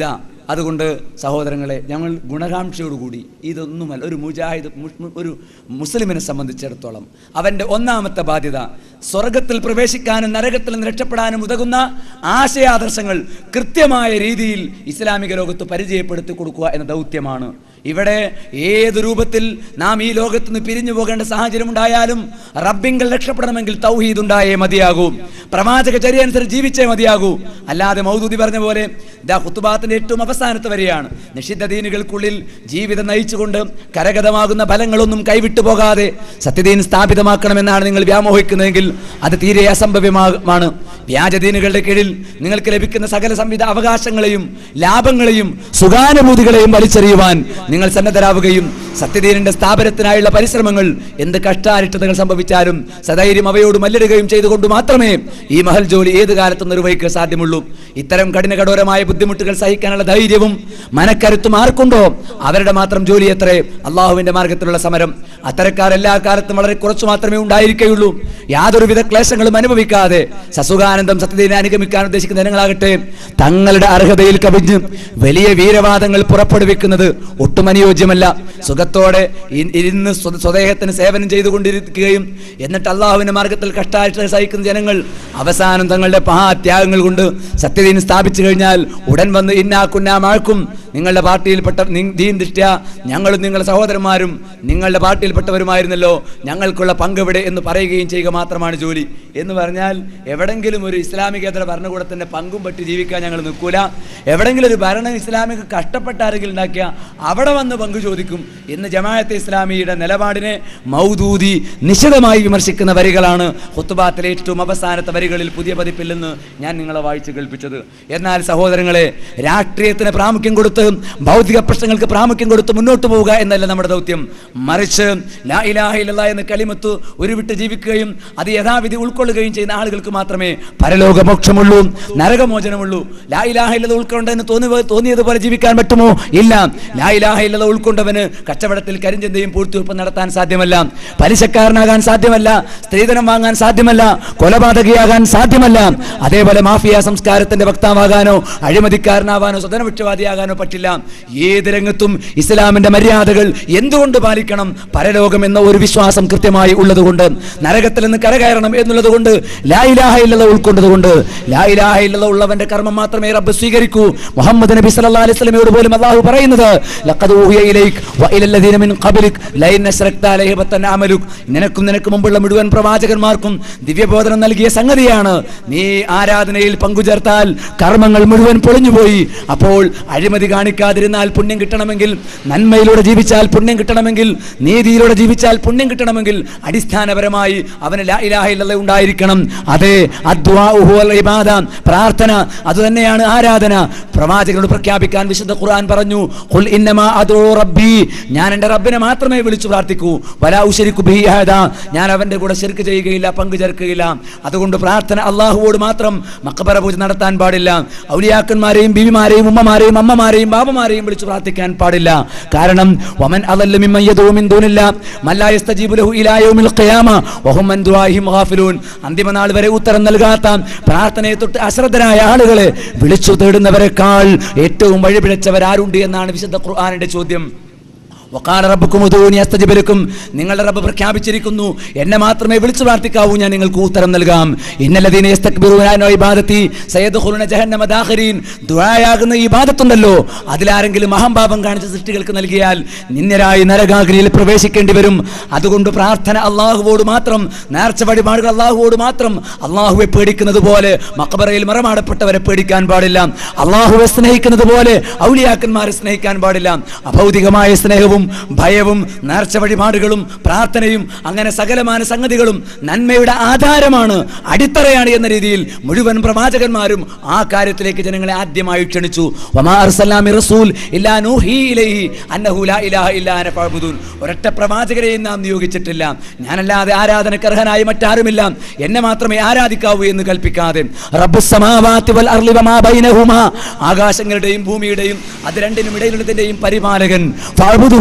അതുകൊണ്ട് സഹോദരങ്ങളെ ഞങ്ങൾ ഗുണകാംക്ഷയോടുകൂടി ഇതൊന്നുമല്ല ഒരു മുജാഹിദ് മു- മു- ഒരു മുസ്ലിമിനെ സംബന്ധിച്ചിടത്തോളം അവൻ്റെ ഒന്നാമത്തെ ബാധ്യത സ്വർഗത്തിൽ പ്രവേശിക്കാനും നരകത്തിൽ നിന്ന് രക്ഷപ്പെടാനും ഉതകുന്ന ആശയാദർശങ്ങൾ കൃത്യമായ രീതിയിൽ ഇസ്ലാമിക ലോകത്ത് പരിചയപ്പെടുത്തി കൊടുക്കുക എന്ന ദൗത്യമാണ് ഇവിടെ ഏത് രൂപത്തിൽ നാം ഈ ലോകത്ത് നിന്ന് പിരിഞ്ഞു പോകേണ്ട സാഹചര്യം ഉണ്ടായാലും റബ്ബിങ്കൽ രക്ഷപ്പെടണമെങ്കിൽ തൗഹീദ് ഉണ്ടായേ മതിയാകൂ പ്രവാചക ചര്യ അനുസരിച്ച് ജീവിച്ചേ മതിയാകൂ അല്ലാതെ മൗദൂദി പറഞ്ഞ പോലെ ദാ ഖുത്തുബാത്തിന്റെ ഏറ്റവും അവസാനത്തെ വരെയാണ് നിഷിദ്ധ ദീനുകൾക്കുള്ളിൽ ജീവിതം നയിച്ചുകൊണ്ട് കരഗതമാകുന്ന ഫലങ്ങളൊന്നും കൈവിട്ടു പോകാതെ സത്യദീൻ സ്ഥാപിതമാക്കണമെന്നാണ് നിങ്ങൾ വ്യാമോഹിക്കുന്നതെങ്കിൽ അത് തീരെ അസംഭവ്യമാണ് വ്യാജദീനുകളുടെ കീഴിൽ നിങ്ങൾക്ക് ലഭിക്കുന്ന സകല സംവിധ അവകാശങ്ങളെയും ലാഭങ്ങളെയും സുഖാനുഭൂതികളെയും വലിച്ചെറിയുവാൻ നിങ്ങൾ സന്നദ്ധരാവുകയും സത്യദീനിന്റെ സ്ഥാപനത്തിനായുള്ള പരിശ്രമങ്ങൾ എന്ത് കഷ്ടാരിഷ്ടതകൾ സംഭവിച്ചാലും സധൈര്യം അവയോട് മല്ലിടുകയും ചെയ്തുകൊണ്ട് മാത്രമേ ഈ മഹൽ ജോലി ഏത് കാലത്തും നിർവഹിക്കാൻ സാധ്യമുള്ളൂ ഇത്തരം കഠിന കഠോരമായ ബുദ്ധിമുട്ടുകൾ സഹിക്കാനുള്ള ധൈര്യവും മനക്കരുത്തും ആർക്കുണ്ടോ അവരുടെ മാത്രം ജോലി എത്രേ അള്ളാഹുവിന്റെ മാർഗത്തിലുള്ള സമരം അത്തരക്കാർ എല്ലാ കാലത്തും വളരെ കുറച്ചു മാത്രമേ ഉണ്ടായിരിക്കുകയുള്ളൂ യാതൊരുവിധ ക്ലേശങ്ങളും അനുഭവിക്കാതെ സസുഖാനന്ദം സത്യദീനെ അനുഗമിക്കാൻ ഉദ്ദേശിക്കുന്ന ജനങ്ങളാകട്ടെ തങ്ങളുടെ അർഹതയിൽ കവിഞ്ഞ് വലിയ വീരവാദങ്ങൾ പുറപ്പെടുവിക്കുന്നത് ഒട്ടും അനുയോജ്യമല്ല സുഖത്തോടെ ഇ- ഇരുന്ന് സ്വ- സ്വദേഹത്തിന് സേവനം ചെയ്തുകൊണ്ടിരിക്കുകയും എന്നിട്ട് അള്ളാഹുവിന്റെ മാർഗത്തിൽ കഷ്ടാരിഷ്ട സഹിക്കുന്ന ജനങ്ങൾ അവസാനം തങ്ങളുടെ മഹാത്യാഗങ്ങൾ കൊണ്ട് സത്യദീൻ സ്ഥാപിച്ചു കഴിഞ്ഞാൽ ഉടൻ വന്ന് ഇന്നാ കുന്നാ മഴക്കും നിങ്ങളുടെ പാർട്ടിയിൽപ്പെട്ട നി- ദീൻ ദൃഷ്ട്യ ഞങ്ങളും നിങ്ങളുടെ സഹോദരന്മാരും നിങ്ങളുടെ പാർട്ടിയിൽപ്പെട്ടവരുമായിരുന്നല്ലോ ഞങ്ങൾക്കുള്ള പങ്കെവിടെ എന്ന് പറയുകയും ചെയ്യുക മാത്രമാണ് ജോലി എന്ന് പറഞ്ഞാൽ എവിടെങ്കിലും ഒരു ഇസ്ലാമികേതര ഭരണകൂടത്തിന്റെ പങ്കും പറ്റി ജീവിക്കാൻ ഞങ്ങൾ നിൽക്കൂല എവിടെങ്കിലും ഒരു ഭരണം ഇസ്ലാമിക കഷ്ടപ്പെട്ട ആരെങ്കിലും ഉണ്ടാക്കിയ അവിടെ വന്ന് പങ്കു ചോദിക്കും എന്ന് ജമാഅത്തെ ഇസ്ലാമിയുടെ നിലപാടിനെ മൗദൂദി നിശിതമായി വിമർശിക്കുന്ന വരികളാണ് ഹുത്തുബാത്തിലെ ഏറ്റവും അവസാനത്തെ വരികളിൽ പുതിയ പതിപ്പിൽ നിന്ന് ഞാൻ നിങ്ങളെ വായിച്ചു കേൾപ്പിച്ചത് എന്നാൽ സഹോദരങ്ങളെ രാഷ്ട്രീയത്തിന് പ്രാമുഖ്യം കൊടുത്ത് ഭൗതിക പ്രശ്നങ്ങൾക്ക് പ്രാമുഖ്യം കൊടുത്ത് മുന്നോട്ട് പോവുക എന്നല്ല നമ്മുടെ ദൗത്യം മറിച്ച് ലാ ഇലാഹ ഇല്ലല്ലാ എന്ന കളിമത്ത് ഉരുവിട്ട് ജീവിക്കുകയും അത് യഥാവിധി ഉൾക്കൊള്ളുകയും ചെയ്യുന്ന ആളുകൾക്ക് മാത്രമേ പരലോകമോക്ഷമുള്ളൂ നരകമോചനമുള്ളൂ ലാ ഇലാഹ ഇല്ലത ഉൾക്കൊണ്ടെന്ന് തോന്നി തോന്നിയതുപോലെ ജീവിക്കാൻ പറ്റുമോ ഇല്ല ലാ ഇലാഹ ഇല്ലത ഉൾക്കൊണ്ടവന് കച്ചവടത്തിൽ കരിഞ്ചന്തയും പൂഴ്ത്തിവെപ്പ് നടത്താൻ സാധ്യമല്ല പലിശക്കാരനാകാൻ സാധ്യമല്ല സ്ത്രീധനം വാങ്ങാൻ സാധ്യമല്ല കൊലപാതകയാകാൻ സാധ്യമല്ല അതേപോലെ മാഫിയ സംസ്കാരത്തിന്റെ വക്താവാകാനോ അഴിമതിക്കാരനാവാനോ സ്വതനപക്ഷവാദിയാകാനോ പറ്റില്ല ഏത് രംഗത്തും ഇസ്ലാമിന്റെ മര്യാദകൾ എന്തുകൊണ്ട് പാലിക്കണം പരലോകം എന്ന ഒരു വിശ്വാസം കൃത്യമായി ഉള്ളതുകൊണ്ട് നരകത്തിൽ നിന്ന് കരകയറണം എന്നുള്ളത് കൊണ്ട് ലായിലാഹ ഇല്ലത ഉൾക്കൊണ്ടതുകൊണ്ട് ലായിലാഹ ഇല്ലത ഉള്ളവന്റെ കർമ്മം മാത്രമേ റബ്ബ് സ്വീകരിക്കൂ മുഹമ്മദ് നബി സല്ലല്ലാഹു അലൈഹി വസല്ലമയോട് പോലും അല്ലാഹു പറയുന്നത് ലഖദ് ഊഹിയ ഇലൈക് വഇലല്ലദീന മിൻ ഖബ്ലിക് ലൈൻ അശ്റക്ത ലൈഹബത്തൻ അമലുക് നിനക്കും നിനക്ക് മുമ്പുള്ള മുഴുവൻ പ്രവാചകന്മാർക്കും ദിവ്യബോധനം നൽകിയ സംഗതിയാണ് നീ ആരാധനയിൽ പങ്കുചേർത്താൽ കർമ്മങ്ങൾ മുഴുവൻ പൊളിഞ്ഞുപോയി അപ്പോൾ അഴിമതി കാണിക്കാതിരുന്നാൽ പുണ്യം കിട്ടണമെങ്കിൽ നന്മയിലൂടെ ജീവിച്ചാൽ പുണ്യം കിട്ടണമെങ്കിൽ നീതിയിലൂടെ ജീവിച്ചാൽ പുണ്യം കിട്ടണമെങ്കിൽ അടിസ്ഥാനപരമായി അവന് ലാ ഇലാഹ ഇല്ലല്ലാഹ് ഉണ്ടായിരിക്കണം അതെ അദ്വാഉ ഹുവൽ ഇബാദ പ്രാർത്ഥന അതുതന്നെയാണ് ആരാധന പ്രവാചകനോട് പ്രഖ്യാപിക്കാൻ വിശുദ്ധ ഖുർആൻ പറഞ്ഞു ഖുൽ ഇന്നമാ അദൂ റബ്ബി ഞാൻ എൻ്റെ റബ്ബിനെ മാത്രമേ വിളിച്ചു പ്രാർത്ഥിക്കൂ വലാ ഉശരിക്കു ബിഹി അഹദ ഞാൻ അവൻ്റെ കൂടെ ശിർക്ക് ചെയ്യുകയില്ല പങ്കു ചേർക്കുകയില്ല അതുകൊണ്ട് പ്രാർത്ഥന അള്ളാഹുവോട് മാത്രം മക്കബറ പൂജ നടത്താൻ പാടില്ല ഔലിയാക്കന്മാരെയും ബിവിമാരെയും ഉമ്മമാരെയും അമ്മമാരെയും ബാബമാരെയും വിളിച്ചു പ്രാർത്ഥിക്കാൻ പാടില്ല കാരണം വമൻ അദല്ലു മിമ്മൻ യദൂ മിൻ ദൂനില്ല മല്ലാ യസ്തജീബു ലഹു ഇലാ യൗമിൽ ഖിയാമ വഹും അൻ ദുആഇഹിം ഗാഫിലൂൻ അന്തിമ നാൾ വരെ ഉത്തരം നൽകാത്ത പ്രാർത്ഥനയെ തൊട്ട് അശ്രദ്ധരായ ആളുകളെ വിളിച്ചു തേടുന്നവരെക്കാൾ ഏറ്റവും വഴിപിഴച്ചവരാരുണ്ട് എന്നാണ് വിശുദ്ധ ഖുർആനിന്റെ ചോദ്യം വക്കാല റബ്ബുക്കും ഉദൂനി അസ്തജിബ് ലക്കും നിങ്ങളുടെ റബ്ബ് പ്രഖ്യാപിച്ചിരിക്കുന്നു എന്നെ മാത്രമേ വിളിച്ചു പ്രാർത്ഥിക്കാവൂ ഞാൻ നിങ്ങൾക്ക് ഉത്തരം നൽകാം ഇന്നലദീന യസ്തക്ബിറൂന അൻ ഇബാദത്തി സയദ്ഖുലുന ജഹന്നമ ദാഖിരീൻ ദുആയാകുന്ന ഈ ഇബാദത്തുണ്ടല്ലോ അതിലാരെങ്കിലും അഹംഭാവം കാണിച്ച സൃഷ്ടികൾക്ക് നൽകിയാൽ നിന്ദരായി നരകാഗ്നിയിൽ പ്രവേശിക്കേണ്ടി വരും അതുകൊണ്ട് പ്രാർത്ഥന അള്ളാഹുവോട് മാത്രം നേർച്ച വഴിപാടുകൾ അള്ളാഹുവോട് മാത്രം അള്ളാഹുവെ പേടിക്കുന്നത് പോലെ മക്കബറയിൽ മറമാടപ്പെട്ടവരെ പേടിക്കാൻ പാടില്ല അള്ളാഹുവെ സ്നേഹിക്കുന്നത് പോലെ ഔലിയാക്കന്മാരെ സ്നേഹിക്കാൻ പാടില്ല അഭൗതികമായ സ്നേഹവും ഭയവും നേർച്ച വഴിപാടുകളും പ്രാർത്ഥനയും അങ്ങനെ സകലമാന സംഗതികളും നന്മയുടെ ആധാരമാണ് അടിത്തറയാണ് എന്ന രീതിയിൽ മുഴുവൻ പ്രവാചകന്മാരും ആ കാര്യത്തിലേക്ക് ജനങ്ങളെ ആദ്യമായി ക്ഷണിച്ചു വമാ അർസലാമി റസൂൽ ഇല്ലാ നൂഹി ഇലൈഹി അന്നഹു ലാ ഇലാഹ ഇല്ലാ അന ഫഅ്ബുദൂൻ ഒരൊറ്റ പ്രവാചകരെയും നാം നിയോഗിച്ചിട്ടില്ല ഞാനല്ലാതെ ആരാധനക്ക് അർഹനായി മറ്റാരുമില്ല എന്നെ മാത്രമേ ആരാധിക്കാവൂ എന്ന് കൽപ്പിക്കാതെ റബ്ബുസ് സമാവാതി വൽ അർളി വമാ ബൈനഹുമാ ആകാശങ്ങളുടെയും ഭൂമിയുടെയും അത് രണ്ടിനും ഇടയിലുള്ളതിന്റെയും പരിപാലകൻ ഫഅ്ബുദുഹു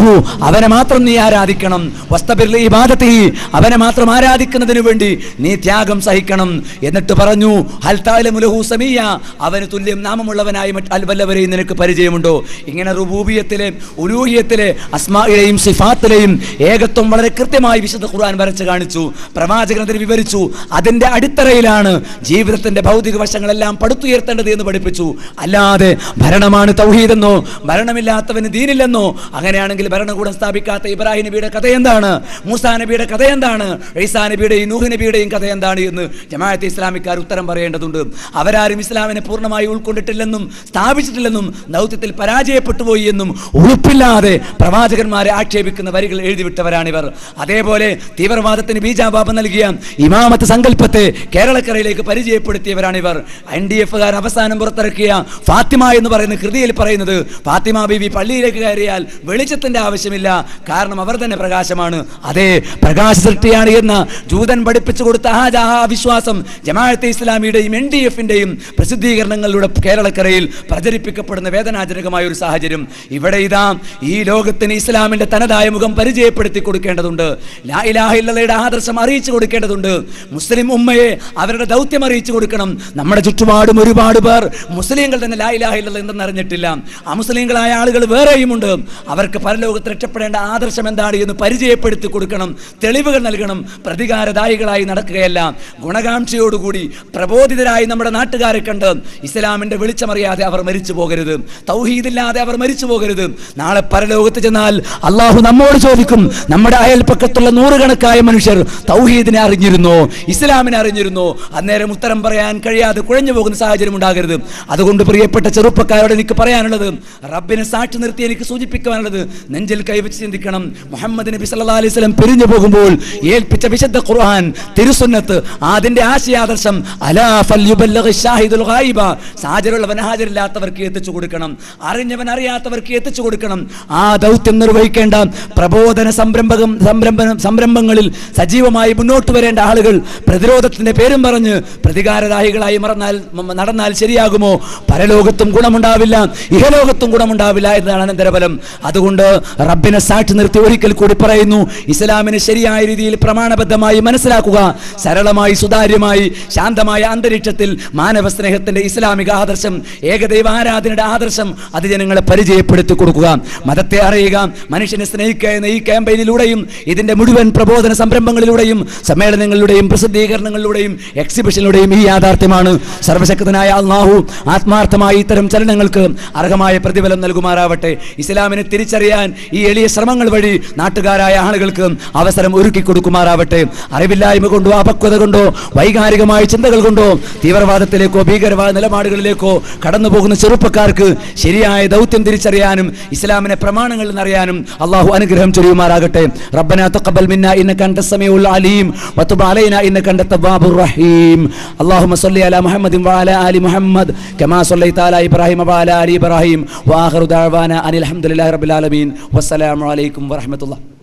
അള്ളാഹു അവനെ മാത്രം നീ ആരാധിക്കണം വസ്തബിർ ലി ഇബാദത്തിഹി അവനെ മാത്രം ആരാധിക്കുന്നതിന് വേണ്ടി നീ ത്യാഗം സഹിക്കണം എന്നിട്ട് പറഞ്ഞു ഹൽ തഅലമു ലഹു സമീയ അവന് തുല്യം നാമമുള്ളവനായി മറ്റ് അൽ വല്ലവരെയും നിനക്ക് പരിചയമുണ്ടോ ഇങ്ങനെ റുബൂബിയത്തിലെ ഉലൂഹിയത്തിലെ അസ്മായിലെയും സിഫാത്തിലെയും ഏകത്വം വളരെ കൃത്യമായി വിശുദ്ധ ഖുർആൻ വരച്ച് കാണിച്ചു പ്രവാചകൻ അതിന് വിവരിച്ചു അതിന്റെ അടിത്തറയിലാണ് ജീവിതത്തിന്റെ ഭൗതിക വശങ്ങളെല്ലാം പടുത്തുയർത്തേണ്ടത് എന്ന് പഠിപ്പിച്ചു അല്ലാതെ ഭരണമാണ് തൗഹീദെന്നോ ഭരണമില്ലാത്തവന് ദീനില്ലെന്നോ അങ്ങനെയാണെങ്കിൽ ഭരണകൂടം സ്ഥാപിക്കാത്ത ഇബ്രാഹിം നബിയുടെ കഥ എന്താണ് മൂസാ നബിയുടെ കഥ എന്താണ് ഈസാ നബിയുടെയും നൂഹ് നബിയുടെയും കഥ എന്താണ് എന്ന് ജമാഅത്തെ ഇസ്ലാമിക്കാർ ഉത്തരം പറയേണ്ടതുണ്ട് അവരാരും ഇസ്ലാമിനെ പൂർണ്ണമായി ഉൾക്കൊണ്ടിട്ടില്ലെന്നും സ്ഥാപിച്ചിട്ടില്ലെന്നും ദൗത്യത്തിൽ പരാജയപ്പെട്ടു പോയി എന്നും ഉളുപ്പില്ലാതെ പ്രവാചകന്മാരെ ആക്ഷേപിക്കുന്ന വരികൾ എഴുതിവിട്ടവരാണിവർ അതേപോലെ തീവ്രവാദത്തിന് ബീജാപാപം നൽകിയ ഇമാമത്ത് സങ്കല്പത്തെ കേരളക്കരയിലേക്ക് പരിചയപ്പെടുത്തിയവരാണിവർ എൻ ഡി എഫുകാർ അവസാനം പുറത്തിറക്കിയ ഫാത്തിമ എന്ന് പറയുന്ന കൃതിയിൽ പറയുന്നത് ഫാത്തിമ ബീവി പള്ളിയിലേക്ക് കയറിയാൽ വെളിച്ചത്തിന്റെ ആവശ്യമില്ല കാരണം അവർ തന്നെ പ്രകാശമാണ് അതെ പ്രകാശ സൃഷ്ടിയാണ് എന്ന ജൂതൻ പഠിപ്പിച്ചു കൊടുത്ത ആ ജാഹാ വിശ്വാസം ജമാഅത്തെ ഇസ്ലാമിയുടെയും എൻ ഡി എഫിന്റെയും പ്രസിദ്ധീകരണങ്ങളിലൂടെ കേരളക്കരയിൽ പ്രചരിപ്പിക്കപ്പെടുന്ന വേദനാജനകമായ ഒരു സാഹചര്യം ഇവിടെ ഇതാ ഈ ലോകത്തിന് ഇസ്ലാമിന്റെ തനതായ മുഖം പരിചയപ്പെടുത്തി കൊടുക്കേണ്ടതുണ്ട് ലാ ഇലാഹ ഇല്ലല്ലയുടെ ആദർശം അറിയിച്ചു കൊടുക്കേണ്ടതുണ്ട് മുസ്ലിം ഉമ്മയെ അവരുടെ ദൗത്യം അറിയിച്ചു കൊടുക്കണം നമ്മുടെ ചുറ്റുപാടും ഒരുപാട് പേർ മുസ്ലിങ്ങൾ തന്നെ ലാ ഇലാഹ ഇല്ലല്ല എന്തെന്ന് അറിഞ്ഞിട്ടില്ല അമുസ്ലിങ്ങളായ ആളുകൾ വേറെയുമുണ്ട് അവർക്ക് പരലോകത്ത് രക്ഷപ്പെടേണ്ട ആദർശം എന്താണ് എന്ന് പരിചയപ്പെടുത്തി കൊടുക്കണം തെളിവുകൾ നൽകണം പ്രതികാരദായികളായി നടക്കുകയല്ല ഗുണകാംക്ഷയോടുകൂടി പ്രബോധിതരായി നമ്മുടെ നാട്ടുകാരെ കണ്ട് ഇസ്ലാമിന്റെ വെളിച്ചമറിയാതെ അവർ മരിച്ചു പോകരുത് തൗഹീദില്ലാതെ അവർ മരിച്ചു പോകരുത് നാളെ പരലോകത്ത് ചെന്നാൽ അള്ളാഹു നമ്മോട് ചോദിക്കും നമ്മുടെ അയൽപ്പക്കത്തുള്ള നൂറുകണക്കായ മനുഷ്യർ തൗഹീദിനെ അറിഞ്ഞിരുന്നോ ഇസ്ലാമിനെ അറിഞ്ഞിരുന്നോ അന്നേരം ഉത്തരം പറയാൻ കഴിയാതെ കുഴഞ്ഞു പോകുന്ന സാഹചര്യം ഉണ്ടാകരുത് അതുകൊണ്ട് പ്രിയപ്പെട്ട ചെറുപ്പക്കാരോട് എനിക്ക് പറയാനുള്ളത് റബ്ബിനെ സാക്ഷി നിർത്തി എനിക്ക് സൂചിപ്പിക്കാനുള്ളത് നെഞ്ചിൽ കൈവച്ച് ചിന്തിക്കണം മുഹമ്മദ് നബി സല്ലല്ലാഹു അലൈഹി വസല്ലം പിരിഞ്ഞു പോകുമ്പോൾ ഏൽപ്പിച്ച വിശുദ്ധ ഖുർആൻ തിരുസുന്നത്ത് അതിന്റെ ആശയാദർശം അലാ ഫൽയുബല്ലഗി ഷാഹിദുൽ ഗായിബ സാജരുള്ളവൻ ഹാജരില്ലാത്തവർക്ക് എത്തിച്ചു കൊടുക്കണം അറിഞ്ഞവൻ അറിയാത്തവർക്ക് എത്തിച്ചു കൊടുക്കണം ആ ദൗത്യം നിർവഹിക്കേണ്ട പ്രബോധന സംരംഭകം സംരംഭം സംരംഭങ്ങളിൽ സജീവമായി മുന്നോട്ട് വരേണ്ട ആളുകൾ പ്രതിരോധത്തിന്റെ പേരും പറഞ്ഞ് പ്രതികാരദാഹികളായി മറന്നാൽ മ- നടന്നാൽ ശരിയാകുമോ പരലോകത്തും ഗുണമുണ്ടാവില്ല ഇഹലോകത്തും ഗുണമുണ്ടാവില്ല എന്നതാണ് അനന്തരഫലം അതുകൊണ്ട് റബ്ബിനെ സാക്ഷി നിർത്തി ഒരിക്കൽ കൂടി പറയുന്നു ഇസ്ലാമിനെ ശരിയായ രീതിയിൽ പ്രമാണബദ്ധമായി മനസ്സിലാക്കുക സരളമായി സുതാര്യമായി ശാന്തമായ അന്തരീക്ഷത്തിൽ മാനവ സ്നേഹത്തിന്റെ ഇസ്ലാമിക ആദർശം ഏകദൈവ ആരാധനയുടെ ആദർശം അത് ജനങ്ങളെ പരിചയപ്പെടുത്തി കൊടുക്കുക മതത്തെ അറിയുക മനുഷ്യനെ സ്നേഹിക്കുക എന്ന ഈ ക്യാമ്പയിനിലൂടെയും ഇതിന്റെ മുഴുവൻ പ്രബോധന സംരംഭങ്ങളിലൂടെയും സമ്മേളനങ്ങളിലൂടെയും പ്രസിദ്ധീകരണങ്ങളിലൂടെയും എക്സിബിഷനിലൂടെയും ഈ യാഥാർത്ഥ്യമാണ് സർവശക്തനായ അള്ളാഹു ആത്മാർത്ഥമായി ഇത്തരം ചലനങ്ങൾക്ക് അർഹമായ പ്രതിഫലം നൽകുമാറാവട്ടെ ഇസ്ലാമിനെ തിരിച്ചറിയാൻ ഈ എളിയ ശ്രമങ്ങൾ വഴി നാട്ടുകാരായ ആളുകൾക്ക് അവസരം ഒരുക്കി കൊടുക്കുമാറാവട്ടെ അറിവില്ലായ്മ കൊണ്ടോ അപക്വത കൊണ്ടോ വൈകാരികമായ ചിന്തകൾ കൊണ്ടോ തീവ്രവാദത്തിലേക്കോ ഭീകരവാദ നിലപാടുകളിലേക്കോ കടന്നു പോകുന്ന ചെറുപ്പക്കാർക്ക് ശരിയായ ദൗത്യം തിരിച്ചറിയാനും ഇസ്ലാമിനെ പ്രമാണങ്ങളിൽ നിന്നറിയാനും അള്ളാഹു അനുഗ്രഹം ചൊരിയുമാറാകട്ടെ റബ്ബന തഖബ്ബൽ മിന്ന ഇന്നക അൻത സമീഉൽ അലീം വതുബ് അലൈന ഇന്നക അൻത തവ്വാബുർ റഹീം اللهم صل على محمد وعلى ال محمد كما صليت على ابراهيم وعلى ال ابراهيم واخر دعوانا ان الحمد لله رب العالمين والسلام عليكم ورحمه الله